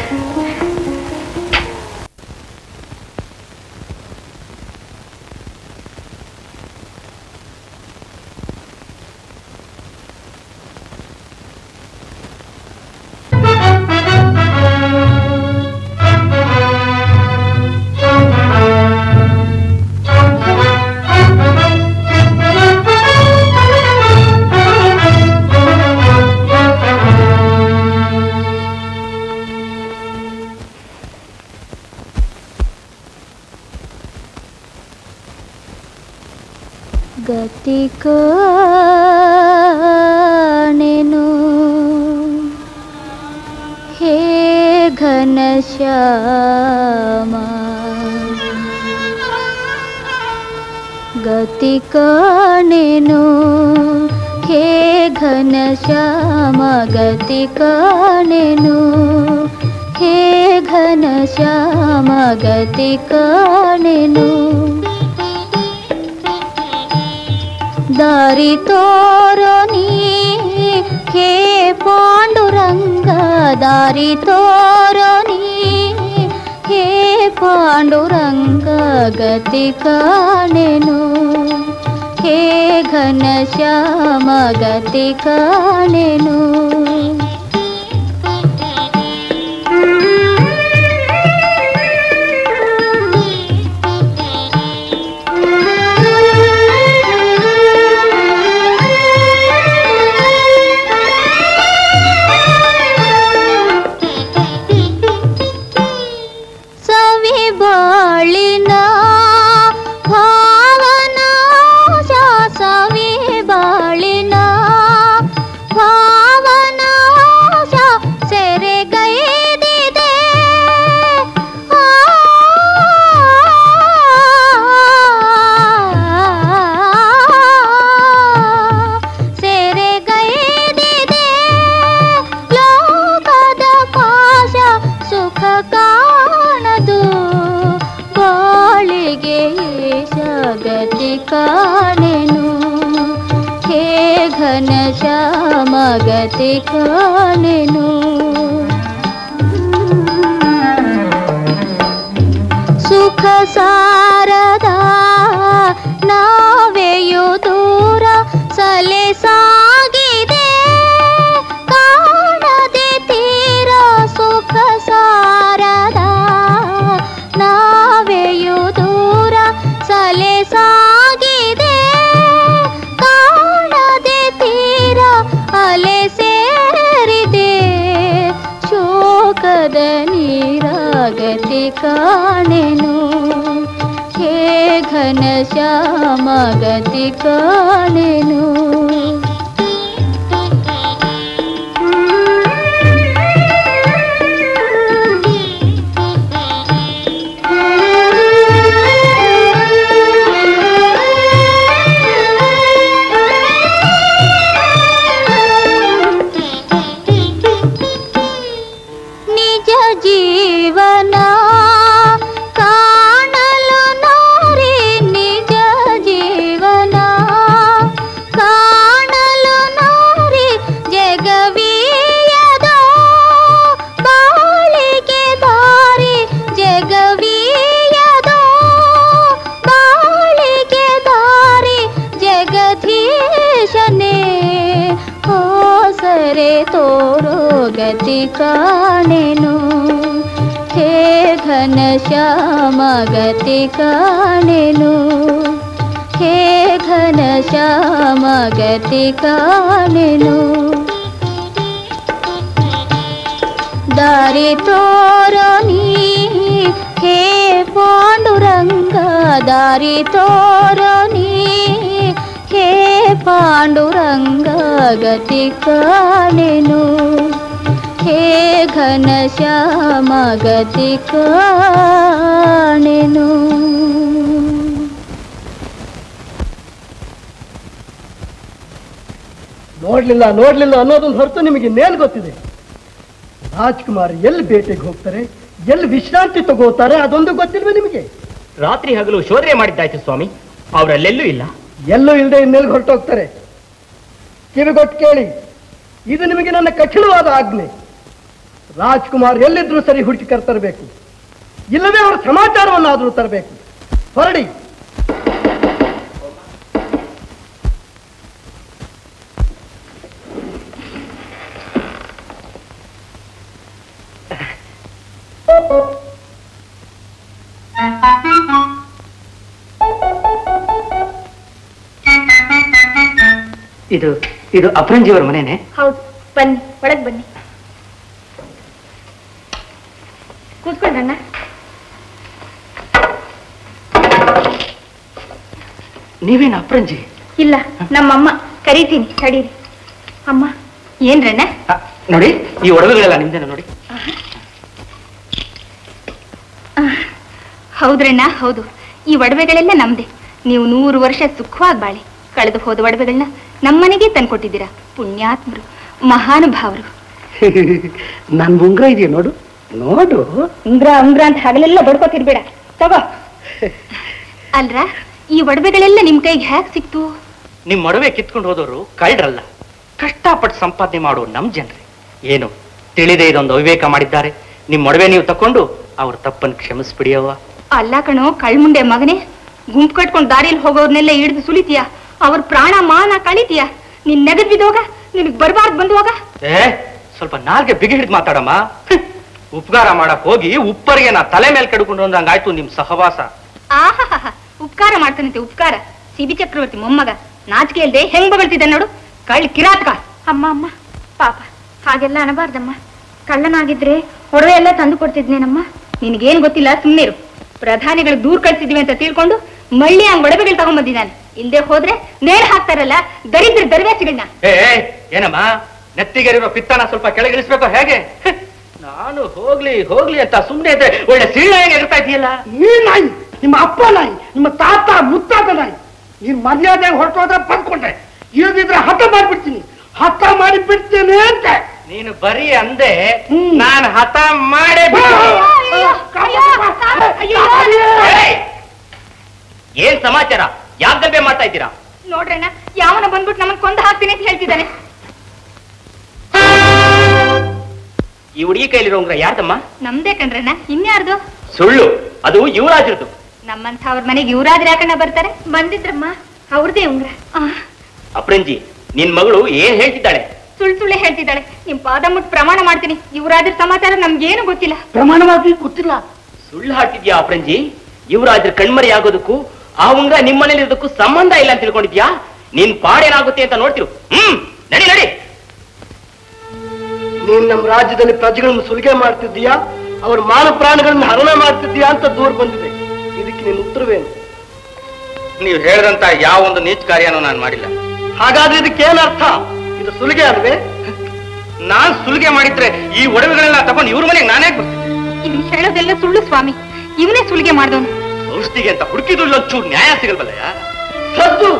ಗತಿ ಕಾಣೆನು ಹೇ ಘನಶ್ಯಾಮ ಗತಿ ಕಾಣೆನು ಹೇ ಘನಶ್ಯಾಮ ಗತಿ ಕಾಣೆನು ಹೇ ಘನಶ್ಯಾಮ ಗತಿ ಕಾಣೆನು ದಾರಿ ತೋರೋ ನೀ ಹೇ ಪಾಂಡುರಂಗ ದಾರಿ ತೋರೋ ನೀ ಹೇ ಪಾಂಡುರಂಗ ಗತಿ ಕಾಣೆನು ಹೇ ಘನಶ್ಯಾಮ ಗತಿ ಕಾಣೆನು ಸವಿ ಬಾಳಿನ ಭಾವನಾ ಸವಿ ಬಾಳಿನ ಭಾವನಾ ಸೆರೆಗೈದಿದೆ ಆ, ಸೆರೆಗೈದಿದೆ ಲೋಕದ ಪಾಶ ಸುಖ ಕಾಣದು ಬಾಳಿಗೆ ಗತಿ ಕಾಣೆನು ಹೇ ಘನ ಶ್ಯಾಮ ಗತಿ ಕಾಣೆನು ಸುಖ ಸಾರದ ನಾವೆಯು ದೂರ ಸಲೆ ಸಾಗಿದೆ ಕಾಣದೆ ತೀರ ಸುಖ ಸಾರದ ನಾವೆಯು ದೂರ ಸಲೆ ಸಾಗಿದೆ ಕಾಣದೆ ತೀರ ಅಲೆ ಸೇರಿದೆ ಶೋಕದ ನೀರಾಗತಿ ಕಾಣೆನು ಹೇ ಘನ ಶ್ಯಾಮ ಗತಿ ಕಾಣೆನು ಕಾಣೆನು ಹೇ ಘನ ಶ್ಯಾಮ ಗತಿ ಕಾಣೆನು ಹೇ ಘನ ಶ್ಯಾಮ ಗತಿ ಕಾಣೆನು ದಾರಿ ತೋರಣಿ ಹೇ ಪಾಂಡುರಂಗ ದಾರಿ ತೋರಣಿ ಹೇ ಪಾಂಡುರಂಗ ಗತಿ ಕಾಣೆನು ಹೇ ಘನ ಶ್ಯಾಮ ಗತಿ ಕಾಣೆನು ನೋಡ್ಲಿಲ್ಲ ನೋಡ್ಲಿಲ್ಲ ಅನ್ನೋದೊಂದು ಹೊರತು ನಿಮಗೆ ಇನ್ನೇನು ಗೊತ್ತಿದೆ ರಾಜ್ಕುಮಾರ್ ಎಲ್ಲಿ ಬೇಟೆಗೆ ಹೋಗ್ತಾರೆ ಎಲ್ಲಿ ವಿಶ್ರಾಂತಿ ತಗೋತಾರೆ ಅದೊಂದು ಗೊತ್ತಿಲ್ವೇ ನಿಮಗೆ ರಾತ್ರಿ ಹಗಲು ಶೋಧನೆ ಮಾಡಿದ್ದಾಯ್ತು ಸ್ವಾಮಿ ಅವರಲ್ಲೆಲ್ಲೂ ಇಲ್ಲ ಎಲ್ಲೂ ಇಲ್ಲದೆ ಇನ್ನೆಲ್ಲಿ ಹೊರಟೋಗ್ತಾರೆ ಕಿವಿಗೊಟ್ಟು ಕೇಳಿ ಇದು ನಿಮಗೆ ನನ್ನ ಕಠಿಣವಾದ ಆಜ್ಞೆ ರಾಜ್ಕುಮಾರ್ ಎಲ್ಲಿದ್ರು ಸರಿ ಹುಡುಕಿ ಕರ್ತರಬೇಕು ಇಲ್ಲವೇ ಅವರ ಸಮಾಚಾರವನ್ನಾದರೂ ತರಬೇಕು ಹೊರಡಿ ಇದು ಇದು ಅಪರಂಜಿಯವರ ಮನೆನೇ ಹೌದು ಬನ್ನಿ ಒಳಗ್ ಬನ್ನಿ ಕೂತ್ಕೊಂಡ್ರಣ್ಣ ನೀವೇನು ಅಪರಂಜಿ ಇಲ್ಲ ನಮ್ಮಮ್ಮ ಕರೀತೀನಿ ತಡೀರಿ ಅಮ್ಮ ಏನ್ರಣ್ಣ ನೋಡಿ ಈ ಒಡವೆಗಳೆಲ್ಲ ನಿಮ್ದೇನ ನೋಡಿ ಹೌದ್ರಣ್ಣ ಹೌದು ಈ ಒಡವೆಗಳೆಲ್ಲ ನಮ್ದೆ ನೀವು ನೂರು ವರ್ಷ ಸುಖವಾಗಿ ಬಾಳಿ ಕಳೆದು ಹೋದ ಒಡವೆಗಳನ್ನ ನಮ್ಮನೆಗೆ ತಂದ್ಕೊಟ್ಟಿದ್ದೀರಾ ಪುಣ್ಯಾತ್ಮರು ಮಹಾನುಭಾವರು ನನ್ ಉಂಗ್ರ ಇದೆಯಾ ನೋಡು ನೋಡು ಉಂಗ್ರ ಉಂಗ್ರ ಅಂತ ಹಗಲೆಲ್ಲ ಬಡ್ಕೋತಿರ್ಬೇಡ ತಗೋ ಅಲ್ರ ಈ ಒಡವೆಗಳೆಲ್ಲ ನಿಮ್ ಕೈಗೆ ಹ್ಯಾಕ್ ಸಿಕ್ತು ನಿಮ್ ಒಡವೆ ಕಿತ್ಕೊಂಡು ಹೋದವರು ಕಳ್ಳರಲ್ಲ ಕಷ್ಟಪಟ್ಟು ಸಂಪಾದನೆ ಮಾಡೋ ನಮ್ ಜನರೇ ಏನು ತಿಳಿದೇ ಇದೊಂದು ಅವಿವೇಕ ಮಾಡಿದ್ದಾರೆ ನಿಮ್ ಒಡವೆ ನೀವು ತಕೊಂಡು ಅವ್ರ ತಪ್ಪನ್ನು ಕ್ಷಮಿಸ್ಬಿಡಿ ಅವ್ವ ಅಲ್ಲ ಕಣೋ ಕಳ್ಮುಂಡೆ ಮಗನೇ ಗುಂಪು ಕಟ್ಕೊಂಡು ದಾರಿಯಲ್ಲಿ ಹೋಗೋರ್ನೆಲ್ಲ ಹಿಡಿದು ಸುಲಿತೀಯ ಅವ್ರ ಪ್ರಾಣ ಮಾನ ಕಳಿತೀಯ ನಿನ್ ನೆಗದ್ ಬಿದ್ದೋಗ ನಿನಗ್ ಬರ್ಬಾರ್ದು ಬಂದುವಾಗ ಏ ಸ್ವಲ್ಪ ನಾಲ್ಗೆ ಬಿಗಿ ಹಿಡಿದು ಮಾತಾಡಮ್ಮ ಹ್ಮ್. ಉಪಕಾರ ಮಾಡಕ್ ಹೋಗಿ ಉಪ್ಪರಿಗೆ ನಾ ತಲೆ ಮೇಲೆ ಕಡ್ಕೊಂಡು ಅಂದಂಗಾಯ್ತು ನಿಮ್ ಸಹವಾಸ ಆಹಾಹಾ ಉಪಕಾರ ಮಾಡ್ತಾನಂತೆ ಉಪಕಾರ ಸಿಬಿ ಚಕ್ರವರ್ತಿ ಮೊಮ್ಮಗ ನಾಚಿಕೆ ಇಲ್ದೆ ಹೆಂಗ್ ಬಗಳ್ತಿದ್ದ ನೋಡು ಕಳ್ಳ ಕಿರಾತಕ ಅಮ್ಮ ಅಮ್ಮ ಪಾಪ ಹಾಗೆಲ್ಲ ಅನಬಾರ್ದಮ್ಮ ಕಳ್ಳನಾಗಿದ್ರೆ ಒಡವೆ ಎಲ್ಲ ತಂದು ಕೊಡ್ತಿದ್ನೇನಮ್ಮ ನಿನಗೇನ್ ಗೊತ್ತಿಲ್ಲ ಸುಮ್ಮನಿರು ಪ್ರಧಾನಿಗಳು ದೂರ್ ಕಳ್ಸಿದ್ವಿ ಅಂತ ತಿಳ್ಕೊಂಡು ಮಳ್ಳಿ ಹಂಗ್ ಒಡವೆಗಳು ತಗೊಂಡ್ಬಂದಿದ್ದಾನೆ ಇಲ್ದೆ ಹೋದ್ರೆ ನೇಣ್ ಹಾಕ್ತಾರಲ್ಲ ದರಿದ್ರ ದರ್ವೇಸಿಗಳನ್ನ ಏ ಏ, ಏನಮ್ಮ ನೆತ್ತಿಗೆರಿರೋ ಪಿತ್ತನ ಸ್ವಲ್ಪ ಕೆಳಗಿಳಿಸ್ಬೇಕು ಹೇಗೆ ಹ್ಮ್. ನಾನು ಹೋಗ್ಲಿ ಹೋಗ್ಲಿ ಅಂತ ಸುಮ್ಮನೆ ಇದ್ರೆ ಒಳ್ಳೆ ಸೀಳಾಗಿ ಇರ್ತಾ ಇದೆಯಲ್ಲ ಈ ನಾಯಿ ನಿಮ್ಮ ಅಪ್ಪ ನಾಯಿ ನಿಮ್ಮ ತಾತ ಮುತ್ತಾತ ನಾಯಿ ನೀನ್ ಮರ್ಯಾದೆ ಹೊರಟೋದ್ರೆ ಬಂದ್ಕೊಂಡೆ ಇಲ್ಲದಿದ್ರೆ ಹಠ ಮಾಡ್ಬಿಡ್ತೀನಿ ಹಠ ಮಾಡಿ ಬಿಡ್ತೇನೆ ಅಂತ ನೀನು ಬರೀ ಅಂದೆ ನಾನು ಹಠ ಮಾಡೇ ಏಯ್! ಏನ್ ಸಮಾಚಾರ ಯಾಕ ಗಲ್ಬೆ ಮಾಡ್ತಾ ಇದ್ದೀರಾ ನೋಡ್ರಣ್ಣ ಯಾವನ ಬಂದ್ಬಿಟ್ಟು ನಮ್ಮನ್ ಕೊಂದು ಹಾಕ್ತೀನಿ ಅಂತ ಹೇಳ್ತಿದ್ದಾನೆ ಈ ಹುಡುಗಿ ಕೈಲಿರೋ ಉಂಗ್ರ ಯಾರ್ದಮ್ಮ ನಮ್ದೇ ಕಣ್ರಣ್ಣ ಇನ್ಯಾರ್ದು ಸುಳ್ಳು ಅದು ಯುವರಾಜರದು ನಮ್ಮಂಥ ಅವ್ರ ಮನೆಗೆ ಇವ್ರಾದ್ರೆ ಯಾಕಣ್ಣ ಬರ್ತಾರೆ ಬಂದಿದ್ರಮ್ಮ ಅವ್ರದೇ ಉಂಗ್ರ ಆ, ಅಪ್ರಂಜಿ ನಿನ್ ಮಗಳು ಏನ್ ಹೇಳ್ತಿದ್ದಾಳೆ ಸುಳ್ಳು ಸುಳ್ಳೆ ಹೇಳ್ತಿದ್ದಾಳೆ ನಿಮ್ ಪಾದ ಮುಟ್ಟು ಪ್ರಮಾಣ ಮಾಡ್ತೀನಿ ಇವ್ರಾದ್ರ ಸಮಾಚಾರ ನಮ್ಗೇನು ಗೊತ್ತಿಲ್ಲ ಪ್ರಮಾಣವಾಗಿ ಗೊತ್ತಿಲ್ಲ ಸುಳ್ಳು ಹಾಡ್ತಿದ್ಯಾ ಅಪ್ರಂಜಿ ಯುವರಾಜರ ಕಣ್ಮರಿ ಆಗೋದಕ್ಕೂ ಆ ಉಂಗ್ರ ನಿಮ್ಮನೇಲಿ ಇರೋದಕ್ಕೂ ಸಂಬಂಧ ಇಲ್ಲ ಅಂತ ತಿಳ್ಕೊಂಡಿದ್ಯಾ ನಿನ್ ಪಾಡೇನಾಗುತ್ತೆ ಅಂತ ನೋಡ್ತಿರು ಹ್ಮ್ ನಡಿ ನಡಿ ನೀನ್ ನಮ್ಮ ರಾಜ್ಯದಲ್ಲಿ ಪ್ರಜೆಗಳನ್ನು ಸುಲಿಗೆ ಮಾಡ್ತಿದ್ದೀಯಾ ಅವ್ರ ಮಾನ ಪ್ರಾಣಗಳನ್ನ ಹರಣ ಮಾಡ್ತಿದ್ದೀಯಾ ಅಂತ ದೂರ ಬಂದಿದೆ ಇದಕ್ಕೆ ನಿನ್ನ ಉತ್ತರವೇನು ನೀವು ಹೇಳಿದಂತ ಯಾವ ಒಂದು ನೀಚ ಕಾರ್ಯನೂ ನಾನು ಮಾಡಿಲ್ಲ ಹಾಗಾದ್ರೆ ಇದಕ್ಕೆ ಏನ್ ಅರ್ಥ ಇದು ಸುಲಿಗೆ ಅಲ್ವೇ ನಾನ್ ಸುಲಿಗೆ ಮಾಡಿದ್ರೆ ಈ ಒಡವೆಗಳೆಲ್ಲ ತಗೊಂಡು ಇವ್ರ ಮನೆಗೆ ನಾನೇ ಬರ್ತೀನಿ ಇವ್ನು ಹೇಳೋದೆಲ್ಲ ಸುಳ್ಳು ಸ್ವಾಮಿ ಇವನೇ ಸುಲಿಗೆ ಮಾಡ್ದವನು ಔಷಧಿಗೆ ಅಂತ ಹುಡುಕಿದ್ರು ಒಂಚೂರು ನ್ಯಾಯ ಸಿಗಲ್ವಲ್ಲಯ್ಯ ಸದ್ದು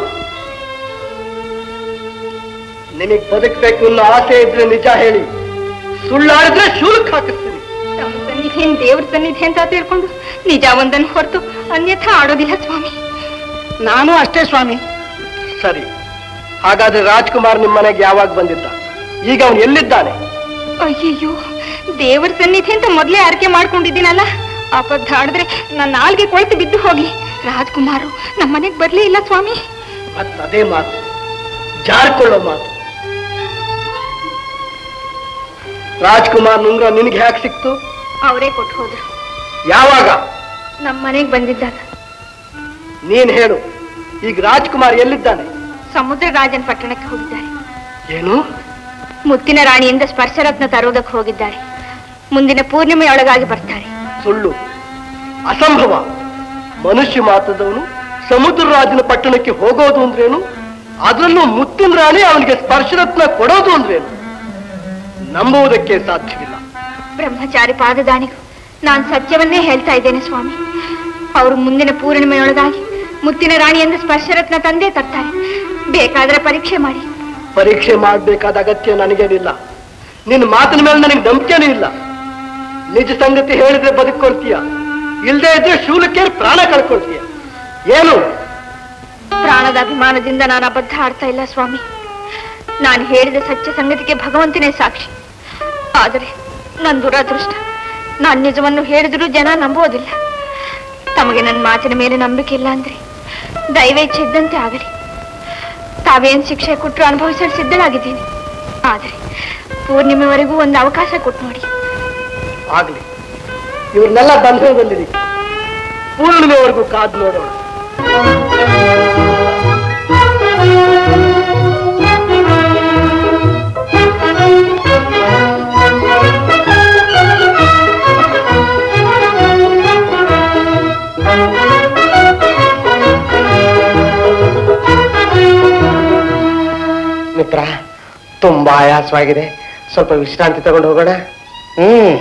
ನಿಮಗ್ ಬದುಕಬೇಕು ಅನ್ನೋ ಆಸೆ ಇದ್ರೆ ನಿಜ ಹೇಳಿ ಸುಳ್ಳಾಡಿದ್ರೆ ಶೂಲಕ್ ಹಾಕಿಸ್ತೀನಿ ತಮ್ಮ ಸನ್ನಿಧಿನ್ ದೇವ್ರ ಸನ್ನಿಧಿ ಅಂತ ತಿಳ್ಕೊಂಡು ನಿಜ ಒಂದನ್ನು ಹೊರತು ಅನ್ಯಥಾ ಆಡೋದಿಲ್ಲ ಸ್ವಾಮಿ ನಾನು ಅಷ್ಟೇ ಸ್ವಾಮಿ ಸರಿ ಹಾಗಾದ್ರೆ ರಾಜ್ಕುಮಾರ್ ನಿಮ್ಮ ಮನೆಗೆ ಯಾವಾಗ ಬಂದಿದ್ದ ಈಗ ಅವನು ಎಲ್ಲಿದ್ದಾನೆ ಅಯ್ಯಯ್ಯೋ ದೇವರ ಸನ್ನಿಧಿ ಅಂತ ಮೊದ್ಲೇ ಆರ್ಕೆ ಮಾಡ್ಕೊಂಡಿದ್ದೀನಲ್ಲ ಅಬದ್ಧ ಆಡಿದ್ರೆ ನನ್ನ ನಾಲ್ಗೆ ಕೊಳ್ತು ಬಿದ್ದು ಹೋಗಿ ರಾಜ್ಕುಮಾರು ನಮ್ಮ ಮನೆಗ್ ಬರ್ಲೇ ಇಲ್ಲ ಸ್ವಾಮಿ ಮತ್ತ ಅದೇ ಮಾತು ಜಾರ್ಕೊಳ್ಳೋ ಮಾತು ರಾಜ್ಕುಮಾರ್ ನುಂಗ್ರ ನಿನಗೆ ಹ್ಯಾಕ್ ಸಿಕ್ತು ಅವರೇ ಕೊಟ್ಟು ಹೋದ್ರು ಯಾವಾಗ ನಮ್ಮ ಮನೆಗೆ ಬಂದಿದ್ದಾಗ ನೀನ್ ಹೇಳು ಈಗ ರಾಜ್ಕುಮಾರ್ ಎಲ್ಲಿದ್ದಾನೆ ಸಮುದ್ರ ರಾಜನ್ ಪಟ್ಟಣಕ್ಕೆ ಹೋಗಿದ್ದಾರೆ ಏನು ಮುತ್ತಿನ ರಾಣಿಯಿಂದ ಸ್ಪರ್ಶರತ್ನ ತರುವುದಕ್ಕೆ ಹೋಗಿದ್ದಾರೆ ಮುಂದಿನ ಪೂರ್ಣಿಮೆಯೊಳಗಾಗಿ ಬರ್ತಾರೆ ಸುಳ್ಳು ಅಸಂಭವ ಮನುಷ್ಯ ಮಾತ್ರದವನು ಸಮುದ್ರ ರಾಜನ ಪಟ್ಟಣಕ್ಕೆ ಹೋಗೋದು ಅಂದ್ರೇನು ಅದರಲ್ಲೂ ಮುತ್ತಿನ ರಾಣಿ ಅವನಿಗೆ ಸ್ಪರ್ಶರತ್ನ ಕೊಡೋದು ಅಂದ್ರೇನು ನಂಬುವುದಕ್ಕೆ ಸಾಧ್ಯವಿಲ್ಲ ಬ್ರಹ್ಮಚಾರಿ ಪಾದದಾನಿಗೂ ನಾನು ಸತ್ಯವನ್ನೇ ಹೇಳ್ತಾ ಇದ್ದೇನೆ ಸ್ವಾಮಿ ಅವರು ಮುಂದಿನ ಪೂರ್ಣಿಮೆಯೊಳಗಾಗಿ ಮುತ್ತಿನ ರಾಣಿಯಿಂದ ಸ್ಪರ್ಶರತ್ನ ತಂದೆ ತರ್ತಾರೆ ಬೇಕಾದ್ರೆ ಪರೀಕ್ಷೆ ಮಾಡಿ ಪರೀಕ್ಷೆ ಮಾಡಬೇಕಾದ ಅಗತ್ಯ ನನಗೇನಿಲ್ಲ ನಿನ್ನ ಮಾತಿನ ಮೇಲೆ ನನಗೆ ನಂಬಿಕೆನೂ ಇಲ್ಲ ನಿಜ ಸಂಗತಿ ಹೇಳಿದ್ರೆ ಬದುಕೊಳ್ತೀಯ ಇಲ್ಲದೆ ಇದ್ರೆ ಶೂಲಕ್ಕೆ ಪ್ರಾಣ ಕಳ್ಕೊಳ್ತೀಯ ಏನು ಪ್ರಾಣದ ಅಭಿಮಾನದಿಂದ ನಾನು ಅಬದ್ಧ ಆಡ್ತಾ ಇಲ್ಲ ಸ್ವಾಮಿ ನಾನು ಹೇಳಿದ ಸತ್ಯ ಸಂಗತಿಗೆ ಭಗವಂತನೇ ಸಾಕ್ಷಿ ಆದರೆ ನನ್ನ ದುರದೃಷ್ಟ ನಾನು ನಿಜವನ್ನು ಹೇಳಿದರೂ ಜನ ನಂಬೋದಿಲ್ಲ ತಮಗೆ ನನ್ನ ಮಾತಿನ ಮೇಲೆ ನಂಬಿಕೆ ಇಲ್ಲ ಅಂದ್ರೆ ದೈವೇಚ್ಛೆ ಇದ್ದಂತೆ ಆಗಲಿ ತಾವೇನ್ ಶಿಕ್ಷೆ ಕೊಟ್ಟರು ಅನುಭವಿಸಲು ಸಿದ್ಧಳಾಗಿದ್ದೀನಿ ಆದರೆ ಪೂರ್ಣಿಮೆವರೆಗೂ ಒಂದು ಅವಕಾಶ ಕೊಟ್ಟು ನೋಡಿ ಆಗ್ಲಿ ಇವ್ರನ್ನೆಲ್ಲ ಬಂಧನದಲ್ಲಿರಿ ಪೂರ್ಣಿಮೆವರೆಗೂ ಕಾದು ನೋಡೋಣ ಮಿತ್ರ ತುಂಬಾ ಆಯಾಸವಾಗಿದೆ ಸ್ವಲ್ಪ ವಿಶ್ರಾಂತಿ ತಗೊಂಡು ಹೋಗೋಣ ಹ್ಮ್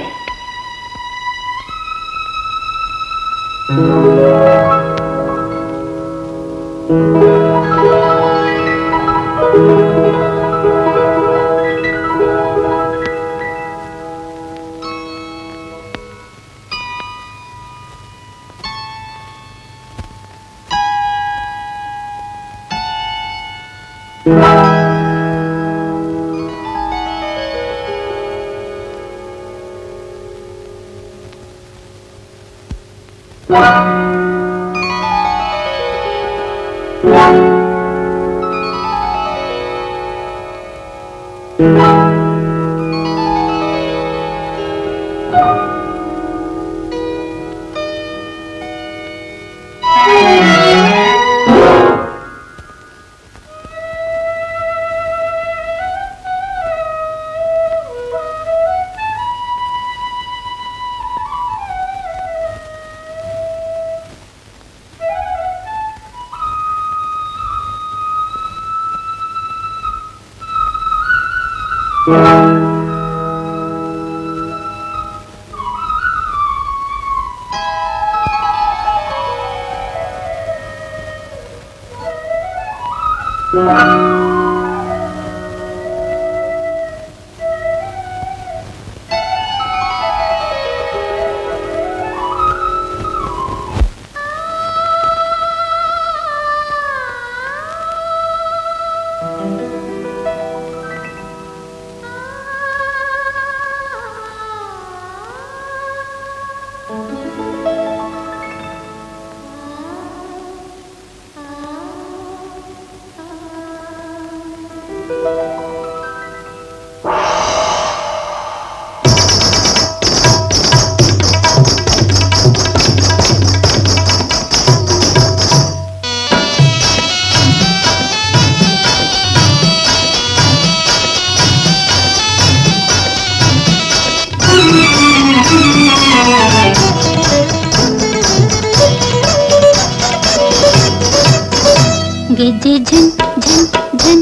ಗೆಜ್ಜೆ ಝನ್ ಝನ್ ಝನ್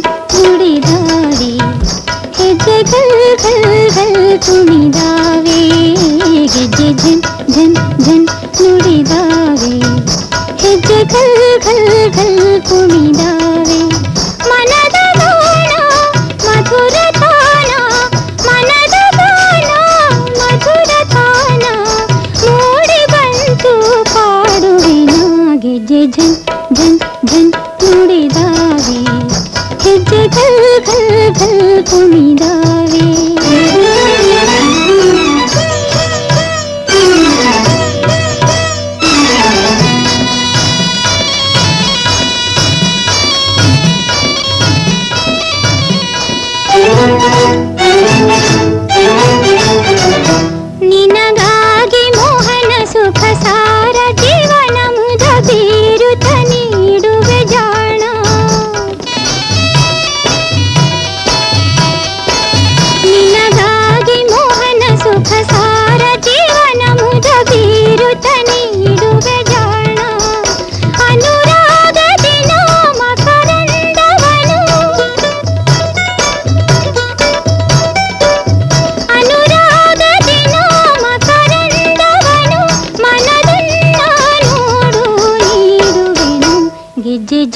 ನುಡಿದಾವೆ ಹೆಜ್ಜೆ ಗಲ್ ಗಲ್ ಗಲ್ ಕುಣಿದಾವೆ ಗೆಜ್ಜೆ ಝನ್ ಝನ್ ಝನ್ ನುಡಿದಾವೆ ಹೆಜ್ಜೆ ಗಲ್ ಗಲ್ ಗಲ್ ಕುಣಿದಾವೆ ಮನದ ಗಾನ ಮಧುರ ತಾನ ಮನದ ಗಾನ ಮಧುರ ತಾನ ಮೂಡಿ ಬಂತು ಪಾಡುವಿನ ಗೆಜ್ಜೆ ಝನ್ ಝನ್ ಝನ್ ನುಡಿದಾವೆ ಹೆಜ್ಜೆ ಘಲ್ ಘಲ್ ಘಲ್ ಕುಣಿದಾವೆ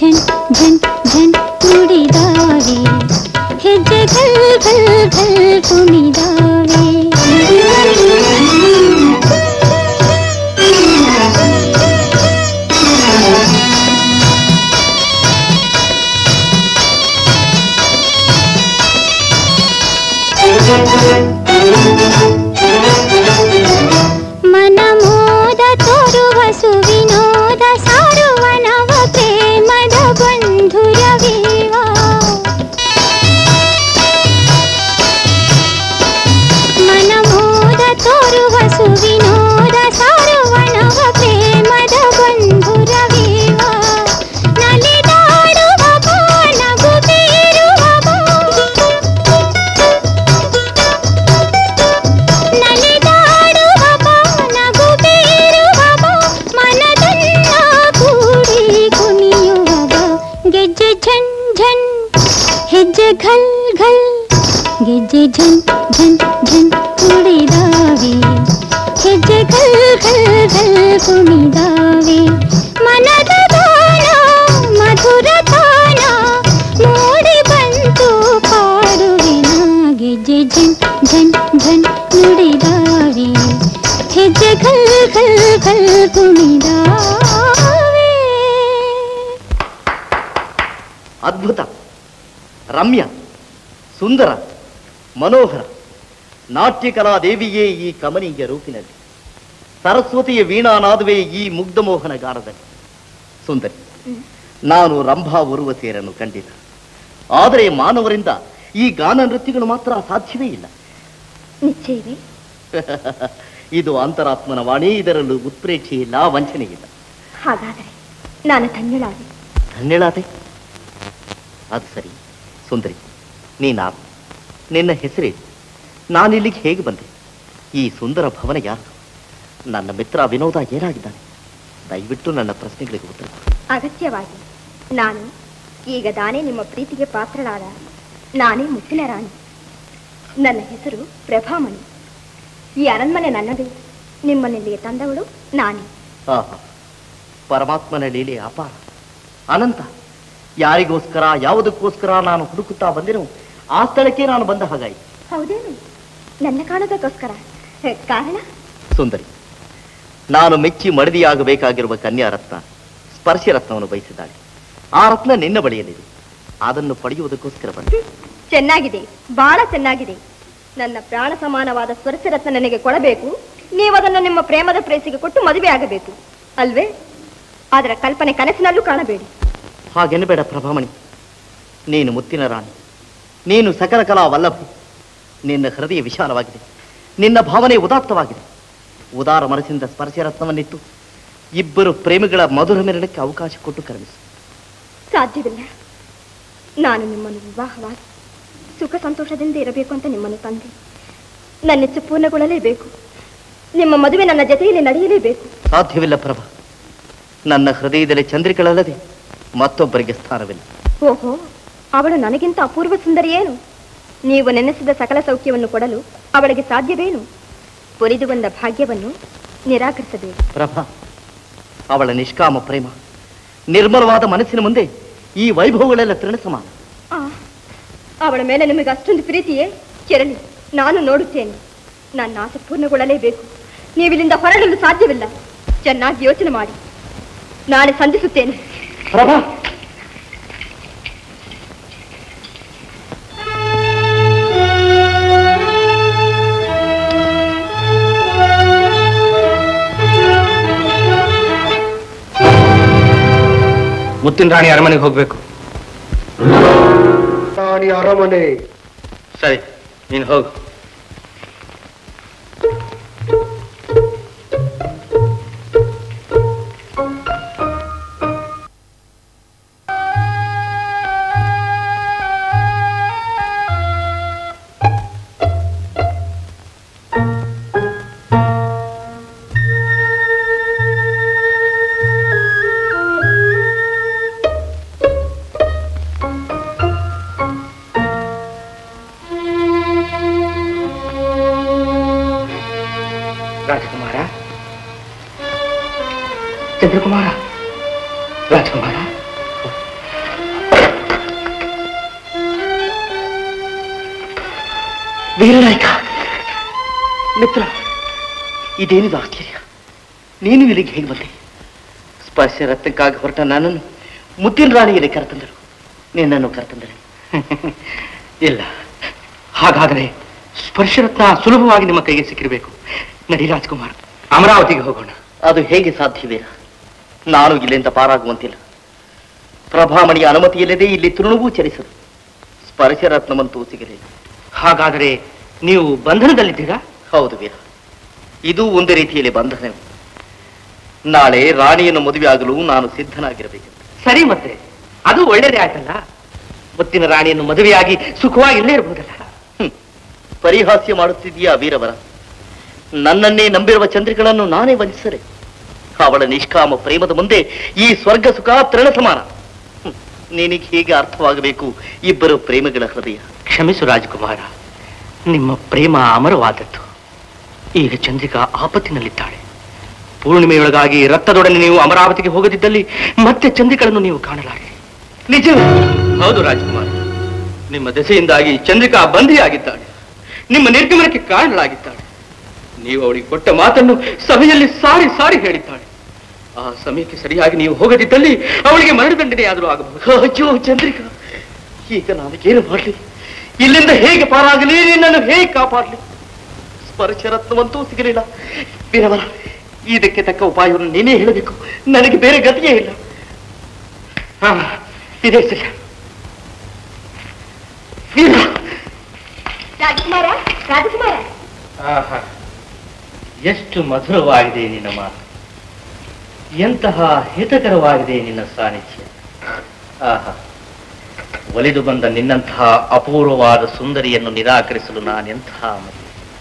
ಝನ್ ಝನ್ ಝನ್ ನುಡಿದಾವೆ ಹೆಜ್ಜೆ ಘಲ್ ಘಲ್ ಘಲ್ ಕುಣಿದಾವೆ ಮನಮೋದ ತೋರುವ ಸುವಿನೋದ ಸಾರುವ ನವ ಪ್ರೇಮದ ಬಂಧುರವೀವ ಮನಮೋದ ತೋರುವ ಸುವಿನೋದ ಸಾರುವ ನವ ಪ್ರೇಮದ ಬಂಧುರವೀವ ನಲಿದಾಡುವ ಬಾನಗು ಬೀರುವ ಬಾ ನಲಿದಾಡುವ ಬಾನಗು ಬೀರುವ ಬಾ ಮನದನ್ನ ಕೂಡಿ ಕುಣಿಯುವ ಬಾ ಗೆಜ್ಜೆ ಝನ್ ಝನ್ ಹೆಜ್ಜೆ ಘಲ್ ಘಲ್ ಗೆಜ್ಜೆ ಝನ್ ಝನ್ ಝನ್ ಕುಣಿದಾವೆ ಹೆಜ್ಜೆ ಘಲ್ ಘಲ್ ಘಲ್ ಕುಣಿದಾವೆ ಮನದ ಗಾನ ಮಧುರ ತಾನ ಮೂಡಿ ಬಂತು ಪಾಡುವೆನ ಗೆಜ್ಜೆ ಝನ್ ಝನ್ ಝನ್ ನುಡಿದಾವೆ ಹೆಜ್ಜೆ ಘಲ್ ಘಲ್ ಘಲ್ ಕುಣಿದಾವೆ ಅದ್ಭುತ ರಮ್ಯ ಸುಂದರ ಮನೋಹರ ನಾಟ್ಯಕಲಾ ದೇವಿಯೇ ಈ ಕಮನೀಯ ರೂಪಿನಲ್ಲಿ ಸರಸ್ವತಿಯ ವೀಣಾನಾದವೇ ಈ ಮುಗ್ಧಮೋಹನ ಗಾನದಲ್ಲಿ ಸುಂದರಿ ನಾನು ರಂಭಾ ಉರ್ವಶಿಯರನ್ನು ಕಂಡಿದ್ದ ಆದರೆ ಮಾನವರಿಂದ ಈ ಗಾನ ನೃತ್ಯಗಳು ಮಾತ್ರ ಸಾಧ್ಯವೇ ಇಲ್ಲ ನಿಶ್ಚಯವೇ ಇದು ಅಂತರಾತ್ಮನ ವಾಣಿ ಇದರಲ್ಲೂ ಉತ್ಪ್ರೇಕ್ಷೆ ಇಲ್ಲ ವಂಚನೆ ಇಲ್ಲ ಹಾಗಾದರೆ ನಾನು ಧನ್ಯಳಾದೆ ಧನ್ಯಳಾದೆ ಅದು ಸರಿ ಸುಂದರಿ ನೀನಾರು ನಿನ್ನ ಹೆಸರೇ ನಾನಿಲ್ಲಿಗೆ ಹೇಗೆ ಬಂದೆ ಈ ಸುಂದರ ಭವನ ಯಾರು ನನ್ನ ಮಿತ್ರ ವಿನೋದ ಏನಾಗಿದ್ದಾನೆ ದಯವಿಟ್ಟು ನನ್ನ ಪ್ರಶ್ನೆಗಳಿಗೆ ಉತ್ತರ ಕೊಡು. ಅಗತ್ಯವಾಗಿ ನಾನು ಈಗ ತಾನೇ ನಿಮ್ಮ ಪ್ರೀತಿಗೆ ಪಾತ್ರಳಾದ ನಾನೇ ಮುತ್ತಿನ ರಾಣಿ ನನ್ನ ಹೆಸರು ಪ್ರಭಾಮಣಿ ಈ ಅರಣ್ಮನೆ ನನ್ನದು ನಿಮ್ಮನ್ನಿಲ್ಲಿಗೆ ತಂದವಳು ನಾನೇ ಆಹಾ ಪರಮಾತ್ಮನ ಲೀಲೆ ಅಪಾರ ಅನಂತ ಯಾರಿಗೋಸ್ಕರ ಯಾವುದಕ್ಕೋಸ್ಕರ ನಾನು ಹುಡುಕುತ್ತಾ ಬಂದಿರೋ ಆ ಸ್ಥಳಕ್ಕೆ ನಾನು ಬಂದ ಹಾಗಾಯಿತು ಹೌದೇನು ನನ್ನ ಕಾಣೋದಕ್ಕೋಸ್ಕರ ಹೆ, ಕಾರಣ ಸುಂದರಿ ನಾನು ಮೆಚ್ಚಿ ಮಡದಿಯಾಗಬೇಕಾಗಿರುವ ಕನ್ಯಾ ರತ್ನ ಸ್ಪರ್ಶ ರತ್ನವನ್ನು ಬಯಸಿದ್ದಾಳೆ ಆ ರತ್ನ ನಿನ್ನ ಬಳಿಯಲ್ಲಿದೆ ಅದನ್ನು ಪಡೆಯುವುದಕ್ಕೋಸ್ಕರ ಬಂದೆ ಚೆನ್ನಾಗಿದೆ ಬಹಳ ಚೆನ್ನಾಗಿದೆ ನನ್ನ ಪ್ರಾಣ ಸಮಾನವಾದ ಸ್ವರಸರತ್ನ ನನಗೆ ಕೊಡಬೇಕು ನೀವು ಅದನ್ನು ನಿಮ್ಮ ಪ್ರೇಮದ ಪ್ರೇಸಿಗೆ ಕೊಟ್ಟು ಮದುವೆ ಆಗಬೇಕು ಅಲ್ವೇ ಅದರ ಕಲ್ಪನೆ ಕನಸಿನಲ್ಲೂ ಕಾಣಬೇಡಿ ಹಾಗೆನ್ನಬೇಡ ಪ್ರಭಾಮಣಿ ನೀನು ಮುತ್ತಿನ ರಾಣಿ ನೀನು ಸಕಲ ಕಲಾ ವಲ್ಲಭಿ ನಿನ್ನ ಹೃದಯ ವಿಶಾಲವಾಗಿದೆ ನಿನ್ನ ಭಾವನೆ ಉದಾತ್ತವಾಗಿದೆ ಉದಾರ ಮನಸ್ಸಿಂದ ಸ್ಪರ್ಶರತ್ನವನ್ನಿತ್ತು ಇಬ್ಬರು ಪ್ರೇಮಿಗಳ ಮಧುರ ಮೆರಳಕ್ಕೆ ಅವಕಾಶ ಕೊಟ್ಟು ಕರೆಮಿಸು ಸಾಧ್ಯವಿಲ್ಲ ನಾನು ನಿಮ್ಮನ್ನು ವಿವಾಹವಾಗಿ ಸುಖ ಸಂತೋಷದಿಂದ ಇರಬೇಕು ಅಂತ ನಿಮ್ಮನ್ನು ತಂದೆ ನನ್ನ ಇಚ್ಛೆ ಪೂರ್ಣಗೊಳ್ಳಲೇಬೇಕು ನಿಮ್ಮ ಮದುವೆ ನನ್ನ ಜೊತೆಯಲ್ಲಿ ನಡೆಯಲೇಬೇಕು ಸಾಧ್ಯವಿಲ್ಲ ಪ್ರಭಾ ನನ್ನ ಹೃದಯದಲ್ಲಿ ಚಂದ್ರಿಗಳಲ್ಲದೆ ಮತ್ತೊಬ್ಬರಿಗೆ ಸ್ಥಾನವಿಲ್ಲ ಓಹೋ ಅವಳು ನನಗಿಂತ ಅಪೂರ್ವ ಸುಂದರಿಯೇನು ನೀವು ನೆನೆಸಿದ ಸಕಲ ಸೌಖ್ಯವನ್ನು ಕೊಡಲು ಅವಳಿಗೆ ಸಾಧ್ಯವೇನು ಒಲಿದು ಬಂದ ಭಾಗ್ಯವನ್ನು ನಿರಾಕರಿಸಬೇಕು ಪ್ರಭಾ ಅವಳ ನಿಷ್ಕಾಮ ಪ್ರೇಮ ನಿರ್ಮಲವಾದ ಮನಸ್ಸಿನ ಮುಂದೆ ಈ ವೈಭವಗಳೆಲ್ಲ ತೃಣ ಸಮಾನ ಆ, ಅವಳ ಮೇಲೆ ನಿಮಗೆ ಅಷ್ಟೊಂದು ಪ್ರೀತಿಯೇ ಕೆರಳಿ ನಾನು ನೋಡುತ್ತೇನೆ ನನ್ನ ಆಸೆ ಪೂರ್ಣಗೊಳ್ಳಲೇಬೇಕು ನೀವಿಲ್ಲಿಂದ ಹೊರಡಲು ಸಾಧ್ಯವಿಲ್ಲ ಚೆನ್ನಾಗಿ ಯೋಚನೆ ಮಾಡಿ ನಾಳೆ ಸಂಧಿಸುತ್ತೇನೆ ಪ್ರಭಾ ಮುತ್ತಿನ ರಾಣಿ ಅರಮನೆಗೆ ಹೋಗ್ಬೇಕು ರಾಣಿ ಅರಮನೆ ಸರಿ ನೀನು ಹೋಗು ರಾಜಕುಮಾರ ಚಂದ್ರಕುಮಾರ ರಾಜಕುಮಾರ ವೀರನಾಯಕ ಮಿತ್ರ ಇದೇನಿದು ಆಶ್ಚರ್ಯ ನೀನು ಇಲ್ಲಿಗೆ ಹೇಗೆ ಬಂದೆ ಸ್ಪರ್ಶ ರತ್ನಕ್ಕಾಗಿ ಹೊರಟ ನನ್ನನ್ನು ಮುದ್ದಿನ ರಾಣಿಯಲ್ಲಿ ಕರೆತಂದರು ನಿನ್ನನ್ನು ಕರೆತಂದರೆ ಇಲ್ಲ ಹಾಗಾದರೆ ಸ್ಪರ್ಶರತ್ನ ಸುಲಭವಾಗಿ ನಿಮ್ಮ ಕೈಗೆ ಸಿಕ್ಕಿರಬೇಕು ನಡಿ ರಾಜ್ಕುಮಾರ್ ಅಮರಾವತಿಗೆ ಹೋಗೋಣ ಅದು ಹೇಗೆ ಸಾಧ್ಯವೇ ನಾನು ಇಲ್ಲಿಂದ ಪಾರಾಗುವಂತಿಲ್ಲ ಪ್ರಭಾಮಣಿಯ ಅನುಮತಿಯಿಲ್ಲದೆ ಇಲ್ಲಿ ತೃಣವೂ ಚಲಿಸದು ಸ್ಪರ್ಶರತ್ನವಂತೂ ಸಿಗಲಿಲ್ಲ ಹಾಗಾದರೆ ನೀವು ಬಂಧನದಲ್ಲಿದ್ದೀರಾ ಹೌದು ವೀರ ಇದು ಒಂದು ರೀತಿಯಲ್ಲಿ ಬಂಧನ ನಾಳೆ ರಾಣಿಯನ್ನು ಮದುವೆಯಾಗಲು ನಾನು ಸಿದ್ಧನಾಗಿರಬೇಕು ಸರಿ ಮತ್ತೆ ಅದು ಒಳ್ಳೇದೇ ಆಯ್ತಲ್ಲ ಮುತ್ತಿನ ರಾಣಿಯನ್ನು ಮದುವೆಯಾಗಿ ಸುಖವಾಗಿ ಇಲ್ಲೇ ಇರಬಹುದಲ್ಲ ಪರಿಹಾಸ್ಯ ಮಾಡುತ್ತಿದ್ದೀಯಾ ವೀರವರ ನನ್ನನ್ನೇ ನಂಬಿರುವ ಚಂದ್ರಿಗಳನ್ನು ನಾನೇ ವಂಚಿಸರೆ ಅವಳ ನಿಷ್ಕಾಮ ಪ್ರೇಮದ ಮುಂದೆ ಈ ಸ್ವರ್ಗ ಸುಖ ತೃಣ ಸಮಾನ ಹ್ಮ್. ನಿನಗೆ ಹೇಗೆ ಅರ್ಥವಾಗಬೇಕು ಇಬ್ಬರು ಪ್ರೇಮಿಗಳ ಹೃದಯ ಕ್ಷಮಿಸು ರಾಜಕುಮಾರ ನಿಮ್ಮ ಪ್ರೇಮ ಅಮರವಾದದ್ದು ಈಗ ಚಂದ್ರಿಕಾ ಆಪತ್ತಿನಲ್ಲಿದ್ದಾಳೆ ಪೂರ್ಣಿಮೆಯೊಳಗಾಗಿ ರಕ್ತದೊಡನೆ ನೀವು ಅಮರಾವತಿಗೆ ಹೋಗದಿದ್ದಲ್ಲಿ ಮತ್ತೆ ಚಂದ್ರಿಕಳನ್ನು ನೀವು ಕಾಣಲಾರೆ ನಿಜವೇ ಹೌದು ರಾಜಕುಮಾರ ನಿಮ್ಮ ದೆಸೆಯಿಂದಾಗಿ ಚಂದ್ರಿಕಾ ಬಂಧಿಯಾಗಿದ್ದಾಳೆ ನಿಮ್ಮ ನಿರ್ಗಮನಕ್ಕೆ ಕಾರಣಲಾಗಿದ್ದಾಳೆ ನೀವು ಅವಳಿಗೆ ಕೊಟ್ಟ ಮಾತನ್ನು ಸಭೆಯಲ್ಲಿ ಸಾರಿ ಸಾರಿ ಹೇಳಿದ್ದಾಳೆ ಆ ಸಮಯಕ್ಕೆ ಸರಿಯಾಗಿ ನೀವು ಹೋಗದಿದ್ದಲ್ಲಿ ಅವಳಿಗೆ ಮರಣದಂಡನೆಯಾದರೂ ಆಗಬಹುದು ಅಯ್ಯೋ ಚಂದ್ರಿಕಾ ಈಗ ನಾನು ಏನು ಮಾಡಲಿ ಇಲ್ಲಿಂದ ಹೇಗೆ ಪಾರಾಗಲಿ ನಿನ್ನನ್ನು ಹೇಗೆ ಕಾಪಾಡಲಿ ಸ್ಪರ್ಶರತ್ನವಂತೂ ಸಿಗಲಿಲ್ಲ ವೀರವರ ಇದಕ್ಕೆ ತಕ್ಕ ಉಪಾಯವನ್ನು ನೀನೇ ಹೇಳಬೇಕು ನನಗೆ ಬೇರೆ ಗತಿಯೇ ಇಲ್ಲ ಹಾ ಇದೇ ಸರಿ ವೀರ ರಾಜಕುಮಾರ ರಾಜಕುಮಾರ ಆಹಾ ಎಷ್ಟು ಮಧುರವಾಗಿದೆ ನಿನ್ನ ಮಾತು ಎಂತಹ ಹಿತಕರವಾಗಿದೆ ನಿನ್ನ ಸಾನ್ನಿಧ್ಯ ಆಹಾ ಒಲಿದು ಬಂದ ನಿನ್ನಂತಹ ಅಪೂರ್ವವಾದ ಸುಂದರಿಯನ್ನು ನಿರಾಕರಿಸಲು ನಾನೆಂತಹ ಮತಿ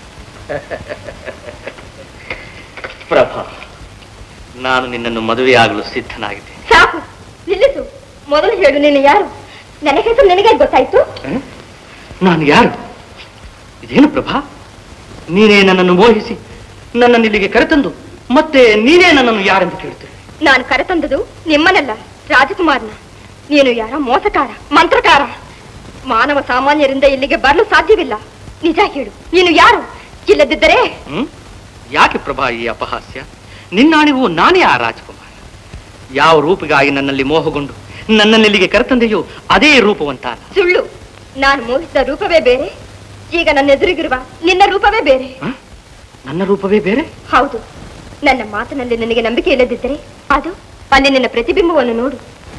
ಪ್ರಭಾ ನಾನು ನಿನ್ನನ್ನು ಮದುವೆಯಾಗಲು ಸಿದ್ಧನಾಗಿದ್ದೇನೆ ಸಾಕು ನಿಲ್ಲಿಸು ಮೊದಲು ಹೇಳು ನೀನು ಯಾರು ನನ್ನ ಹೆಸರು ನಿನಗೆ ಗೊತ್ತಾಯ್ತು ನಾನು ಯಾರು ಇದೇನು ಪ್ರಭಾ ನೀನೇ ನನ್ನನ್ನು ಮೋಹಿಸಿ ನನ್ನನ್ನು ಇಲ್ಲಿಗೆ ಕರೆತಂದು ಮತ್ತೆ ನೀನೇ ನನ್ನನ್ನು ಯಾರೆಂದು ಕೇಳ್ತೇನೆ ನಾನು ಕರೆತಂದದು ನಿಮ್ಮನಲ್ಲ ರಾಜಕುಮಾರ್ನ ನೀನು ಯಾರ ಮೋಸಕಾರ ಮಂತ್ರಕಾರ ಮಾನವ ಸಾಮಾನ್ಯರಿಂದ ಇಲ್ಲಿಗೆ ಬರಲು ಸಾಧ್ಯವಿಲ್ಲ ನಿಜ ಹೇಳು ನೀನು ಯಾರು ಇಲ್ಲದಿದ್ದರೆ ಹ್ಮ್ ಯಾಕೆ ಪ್ರಭಾ ಈ ಅಪಹಾಸ್ಯ ನಿನ್ನಾಣಿವು ನಾನೇ ಆ ರಾಜಕುಮಾರ ಯಾವ ರೂಪಿಗಾಗಿ ನನ್ನಲ್ಲಿ ಮೋಹಗೊಂಡು ನನ್ನನ್ನು ಇಲ್ಲಿಗೆ ಕರೆತಂದೆಯೋ ಅದೇ ರೂಪವಂತ ಅಲ್ಲ. ಸುಳ್ಳು ನಾನು ಮೋಹಿಸಿದ ರೂಪವೇ ಬೇರೆ ಈಗ ನನ್ನ ಎದುರಿಗಿರುವ ನಿನ್ನ ರೂಪವೇ ಬೇರೆ ನನ್ನ ರೂಪವೇ ಬೇರೆ ಹೌದು ನನ್ನ ಮಾತಿನಲ್ಲಿ ನಿನಗೆ ನಂಬಿಕೆ ಇಲ್ಲದಿದ್ದರೆ ಅದು ಅಲ್ಲಿ ನಿನ್ನ ಪ್ರತಿಬಿಂಬವನ್ನು ನೋಡು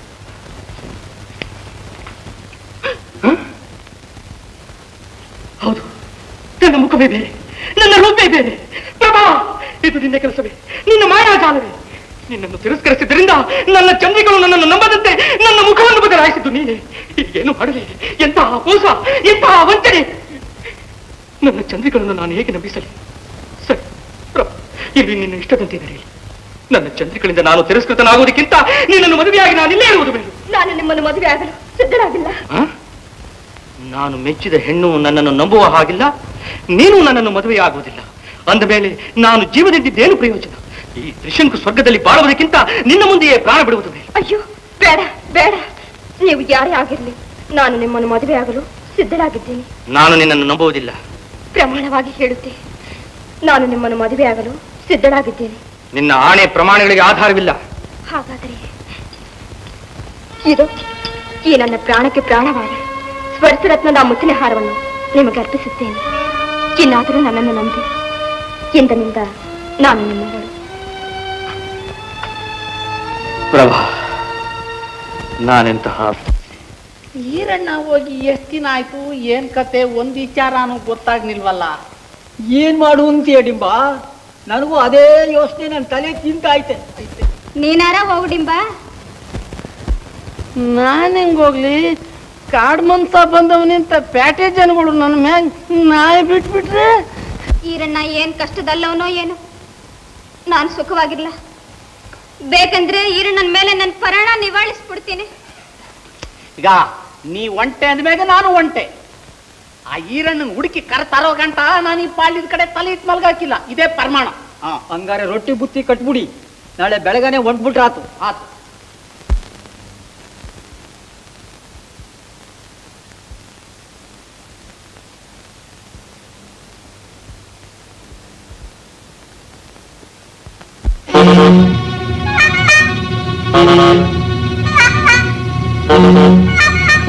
ಹೌದು ನನ್ನ ಮುಖವೇ ಬೇರೆ ನನ್ನ ರೂಪೇ ಬೇರೆ ಪ್ರಭಾ ಇದು ನಿನ್ನ ಕೆಲಸವೇ ನಿನ್ನ ಮಾಯಾಜಾಲವೇ ನಿನ್ನನ್ನು ತಿರಸ್ಕರಿಸಿದ್ರಿಂದ ನನ್ನ ಚಂದ್ರಿಗಳು ನನ್ನನ್ನು ನಂಬದಂತೆ ನನ್ನ ಮುಖವನ್ನು ಬದಲಾಯಿಸಿದ್ದು ನೀನೆ ಏನು ಮಾಡಲಿ ಎಂತಹ ಮೋಸ ಎಂತಹ ವಂಚನೆ ನನ್ನ ಚಂದ್ರಿಗಳನ್ನು ನಾನು ಹೇಗೆ ನಂಬಿಸಲಿ ಸರಿ ಪ್ರಭು ಇಲ್ಲಿ ನಿನ್ನ ಇಷ್ಟದಂತೆ ನಡೆಯಲಿ ನನ್ನ ಚಂದ್ರಿಗಳಿಂದ ನಾನು ತಿರಸ್ಕೃತನಾಗುವುದಕ್ಕಿಂತ ನಿನ್ನನ್ನು ಮದುವೆಯಾಗಿ ನಾನು ಇಲ್ಲೇ ಇರುವುದು ಬೇಡ ನಾನು ನಿಮ್ಮನ್ನು ಮದುವೆ ಆಗಲು ಸಿದ್ಧರಾಗಿಲ್ಲ ಆ? ನಾನು ಮೆಚ್ಚಿದ ಹೆಣ್ಣು ನನ್ನನ್ನು ನಂಬುವ ಹಾಗಿಲ್ಲ ನೀನು ನನ್ನನ್ನು ಮದುವೆಯಾಗುವುದಿಲ್ಲ ಅಂದ ಮೇಲೆ ನಾನು ಜೀವದಿಂದಿದ್ದೇನು ಪ್ರಯೋಜನ ಈ ತ್ರಿಶಂಕು ಸ್ವರ್ಗದಲ್ಲಿ ಬಾಳುವುದಕ್ಕಿಂತ ನಿನ್ನ ಮುಂದೆಯೇ ಪ್ರಾಣ ಬಿಡುವುದು ಮೇಲೆ ಅಯ್ಯೋ ಬೇಡ ಬೇಡ ನೀವು ಯಾರೇ ಆಗಿರ್ಲಿ ನಾನು ನಿಮ್ಮನ್ನು ಮದುವೆ ಆಗಲು ಸಿದ್ಧರಾಗಿದ್ದೀನಿ ನಾನು ನಿನ್ನನ್ನು ನಂಬುವುದಿಲ್ಲ ಪ್ರಮಾಣವಾಗಿ ಹೇಳುತ್ತೆ ನಾನು ನಿಮ್ಮನ್ನು ಮದುವೆ ಆಗಲು ಸಿದ್ಧರಾಗಿದ್ದೇನೆ ನಿನ್ನ ಆಣೆ ಪ್ರಮಾಣಗಳಿಗೆ ಆಧಾರವಿಲ್ಲ ಹಾಗಾದರೆ ಇದು ಈ ನನ್ನ ಪ್ರಾಣಕ್ಕೆ ಪ್ರಾಣವಾದ ಸ್ವರ್ಸರತ್ನದ ಮುತ್ತಿನ ಹಾರವನ್ನು ನಿಮಗೆ ಅರ್ಪಿಸುತ್ತೇನೆ ಇನ್ನಾದರೂ ನನ್ನನ್ನು ನಂಬಿ ಇಂದಿನಿಂದ ನಾನು ನಿಮ್ಮವಳು ಪ್ರಭಾ ನಾನೆಂತಹ ಈರಣ್ಣ ಹೋಗಿ ಎಷ್ಟು ದಿನ ಆಯ್ತು ಏನ್ ಕತೆ ಒಂದ್ ವಿಚಾರನೂ ಗೊತ್ತಾಗ್ನಿಲ್ವಲ್ಲ ಏನ್ ಮಾಡು ಅಂತೀಯ ಡಿಂಬ ನನಗೂ ಅದೇ ಯೋಚನೆ ನನ್ನ ತಲೆ ತಿಂತಾಯ್ತೆ ನೀನಾರ ಹೋಗ್ಡಿಂಬ ನಾನ್ ಹೆಂಗ್ ಹೋಗ್ಲಿ ಕಾಡ್ಮಂತ ಬಂದವನಿಂತ ಪ್ಯಾಟೆ ಜನಗಳು ನನ್ನ ಮ್ಯಾಗ ನಾಯಿ ಬಿಟ್ಬಿಟ್ರೆ ಈರಣ್ಣ ಏನ್ ಕಷ್ಟದಲ್ಲವನೋ ಏನು ನಾನು ಸುಖವಾಗಿರ್ಲ ಬೇಕಂದ್ರೆ ಈರಣ್ಣನ ಮೇಲೆ ನನ್ನ ಪರಾಣ ನಿವಾಳಿಸ್ಬಿಡ್ತೀನಿ ಈಗ ನೀ ಒಂಟೆ ಅಂದ್ಮ್ಯಾಗ ನಾನು ಒಂಟೆ ಆ ಈರಣ್ಣನ ಹುಡುಕಿ ಕರ ತರೋ ಗಂಟ ನಾನು ಈ ಪಾಳ್ಯದ ಕಡೆ ತಲೆ ಇಟ್ಟು ಮಲ್ಗಾಕಿಲ್ಲ ಇದೇ ಪ್ರಮಾಣ ಹಂಗಾರೆ ರೊಟ್ಟಿ ಬುತ್ತಿ ಕಟ್ಬಿಡಿ ನಾಳೆ ಬೆಳಗಾನೆ ಹೊಂಟ್ಬಿಟ್ರಾತು ಆತು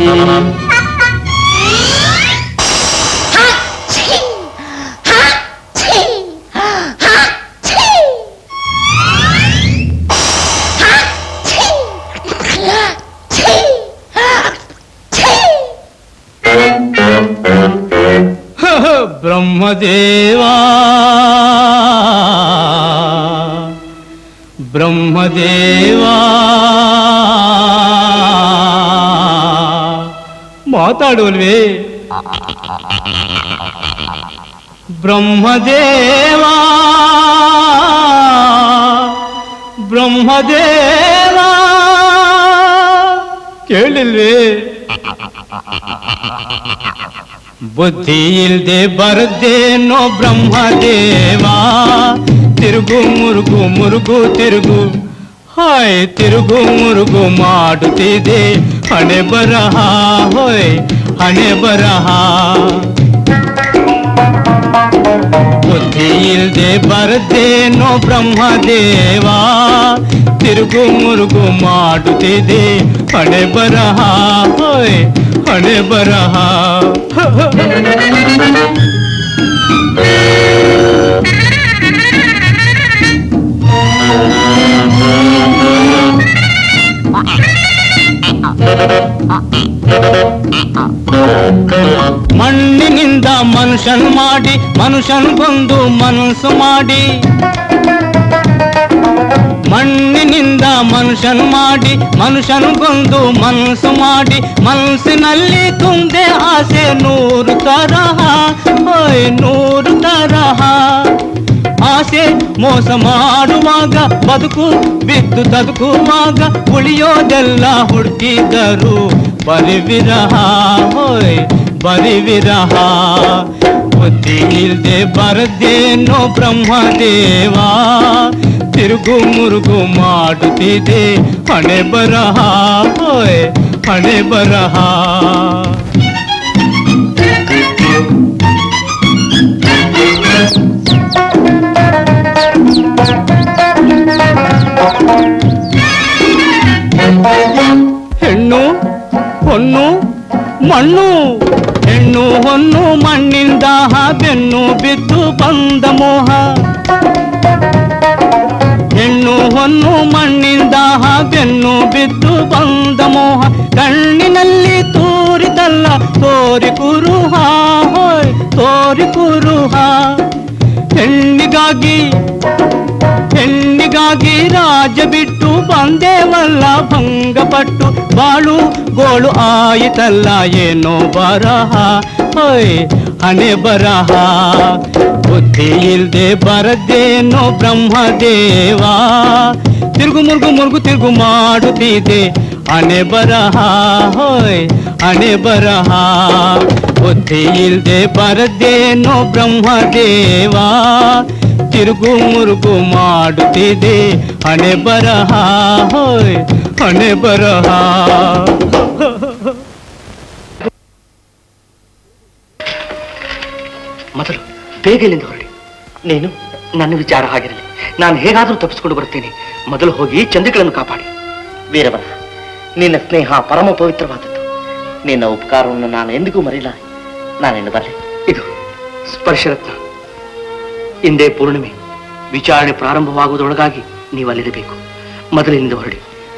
ಬ್ರಹ್ಮದೇವಾ ಬ್ರಹ್ಮದೇವಾ ಮಾತಾಡುವಲ್ವೇ ಬ್ರಹ್ಮದೇವಾ ಬ್ರಹ್ಮದೇವಾ ಕೇಳಿಲ್ವೇ ಬುದ್ಧಿ ಇಲ್ದೆ ಬರದೇನೋ ಬ್ರಹ್ಮದೇವಾ ತಿರುಗು ಮುರುಗು ಮುರುಗು ತಿರುಗು ಹಾಯ್ ತಿರುಗು ಮುರುಗು ಮಾಡುತ್ತಿದೆ ಹಣೆ ಬರಹ ಹೋಯ್ ಹಣೆ ಬರಹ ಬುದ್ಧಿ ಇಲ್ದೆ ಬರದೇನೋ ಬ್ರಹ್ಮದೇವಾ ತಿರುಗು ಮುರುಗು ಮಾಡುತ್ತಿದೆ ಹಣೆ ಬರಹ ಹೋಯ್ ಹಣೆ ಬರಹ ಮಣ್ಣಿನಿಂದ ಮನುಷ್ಯನ್ ಮಾಡಿ ಮನುಷ್ಯನ್ ಕೊಂದು ಮನಸ್ಸು ಮಾಡಿ ಮಣ್ಣಿನಿಂದ ಮನುಷ್ಯನ್ ಮಾಡಿ ಮನುಷ್ಯನ್ ಕೊಂದು ಮನಸ್ಸು ಮಾಡಿ ಮನಸ್ಸಿನಲ್ಲಿ ತುಂಬಿದೆ ಆಸೆ ನೂರು ತರಹ ಓಯ್ ನೂರು ತರಹ ಆಸೆ ಮೋಸ ಮಾಡುವಾಗ ಬದುಕು ಬಿದ್ದು ತದುಕುವಾಗ ಉಳಿಯೋದೆಲ್ಲ ಹುಡುಕಿದರು ಬರಿ ವಿರಹ ಹೋಯ್ ಬರಿ ವಿರಹ ಬುದ್ಧಿ ಇಲ್ದೆ ಬರದೇನೋ ಬ್ರಹ್ಮದೇವಾ ತಿರುಗು ಮುರುಗು ಮಾಡುತ್ತಿದೆ ಹಣೆ ಬರಹ ಹೋಯ್ ಹಣೆ ಬರಹ ಹೆಣ್ಣು ಹೊನ್ನು ಮಣ್ಣು ಹೆಣ್ಣು ಹೊನ್ನು ಮಣ್ಣಿಂದ ಬೆನ್ನು ಬಿದ್ದು ಬಂದ ಮೋಹ ಹೆಣ್ಣು ಹೊನ್ನು ಮಣ್ಣಿಂದ ಬೆನ್ನು ಬಿದ್ದು ಬಂದ ಮೋಹ ಕಣ್ಣಿನಲ್ಲಿ ತೋರಿದಲ್ಲ ತೋರಿ ಕುರುಹ ಹೋಯ್ ತೋರಿ ಕುರುಹ ಹೆಣ್ಣಿಗಾಗಿ ಹೆಣ್ಣಿಗಾಗಿ ರಾಜ ಬಿಟ್ಟು ಬಂದೇವಲ್ಲ ಭಂಗಪಟ್ಟು ಬಾಳು ಗೋಳು ಆಯಿತಲ್ಲ ಏನೋ ಬರಹ ಹೊಯ್ ಹಣೆ ಬರಹ ಬುದ್ಧಿ ಇಲ್ದೆ ಬರದೇನೋ ಬ್ರಹ್ಮದೇವಾ ತಿರುಗು ಮುರುಗು ಮುರುಗು ತಿರುಗು ಮಾಡುತ್ತಿದೆ ಹಣೆ ಬರಹ ಹೋಯ್ ಹಣೆ ಬರಹ ಬುದ್ಧಿ ಇಲ್ದೆ ಬರದೇನೋ ಬ್ರಹ್ಮದೇವಾ ತಿರುಗು ಮುರುಗು ಮಾಡುತ್ತಿದೆ ಹಣೆ ಬರಹ ಹೋಯ್ ಹಣೆ ಬರಹ ಮೊದಲು ಬೇಗ ಇಲ್ಲಿಂದ ಹೊರಡಿ ನೀನು ನನ್ನ ವಿಚಾರ ಆಗಿರಲಿ ನಾನು ಹೇಗಾದರೂ ತಪ್ಪಿಸ್ಕೊಂಡು ಬರುತ್ತೇನೆ ಮೊದಲು ಹೋಗಿ ಚಂದ್ರಿಗಳನ್ನು ಕಾಪಾಡಿ ವೀರವರ ನಿನ್ನ ಸ್ನೇಹ ಪರಮ ಪವಿತ್ರವಾದದ್ದು ನಿನ್ನ ಉಪಕಾರವನ್ನು ನಾನು ಎಂದಿಗೂ ಮರಿಲ್ಲ ನಾನಿನ್ನು ಬರಲಿ ಇದು ಸ್ಪರ್ಶರತ್ನ ಇಂದೇ ಪೂರ್ಣಿಮೆ ವಿಚಾರಣೆ ಪ್ರಾರಂಭವಾಗುವುದರೊಳಗಾಗಿ ನೀವು ಅಲ್ಲಿರಬೇಕು ಮೊದಲಿನಿಂದ ಹೊರಡಿ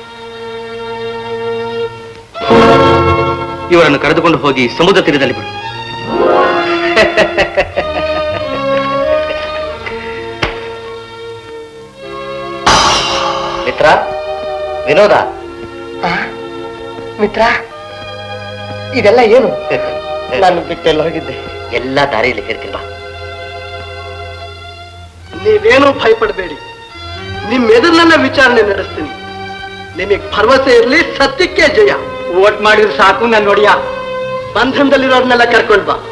ಇವರನ್ನು ಕರೆದುಕೊಂಡು ಹೋಗಿ ಸಮುದ್ರ ತೀರದಲ್ಲಿ ಬಿಡು ಮಿತ್ರ ವಿನೋದ ಮಿತ್ರ ಇದೆಲ್ಲ ಏನು ನಾನು ಬಿಟ್ಟೆಲ್ಲ ಹೋಗಿದ್ದೆ ಎಲ್ಲ ದಾರಿಯಲ್ಲಿ ಸೇರ್ತಿಲ್ವಾ ನೀವೇನು ಭಯಪಡಬೇಡಿ ನಿಮ್ ಎದುರಿನನ್ನ ವಿಚಾರಣೆ ನಡೆಸ್ತೀನಿ ನಿಮಗ್ ಭರವಸೆ ಇರ್ಲಿ ಸತ್ಯಕ್ಕೆ ಜಯ ಓಟ್ ಮಾಡಿದ್ರೆ ಸಾಕು ನಾನು ನೋಡಿಯ ಬಂಧನದಲ್ಲಿರೋರ್ನೆಲ್ಲ ಕರ್ಕೊಂಡ್ ಬಾ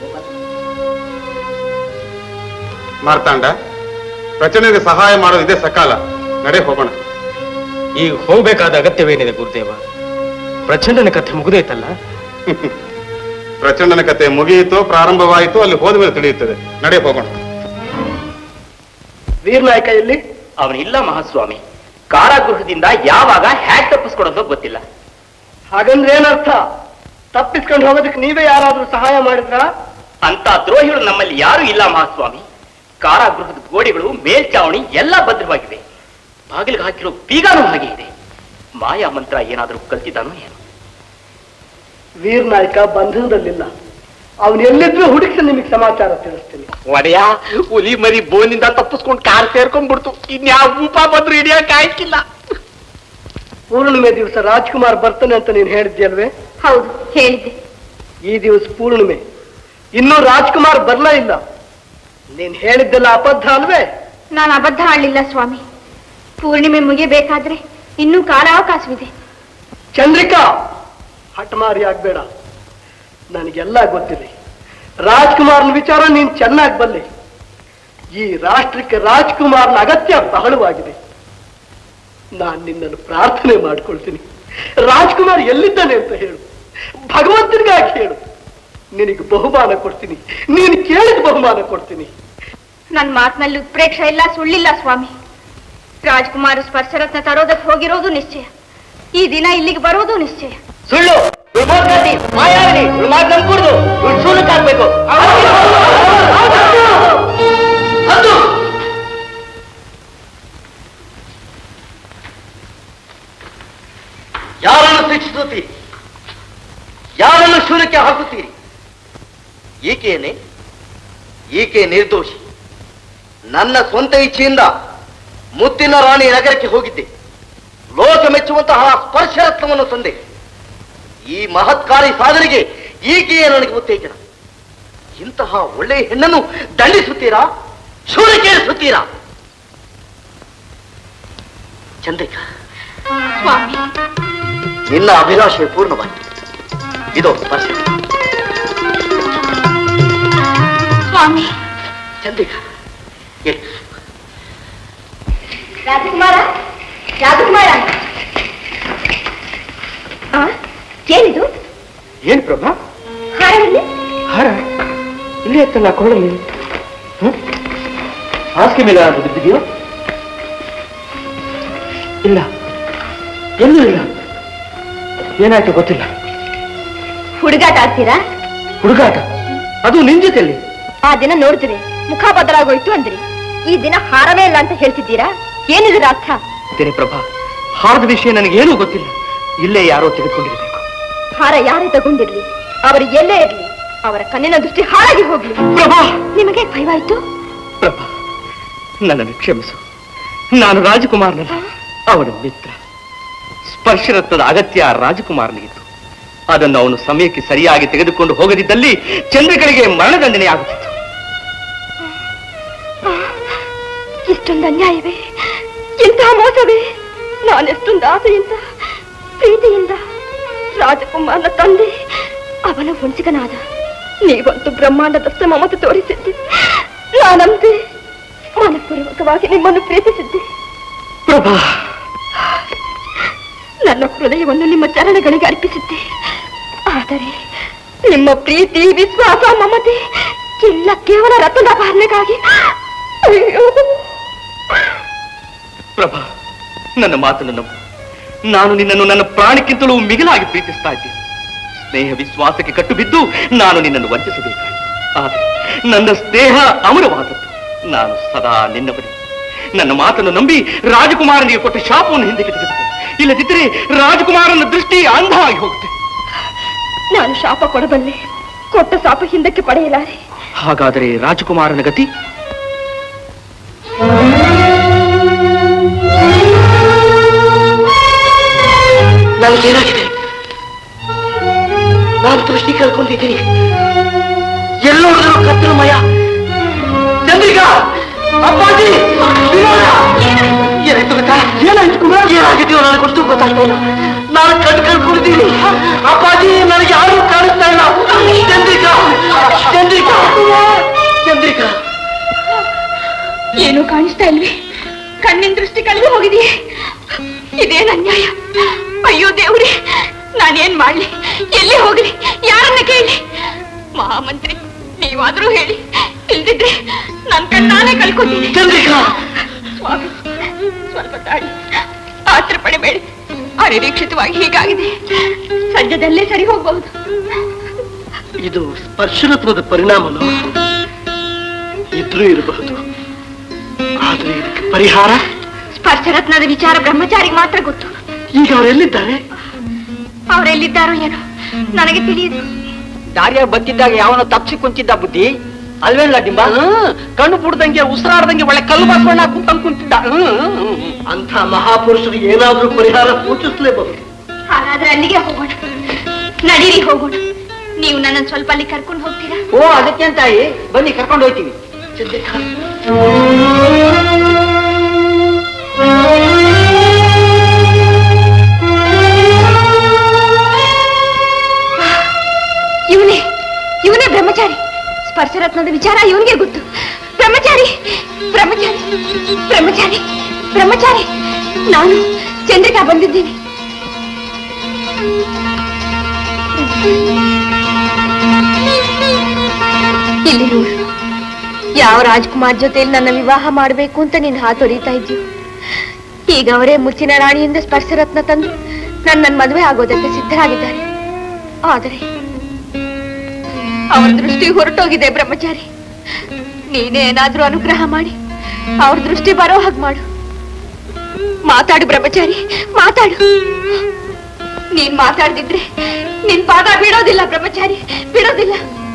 ಮಾರ್ತಾಂಡ ಪ್ರಚನೆಗೆ ಸಹಾಯ ಮಾಡೋದು ಇದೇ ಸಕಾಲ ನಡೆ ಹೋಗೋಣ ಈಗ ಹೋಗ್ಬೇಕಾದ ಅಗತ್ಯವೇನಿದೆ ಗುರುದೇವ ಪ್ರಚಂಡನ ಕಥೆ ಮುಗಿದೈತಲ್ಲ ಪ್ರಚಂಡನ ಕತೆ ಮುಗಿಯಿತು ಪ್ರಾರಂಭವಾಯಿತು ಅಲ್ಲಿ ಹೋದ ಮೇಲೆ ತಿಳಿಯುತ್ತದೆ ನಡೆ ಹೋಗೋಣ ವೀರನಾಯಕ ಇಲ್ಲಿ ಅವನಿಲ್ಲ ಮಹಾಸ್ವಾಮಿ ಕಾರಾಗೃಹದಿಂದ ಯಾವಾಗ ಹ್ಯಾಕ್ ತಪ್ಪಿಸ್ಕೊಡೋದು ಗೊತ್ತಿಲ್ಲ ಹಾಗಂದ್ರೆ ಏನರ್ಥ ತಪ್ಪಿಸ್ಕೊಂಡು ಹೋಗೋದಕ್ಕೆ ನೀವೇ ಯಾರಾದ್ರೂ ಸಹಾಯ ಮಾಡಿದ್ರಾ ಅಂತ ದ್ರೋಹಿಗಳು ನಮ್ಮಲ್ಲಿ ಯಾರು ಇಲ್ಲ ಮಹಾಸ್ವಾಮಿ ಕಾರಾಗೃಹದ ಗೋಡೆಗಳು ಮೇಲ್ಚಾವಣಿ ಎಲ್ಲ ಭದ್ರವಾಗಿವೆ ಬಾಗಿಲಿಗೆ ಹಾಕಿರೋ ಬೀಗಾನು ಹಾಗೆ ಇದೆ ಮಾಯಾ ಮಂತ್ರ ಏನಾದರೂ ಕಲ್ತಿದ್ದಾನೋ ಏನೋ ವೀರ್ ನಾಯ್ಕ ಬಂಧನದಲ್ಲಿಲ್ಲ ಅವನು ಎಲ್ಲಿದ್ರು ಹುಡುಕಿ ನಿಮಗೆ ಸಮಾಚಾರ ತಿಳಿಸ್ತೀನಿ ಒಡೆಯ ಹುಲಿ ಮರಿ ಬೋನಿಂದ ತಪ್ಪಿಸ್ಕೊಂಡು ಕಾರ್ ಸೇರ್ಕೊಂಡ್ಬಿಡ್ತು ಇನ್ಯಾವ ಉಪ ಬಂದ್ರು ಹಿಡಿಯಕ್ ಆಯ್ಕಿಲ್ಲ ಪೂರ್ಣಿಮೆ ದಿವಸ ರಾಜ್ಕುಮಾರ್ ಬರ್ತಾನೆ ಅಂತ ನೀನು ಹೇಳಿದ್ಯಲ್ವೇ ಹೌದು ಹೇಳಿದ್ದೆ ಈ ದಿವಸ ಪೂರ್ಣಿಮೆ ಇನ್ನೂ ರಾಜ್ಕುಮಾರ್ ಬರ್ಲೇ ಇಲ್ಲ ನೀನ್ ಹೇಳಿದ್ದೆಲ್ಲ ಅಬದ್ಧ ಅಲ್ವೇ ನಾನು ಅಬದ್ಧ ಆಡ್ಲಿಲ್ಲ ಸ್ವಾಮಿ ಪೂರ್ಣಿಮೆ ಮುಗಿಬೇಕಾದ್ರೆ ಇನ್ನೂ ಕಾಲಾವಕಾಶವಿದೆ ಚಂದ್ರಿಕಾ ಹಠಮಾರಿ ಆಗ್ಬೇಡ ನನಗೆಲ್ಲ ಗೊತ್ತಿದೆ ರಾಜ್ಕುಮಾರ್ನ ವಿಚಾರ ನೀನ್ ಚೆನ್ನಾಗಿ ಬಲ್ಲೆ ಈ ರಾಷ್ಟ್ರಕ್ಕೆ ರಾಜ್ಕುಮಾರ್ನ ಅಗತ್ಯ ಬಹಳವಾಗಿದೆ ನಾನ್ ನಿನ್ನನ್ನು ಪ್ರಾರ್ಥನೆ ಮಾಡ್ಕೊಳ್ತೀನಿ ರಾಜ್ಕುಮಾರ್ ಎಲ್ಲಿದ್ದಾನೆ ಅಂತ ಹೇಳು ಭಗವಂತನಿಗಾಗಿ ಹೇಳು ನಿನಗೆ ಬಹುಮಾನ ಕೊಡ್ತೀನಿ ನೀನು ಕೇಳಿದ ಬಹುಮಾನ ಕೊಡ್ತೀನಿ ನನ್ನ ಮಾತಿನಲ್ಲಿ ಉತ್ಪ್ರೇಕ್ಷೆ ಇಲ್ಲ ಸುಳ್ಳಿಲ್ಲ ಸ್ವಾಮಿ ರಾಜ್ಕುಮಾರ್ ಸ್ಪರ್ಶರತ್ನ ತರೋದಕ್ಕೆ ಹೋಗಿರೋದು ನಿಶ್ಚಯ ಈ ದಿನ ಇಲ್ಲಿಗೆ ಬರೋದು ನಿಶ್ಚಯ ಸುಳ್ಳು ದುರ್ಮಾರ್ಗಾತಿ ಮಾಯಾವಿನಿ ಇವಳು ಮಾತು ನಂಬ್ಕೂಡ್ದು ಇವಳು ಶೂಲಕ್ಕಾಗ್ಬೇಕು ಹತ್ತು ಯಾರನ್ನು ಶಿಕ್ಷಿಸುತ್ತೀರಿ ಯಾರನ್ನು ಶೂಲಕ್ಕೆ ಹಾಕುತ್ತೀರಿ ಈಕೆಯೇ ಈಕೆ ನಿರ್ದೋಷಿ ನನ್ನ ಸ್ವಂತ ಇಚ್ಛೆಯಿಂದ ಮುತ್ತಿನ ರಾಣಿ ನಗರಕ್ಕೆ ಹೋಗಿದ್ದೆ ಲೋಕ ಮೆಚ್ಚುವಂತಹ ಸ್ಪರ್ಶರತ್ನವನ್ನು ತಂದೆ ಈ ಮಹತ್ಕಾರಿ ಸಾಧನೆಗೆ ಈಕೆಯೇ ನನಗೆ ಉತ್ತೇಜನ ಇಂತಹ ಒಳ್ಳೆಯ ಹೆಣ್ಣನ್ನು ದಂಡಿಸುತ್ತೀರಾ ಶೂಲಕ್ಕೇರಿಸುತ್ತೀರಾ ಚಂದ್ರಿಕಾ ಸ್ವಾಮಿ ನಿನ್ನ ಅಭಿಲಾಷೆ ಪೂರ್ಣವಾಯಿತು ಇದೋ ಸ್ಪರ್ಶ ಸ್ವಾಮಿ ಚಂದ್ರಿಕಾ ಎಲ್ಲಿ? ರಾಜಕುಮಾರ ರಾಜಕುಮಾರ ಆ, ಏನಿದು ಏನ್ ಪ್ರಭಾ ಹಾರದಲ್ಲಿ ಹಾರ ಇಲ್ಲಿ ಎತ್ತಲ್ಲ ಕೊಳ್ಳಲಿ ಹಾಸಿಗೆ ಮೇಲೆ ಅದು ಬಿದ್ದಿದೆಯೋ ಇಲ್ಲ ಎಲ್ಲೂ ಇಲ್ಲ ಏನಾಯ್ತು ಗೊತ್ತಿಲ್ಲ ಹುಡುಗಾಟ ಆಡ್ತೀರಾ ಹುಡುಗಾಟ ಅದು ನಿನ್ ಜೊತೆಯಲ್ಲಿ ಆ ದಿನ ನೋಡಿದ್ರಿ ಮುಖ ಬದಲಾಗೋಯ್ತು ಅಂದ್ರಿ ಈ ದಿನ ಹಾರವೇ ಇಲ್ಲ ಅಂತ ಹೇಳ್ತಿದ್ದೀರಾ ಏನಿದ್ರ ಅರ್ಥ ಇದ್ದೇನೆ ಪ್ರಭಾ ಹಾರದ ವಿಷಯ ನನಗೇನೂ ಗೊತ್ತಿಲ್ಲ ಇಲ್ಲೇ ಯಾರೋ ತೆಗೆದುಕೊಂಡಿರಬೇಕು ಹಾರ ಯಾರೇ ತಗೊಂಡಿರ್ಲಿ ಅವರು ಎಲ್ಲೇ ಇರ್ಲಿ ಅವರ ಕಣ್ಣಿನ ದೃಷ್ಟಿ ಹಾಳಾಗಿ ಹೋಗ್ಲಿ ಪ್ರಭಾ ನಿಮಗೆ ಭಯವಾಯ್ತು ಪ್ರಭಾ ನನ್ನನ್ನು ಕ್ಷಮಿಸು ನಾನು ರಾಜಕುಮಾರನಲ್ಲ ಅವನ ಮಿತ್ರ ಸ್ಪರ್ಶರತ್ನದ ಅಗತ್ಯ ರಾಜಕುಮಾರನಿಗಿತ್ತು ಅದನ್ನು ಅವನು ಸಮಯಕ್ಕೆ ಸರಿಯಾಗಿ ತೆಗೆದುಕೊಂಡು ಹೋಗದಿದ್ದಲ್ಲಿ ಚಂದ್ರಿಕಳಿಗೆ ಮರಣದಂಡನೆ ಆಗುತ್ತಿತ್ತು ಇಷ್ಟೊಂದು ಅನ್ಯಾಯವೇ ಇಂತಹ ಮೋಸವೇ ನಾನೆಷ್ಟೊಂದು ಆಸೆಯಿಂದ ಪ್ರೀತಿಯಿಂದ ರಾಜಕುಮಾರನ ತಂದೆ ಅವನ ವಂಚಿಕನಾದ ನೀವಂತೂ ಬ್ರಹ್ಮಾಂಡದಷ್ಟ ಮಮತೆ ತೋರಿಸಿದ್ದೆ ನಾನಂತೆ ಮನಪೂರ್ವಕವಾಗಿ ನಿಮ್ಮನ್ನು ಪ್ರೀತಿಸಿದ್ದೆ ಪ್ರಭಾ ನನ್ನ ಹೃದಯವನ್ನು ನಿಮ್ಮ ಚರಣಗಳಿಗೆ ಅರ್ಪಿಸಿದ್ದೆ ಆದರೆ ನಿಮ್ಮ ಪ್ರೀತಿ ವಿಶ್ವಾಸ ಮಮತೆ ಎಲ್ಲ ಕೇವಲ ರತ್ನದಾಭರಣಕ್ಕಾಗಿ ಅಯ್ಯೋ ಪ್ರಭಾ ನನ್ನ ಮಾತನ್ನು ನಂಬು ನಾನು ನಿನ್ನನ್ನು ನನ್ನ ಪ್ರಾಣಕ್ಕಿಂತಲೂ ಮಿಗಿಲಾಗಿ ಪ್ರೀತಿಸ್ತಾ ಇದ್ದೀನಿ ಸ್ನೇಹ ವಿಶ್ವಾಸಕ್ಕೆ ಕಟ್ಟು ಬಿದ್ದು ನಾನು ನಿನ್ನನ್ನು ವಂಚಿಸಬೇಕಾಯಿತು ಆದರೆ ನನ್ನ ಸ್ನೇಹ ಅಮರವಾದದ್ದು ನಾನು ಸದಾ ನಿನ್ನವನೇ ನನ್ನ ಮಾತನ್ನು ನಂಬಿ ರಾಜಕುಮಾರನಿಗೆ ಕೊಟ್ಟ ಶಾಪವನ್ನು ಹಿಂದಕ್ಕೆ ತೆಗೆದುಕೋ ಇಲ್ಲದಿದ್ದರೆ ರಾಜಕುಮಾರನ ದೃಷ್ಟಿ ಅಂಧ ಆಗಿ ಹೋಗುತ್ತೆ ನಾನು ಶಾಪ ಕೊಡಬಲ್ಲೆ ಕೊಟ್ಟ ಶಾಪ ಹಿಂದಕ್ಕೆ ಪಡೆಯಲಾರೆ ಹಾಗಾದರೆ ರಾಜಕುಮಾರನ ಗತಿ ನನಗೇನಾಗಿದೆ ನಾನು ದೃಷ್ಟಿ ಕಳ್ಕೊಂಡಿದ್ದೀನಿ ಎಲ್ಲೋಡಿದ್ರು ಕತ್ತಲಮಯ ಚಂದ್ರಿಕಾ ಅಪ್ಪಾಜಿ ವಿನೋದ! ಏನಾಯ್ತು ಗೊತ್ತಾ ಏನಾಯ್ತು ಕುಮಾರ್ ಏನಾಗಿದೆಯೋ ನನಗೊಂದು ಗೊತ್ತಾಗ್ತಾ ಇಲ್ಲ ನಾನು ಕಣ್ ಕಳ್ಕೊಂಡಿದ್ದೀನಿ ಅಪ್ಪಾಜಿ ನನಗೆ ಯಾರು ಕಾಣಿಸ್ತಾ ಇಲ್ಲ ಚಂದ್ರಿಕಾ ಚಂದ್ರಿಕಾ ಚಂದ್ರಿಕಾ ಏನು ಕಾಣಿಸ್ತಾ ಇಲ್ವೇ ಕಣ್ಣಿನ ದೃಷ್ಟಿ ಕಳೆದು ಹೋಗಿದೆಯೇ ಇದೇನ್ ಅನ್ಯಾಯ ಅಯ್ಯೋ ದೇವ್ರೆ ನಾನೇನ್ ಮಾಡ್ಲಿ ಎಲ್ಲಿ ಹೋಗ್ಲಿ ಯಾರನ್ನ ಕೇಳಿ ಮಹಾಮಂತ್ರಿ ನೀವಾದ್ರೂ ಹೇಳಿ ಇಲ್ದಿದ್ರೆ ನನ್ ಕಣ್ಣಾನೆ ಕಳ್ಕೊತೀನಿ ಚಂದ್ರಿಕಾ ಸ್ವಾಮಿ ಸ್ವಲ್ಪ ತಾಳಿ ಆತ್ರ ಪಡಬೇಡಿ ಅನಿರೀಕ್ಷಿತವಾಗಿ ಹೀಗಾಗಿದೆ ಸದ್ಯದಲ್ಲೇ ಸರಿ ಹೋಗ್ಬಹುದು ಇದು ಸ್ಪರ್ಶರತ್ವದ ಪರಿಣಾಮನೋ ಇದ್ರೂ ಇರಬಹುದು ಆದ್ರೆ ಇದಕ್ಕೆ ಪರಿಹಾರ ಸ್ಪರ್ಶರತ್ನದ ವಿಚಾರ ಬ್ರಹ್ಮಚಾರಿಗೆ ಮಾತ್ರ ಗೊತ್ತು ಈಗ ಅವರೆಲ್ಲಿದ್ದಾರೆ ಅವರೆಲ್ಲಿದ್ದಾರೋ ಏನೋ ನನಗೆ ತಿಳಿಯದು ದಾರಿಯಾಗಿ ಬತ್ತಿದ್ದಾಗ ಯಾವನೋ ತಪ್ಸಿ ಕುಂತಿದ್ದ ಬುದ್ಧಿ ಅಲ್ವೇನ್ಲ ಡಿಂಬ ಕಣ್ಣು ಪುಡ್ದಂಗೆ ಉಸಿರಾಡ್ದಂಗೆ ಒಳ್ಳೆ ಕಲ್ಲು ಬಾಸ್ಕೊಂಡ ಕುಂತಂಗ್ ಕುಂತಿದ್ದ ಅಂಥ ಮಹಾಪುರುಷರಿಗೆ ಏನಾದ್ರೂ ಪರಿಹಾರ ಸೂಚಿಸಲೇಬಹುದು ಹಾಗಾದ್ರೆ ಅಲ್ಲಿಗೆ ಹೋಗೋಣ ನಡೀರಿ ಹೋಗೋಣ ನೀವು ನನ್ನನ್ನು ಸ್ವಲ್ಪ ಅಲ್ಲಿ ಕರ್ಕೊಂಡು ಹೋಗ್ತೀರಾ ಓ ಅದಕ್ಕೆ ತಾಯಿ ಬನ್ನಿ ಕರ್ಕೊಂಡು ಹೋಗ್ತೀವಿ ಇವನೇ ಇವನೇ ಬ್ರಹ್ಮಚಾರಿ ಸ್ಪರ್ಶರತ್ನದ ವಿಚಾರ ಇವನಿಗೆ ಗೊತ್ತು ಬ್ರಹ್ಮಚಾರಿ ಬ್ರಹ್ಮಚಾರಿ ಬ್ರಹ್ಮಚಾರಿ ಬ್ರಹ್ಮಚಾರಿ ನಾನು ಚಂದ್ರಿಕಾ ಬಂದಿದ್ದೀನಿ ಇಲ್ಲಿ ನೋಡು ಯಾವ ರಾಜ್ಕುಮಾರ್ ಜೊತೆಲಿ ನನ್ನ ವಿವಾಹ ಮಾಡಬೇಕು ಅಂತ ನೀನು ಹಾತೊರಿತಾ ಇದ್ದೀವಿ ಈಗ ಅವರೇ ಮುಚ್ಚಿನ ರಾಣಿಯಿಂದ ಸ್ಪರ್ಶರತ್ನ ತಂದು ನನ್ನ ನನ್ನ ಮದುವೆ ಆಗೋದಕ್ಕೆ ಸಿದ್ಧರಾಗಿದ್ದಾರೆ ಆದರೆ ಅವ್ರ ದೃಷ್ಟಿ ಹೊರಟೋಗಿದೆ ಬ್ರಹ್ಮಚಾರಿ ನೀನೇ ಏನಾದ್ರೂ ಅನುಗ್ರಹ ಮಾಡಿ ಅವ್ರ ದೃಷ್ಟಿ ಬರೋ ಹಾಗೆ ಮಾಡು ಮಾತಾಡು ಬ್ರಹ್ಮಚಾರಿ ಮಾತಾಡು ನೀನ್ ಮಾತಾಡ್ದಿದ್ರೆ ನಿನ್ ಪಾದ ಬಿಡೋದಿಲ್ಲ ಬ್ರಹ್ಮಚಾರಿ ಬಿಡೋದಿಲ್ಲ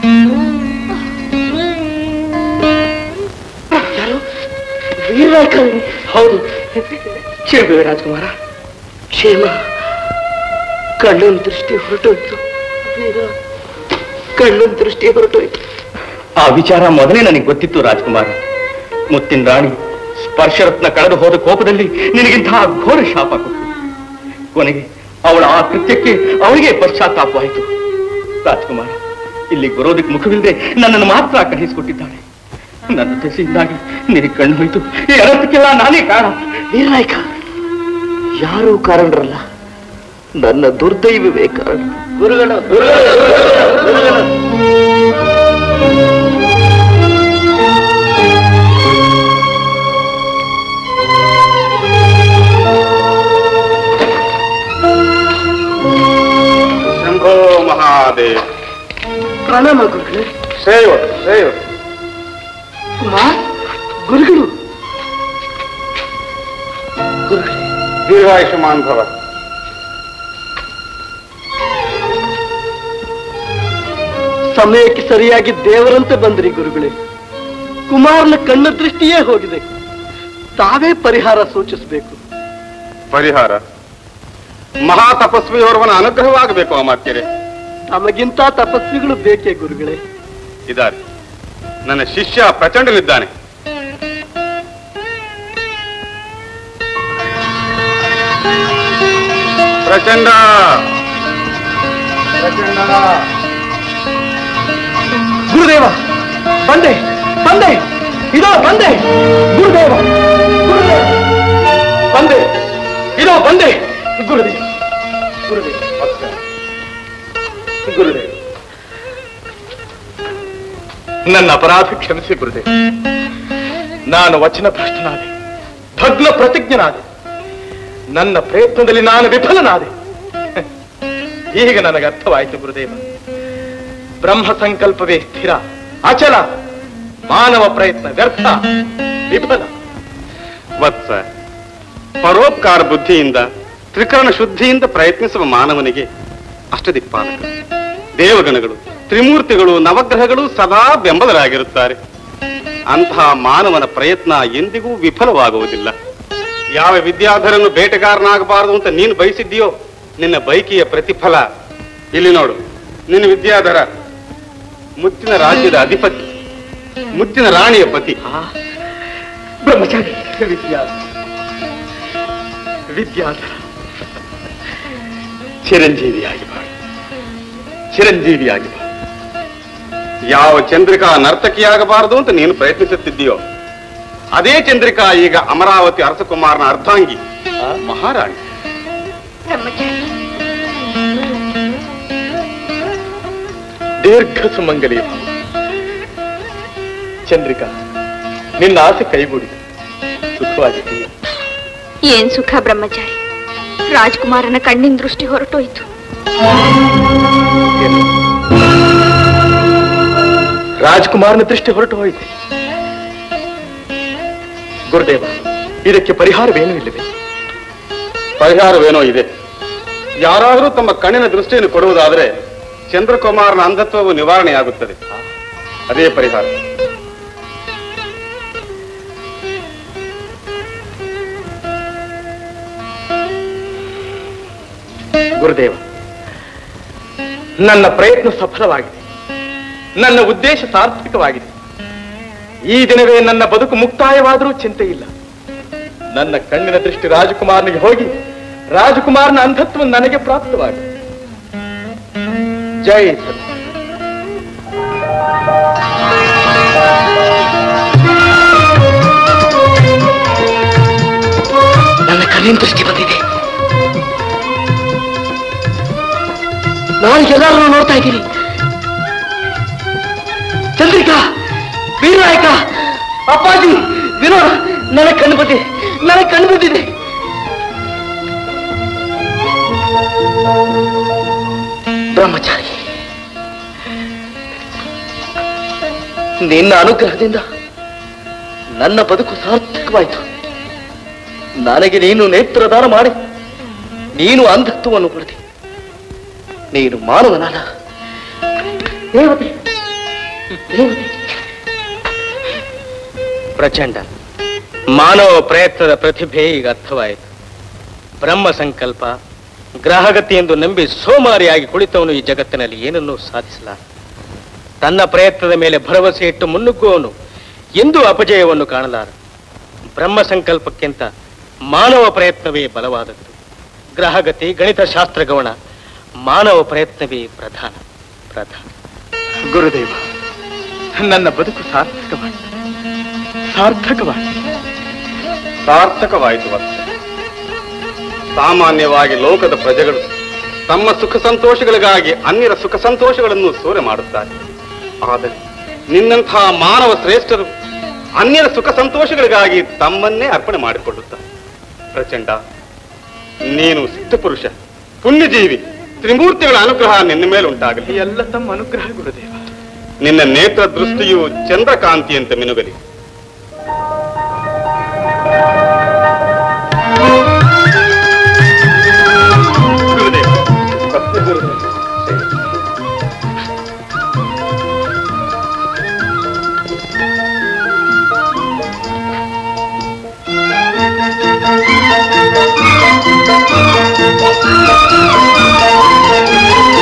ಹೌದು ಕ್ಷೇಮವೇ ರಾಜಕುಮಾರ ಕ್ಷೇಮ ಕಣ್ಣನ್ ದೃಷ್ಟಿ ಹೊರಟೋಯ್ತು ವೀರ ಕಣ್ಣನ್ ದೃಷ್ಟಿ ಹೊರಟೋಯ್ತು ಆ ವಿಚಾರ ಮೊದಲೇ ನನಗೆ ಗೊತ್ತಿತ್ತು ರಾಜ್ಕುಮಾರ ಮುತ್ತಿನ ರಾಣಿ ಸ್ಪರ್ಶರತ್ನ ಕಳೆದು ಹೋದ ಕೋಪದಲ್ಲಿ ನಿನಗಿಂತಹ ಘೋರ ಶಾಪ ಕೊಟ್ಟು ಕೊನೆಗೆ ಅವಳ ಆ ಕೃತ್ಯಕ್ಕೆ ಅವಳಿಗೆ ಪಶ್ಚಾತ್ತಾಪವಾಯಿತು ರಾಜ್ಕುಮಾರ ಇಲ್ಲಿ ಬರೋದಕ್ಕೆ ಮುಖವಿಲ್ಲದೆ ನನ್ನನ್ನು ಮಾತ್ರ ಕಳಿಸಿಕೊಟ್ಟಿದ್ದಾಳೆ ನನ್ನ ದೆಸೆಯಿಂದಾಗಿ ನಿನಗೆ ಕಣ್ಣು ಹೋಯ್ತು ಈ ಅನರ್ಥಕ್ಕೆಲ್ಲ ನಾನೇ ಕಾರಣ ವೀರನಾಯಕ ಯಾರೂ ಕಾರಣರಲ್ಲ ನನ್ನ ದುರ್ದೈವವೇ ಕಾರಣ ಗುರುಗಳ ಶಂಭೋ ಮಹಾದೇವ ಪ್ರಣಾಮ ಗುರುಗಳೇ ಸೇವ ಸೇವ ಕುಮಾರ್ ಗುರುಗಳು ದೀರ್ಘಾಯುಷ್ಮಾನ್ ಭವ ಸಮಯಕ್ಕೆ ಸರಿಯಾಗಿ ದೇವರಂತೆ ಬಂದ್ರಿ ಗುರುಗಳೇ ಕುಮಾರನ ಕಣ್ಣ ದೃಷ್ಟಿಯೇ ಹೋಗಿದೆ ತಾವೇ ಪರಿಹಾರ ಸೂಚಿಸಬೇಕು ಪರಿಹಾರ ಮಹಾ ತಪಸ್ವಿಯೋರ್ವನ ಅನುಗ್ರಹವಾಗಬೇಕು ಅಮಾತ್ಯರೇ ತಮಗಿಂತ ತಪಸ್ವಿಗಳು ಬೇಕೇ ಗುರುಗಳೇ ಇದ್ದಾರೆ ನನ್ನ ಶಿಷ್ಯ ಪ್ರಚಂಡನಿದ್ದಾನೆ ಪ್ರಚಂಡ ಪ್ರಚಂಡ ಗುರುದೇವ ಬಂದೆ ಬಂದೆ ಇದೋ ಬಂದೆ ಗುರುದೇವ ಗುರುದೇವ ಬಂದೆ ಇದೋ ಬಂದೆ ಗುರುದೇವ ಗುರುದೇವ ಗುರುದೇವ್ ನನ್ನ ಅಪರಾಧ ಕ್ಷಮಿಸಿ ಗುರುದೇವ್ ನಾನು ವಚನ ಭ್ರಷ್ಟನಾದೆ ಭಗ್ನ ಪ್ರತಿಜ್ಞನಾದೆ ನನ್ನ ಪ್ರಯತ್ನದಲ್ಲಿ ನಾನು ವಿಫಲನಾದೆ ಈಗ ನನಗೆ ಅರ್ಥವಾಯಿತು ಗುರುದೇವ ಬ್ರಹ್ಮ ಸಂಕಲ್ಪವೇ ಸ್ಥಿರ ಅಚಲ ಮಾನವ ಪ್ರಯತ್ನ ವ್ಯರ್ಥ ವಿಫಲ ವತ್ಸ ಪರೋಪಕಾರ ಬುದ್ಧಿಯಿಂದ ತ್ರಿಕರಣ ಶುದ್ಧಿಯಿಂದ ಪ್ರಯತ್ನಿಸುವ ಮಾನವನಿಗೆ ಅಷ್ಟದಿಕ್ಪಾಲಕ ದೇವಗಣಗಳು ತ್ರಿಮೂರ್ತಿಗಳು ನವಗ್ರಹಗಳು ಸದಾ ಬೆಂಬಲರಾಗಿರುತ್ತಾರೆ ಅಂತಹ ಮಾನವನ ಪ್ರಯತ್ನ ಎಂದಿಗೂ ವಿಫಲವಾಗುವುದಿಲ್ಲ ಯಾವ ವಿದ್ಯಾಧರನು ಬೇಟೆಗಾರನಾಗಬಾರದು ಅಂತ ನೀನು ಬಯಸಿದ್ದೀಯೋ ನಿನ್ನ ಬೈಕಿಯ ಪ್ರತಿಫಲ ಇಲ್ಲಿ ನೋಡು ನಿನ್ನ ವಿದ್ಯಾಧರ ಮುತ್ತಿನ ರಾಜ್ಯದ ಅಧಿಪತಿ ಮುತ್ತಿನ ರಾಣಿಯ ಪತಿ ಬ್ರಹ್ಮಚಾರಿ ವಿದ್ಯಾ ವಿದ್ಯಾಧರ ಚಿರಂಜೀವಿಯಾಗಿ ಬಾಳು ಚಿರಂಜೀವಿಯಾಗಿ ಬಾಳು ಯಾವ ಚಂದ್ರಿಕಾ ನರ್ತಕಿಯಾಗಬಾರದು ಅಂತ ನೀನು ಪ್ರಯತ್ನಿಸುತ್ತಿದ್ದೀಯೋ ಅದೇ ಚಂದ್ರಿಕಾ ಈಗ ಅಮರಾವತಿ ಅರಸಕುಮಾರನ ಅರ್ಧಾಂಗಿ ಮಹಾರಾಣಿ ಬ್ರಹ್ಮಚಾರಿ ದೀರ್ಘ ಸುಮಂಗಲಿ ಭವ. ಚಂದ್ರಿಕಾ ನಿನ್ನ ಆಸೆ ಕೈಗೂಡಿ ಸುಖವಾಗಿದ್ದೀಯ ಏನ್ ಸುಖ ಬ್ರಹ್ಮಚಾರಿ ರಾಜ್ಕುಮಾರನ ಕಣ್ಣಿನ ದೃಷ್ಟಿ ಹೊರಟೋಯ್ತು ರಾಜ್ಕುಮಾರನ ದೃಷ್ಟಿ ಹೊರಟು ಹೋಯಿತೆ ಗುರುದೇವ ಇದಕ್ಕೆ ಪರಿಹಾರವೇನೂ ಇಲ್ಲವೇ ಪರಿಹಾರವೇನೋ ಇದೆ ಯಾರಾದರೂ ತಮ್ಮ ಕಣ್ಣಿನ ದೃಷ್ಟಿಯನ್ನು ಕೊಡುವುದಾದರೆ ಚಂದ್ರಕುಮಾರನ ಅಂಧತ್ವವು ನಿವಾರಣೆಯಾಗುತ್ತದೆ ಅದೇ ಪರಿಹಾರ ಗುರುದೇವ ನನ್ನ ಪ್ರಯತ್ನ ಸಫಲವಾಗಿದೆ ನನ್ನ ಉದ್ದೇಶ ಸಾರ್ಥಕವಾಗಿದೆ ಈ ದಿನವೇ ನನ್ನ ಬದುಕು ಮುಕ್ತಾಯವಾದರೂ ಚಿಂತೆ ಇಲ್ಲ ನನ್ನ ಕಣ್ಣಿನ ದೃಷ್ಟಿ ರಾಜಕುಮಾರನಿಗೆ ಹೋಗಿ ರಾಜಕುಮಾರನ ಅಂಧತ್ವ ನನಗೆ ಪ್ರಾಪ್ತವಾಗಿದೆ ಜೈ ಸತ್ ನನ್ನ ಕಣ್ಣಿನ ದೃಷ್ಟಿ ಬಂದಿದೆ ನಾನು ಎಲ್ಲರೂ ನೋಡ್ತಾ ಇದ್ದೀನಿ ಚಂದ್ರಿಕಾ ವೀರನಾಯಕ ಅಪ್ಪಾಜಿ ವಿನೋದ ನನಗೆ ಕಣ್ಣು ಬಂದಿದೆ ನನಗೆ ಕಣ್ಣು ಬಂದಿದೆ ಬ್ರಹ್ಮಚಾರಿ ನಿನ್ನ ಅನುಗ್ರಹದಿಂದ ನನ್ನ ಬದುಕು ಸಾರ್ಥಕವಾಯಿತು ನನಗೆ ನೀನು ನೇತ್ರದಾನ ಮಾಡಿ ನೀನು ಅಂಧತ್ವವನ್ನು ಕೊಡದೆ ನೀನು ಮಾನವನಲ್ಲ ದೇವತೆ ದೇವತೆ ಪ್ರಚಂಡ ಮಾನವ ಪ್ರಯತ್ನದ ಪ್ರತಿಭೆ ಈಗ ಅರ್ಥವಾಯಿತು ಬ್ರಹ್ಮ ಸಂಕಲ್ಪ ಗ್ರಹಗತಿ ಎಂದು ನಂಬಿ ಸೋಮಾರಿಯಾಗಿ ಕುಳಿತವನು ಈ ಜಗತ್ತಿನಲ್ಲಿ ಏನನ್ನೂ ಸಾಧಿಸಲಾರ ತನ್ನ ಪ್ರಯತ್ನದ ಮೇಲೆ ಭರವಸೆ ಇಟ್ಟು ಮುನ್ನುಗ್ಗುವವನು ಎಂದೂ ಅಪಜಯವನ್ನು ಕಾಣಲಾರ ಬ್ರಹ್ಮ ಸಂಕಲ್ಪಕ್ಕಿಂತ ಮಾನವ ಪ್ರಯತ್ನವೇ ಬಲವಾದದ್ದು ಗ್ರಹಗತಿ ಗಣಿತಶಾಸ್ತ್ರ ಗಮನ ಮಾನವ ಪ್ರಯತ್ನವೇ ಪ್ರಧಾನ ಪ್ರಧಾನ ಗುರುದೇವ ನನ್ನ ಬದುಕು ಸಾರ್ಥಕವಾಗಿದೆ ಸಾರ್ಥಕವಾಗಿದೆ ಸಾರ್ಥಕವಾಯಿತು ವತ್ಸ ಸಾಮಾನ್ಯವಾಗಿ ಲೋಕದ ಪ್ರಜೆಗಳು ತಮ್ಮ ಸುಖ ಸಂತೋಷಗಳಿಗಾಗಿ ಅನ್ಯರ ಸುಖ ಸಂತೋಷಗಳನ್ನು ಸೂರೆ ಮಾಡುತ್ತಾರೆ ಆದರೆ ನಿನ್ನಂತಹ ಮಾನವ ಶ್ರೇಷ್ಠರು ಅನ್ಯರ ಸುಖ ಸಂತೋಷಗಳಿಗಾಗಿ ತಮ್ಮನ್ನೇ ಅರ್ಪಣೆ ಮಾಡಿಕೊಳ್ಳುತ್ತಾರೆ ಪ್ರಚಂಡ ನೀನು ಸಿದ್ಧಪುರುಷ ಪುಣ್ಯಜೀವಿ ತ್ರಿಮೂರ್ತಿಗಳ ಅನುಗ್ರಹ ನಿನ್ನ ಮೇಲೆ ಉಂಟಾಗಲಿ ಎಲ್ಲ ತಮ್ಮ ಅನುಗ್ರಹ ಗುರುದೇವ ನಿನ್ನ ನೇತ್ರ ದೃಷ್ಟಿಯು ಚಂದ್ರಕಾಂತಿಯಂತೆ ಮಿನುಗಲಿ ಗುರುದೇವ ಸತ್ಯ ಗುರುದೇವ Thank you.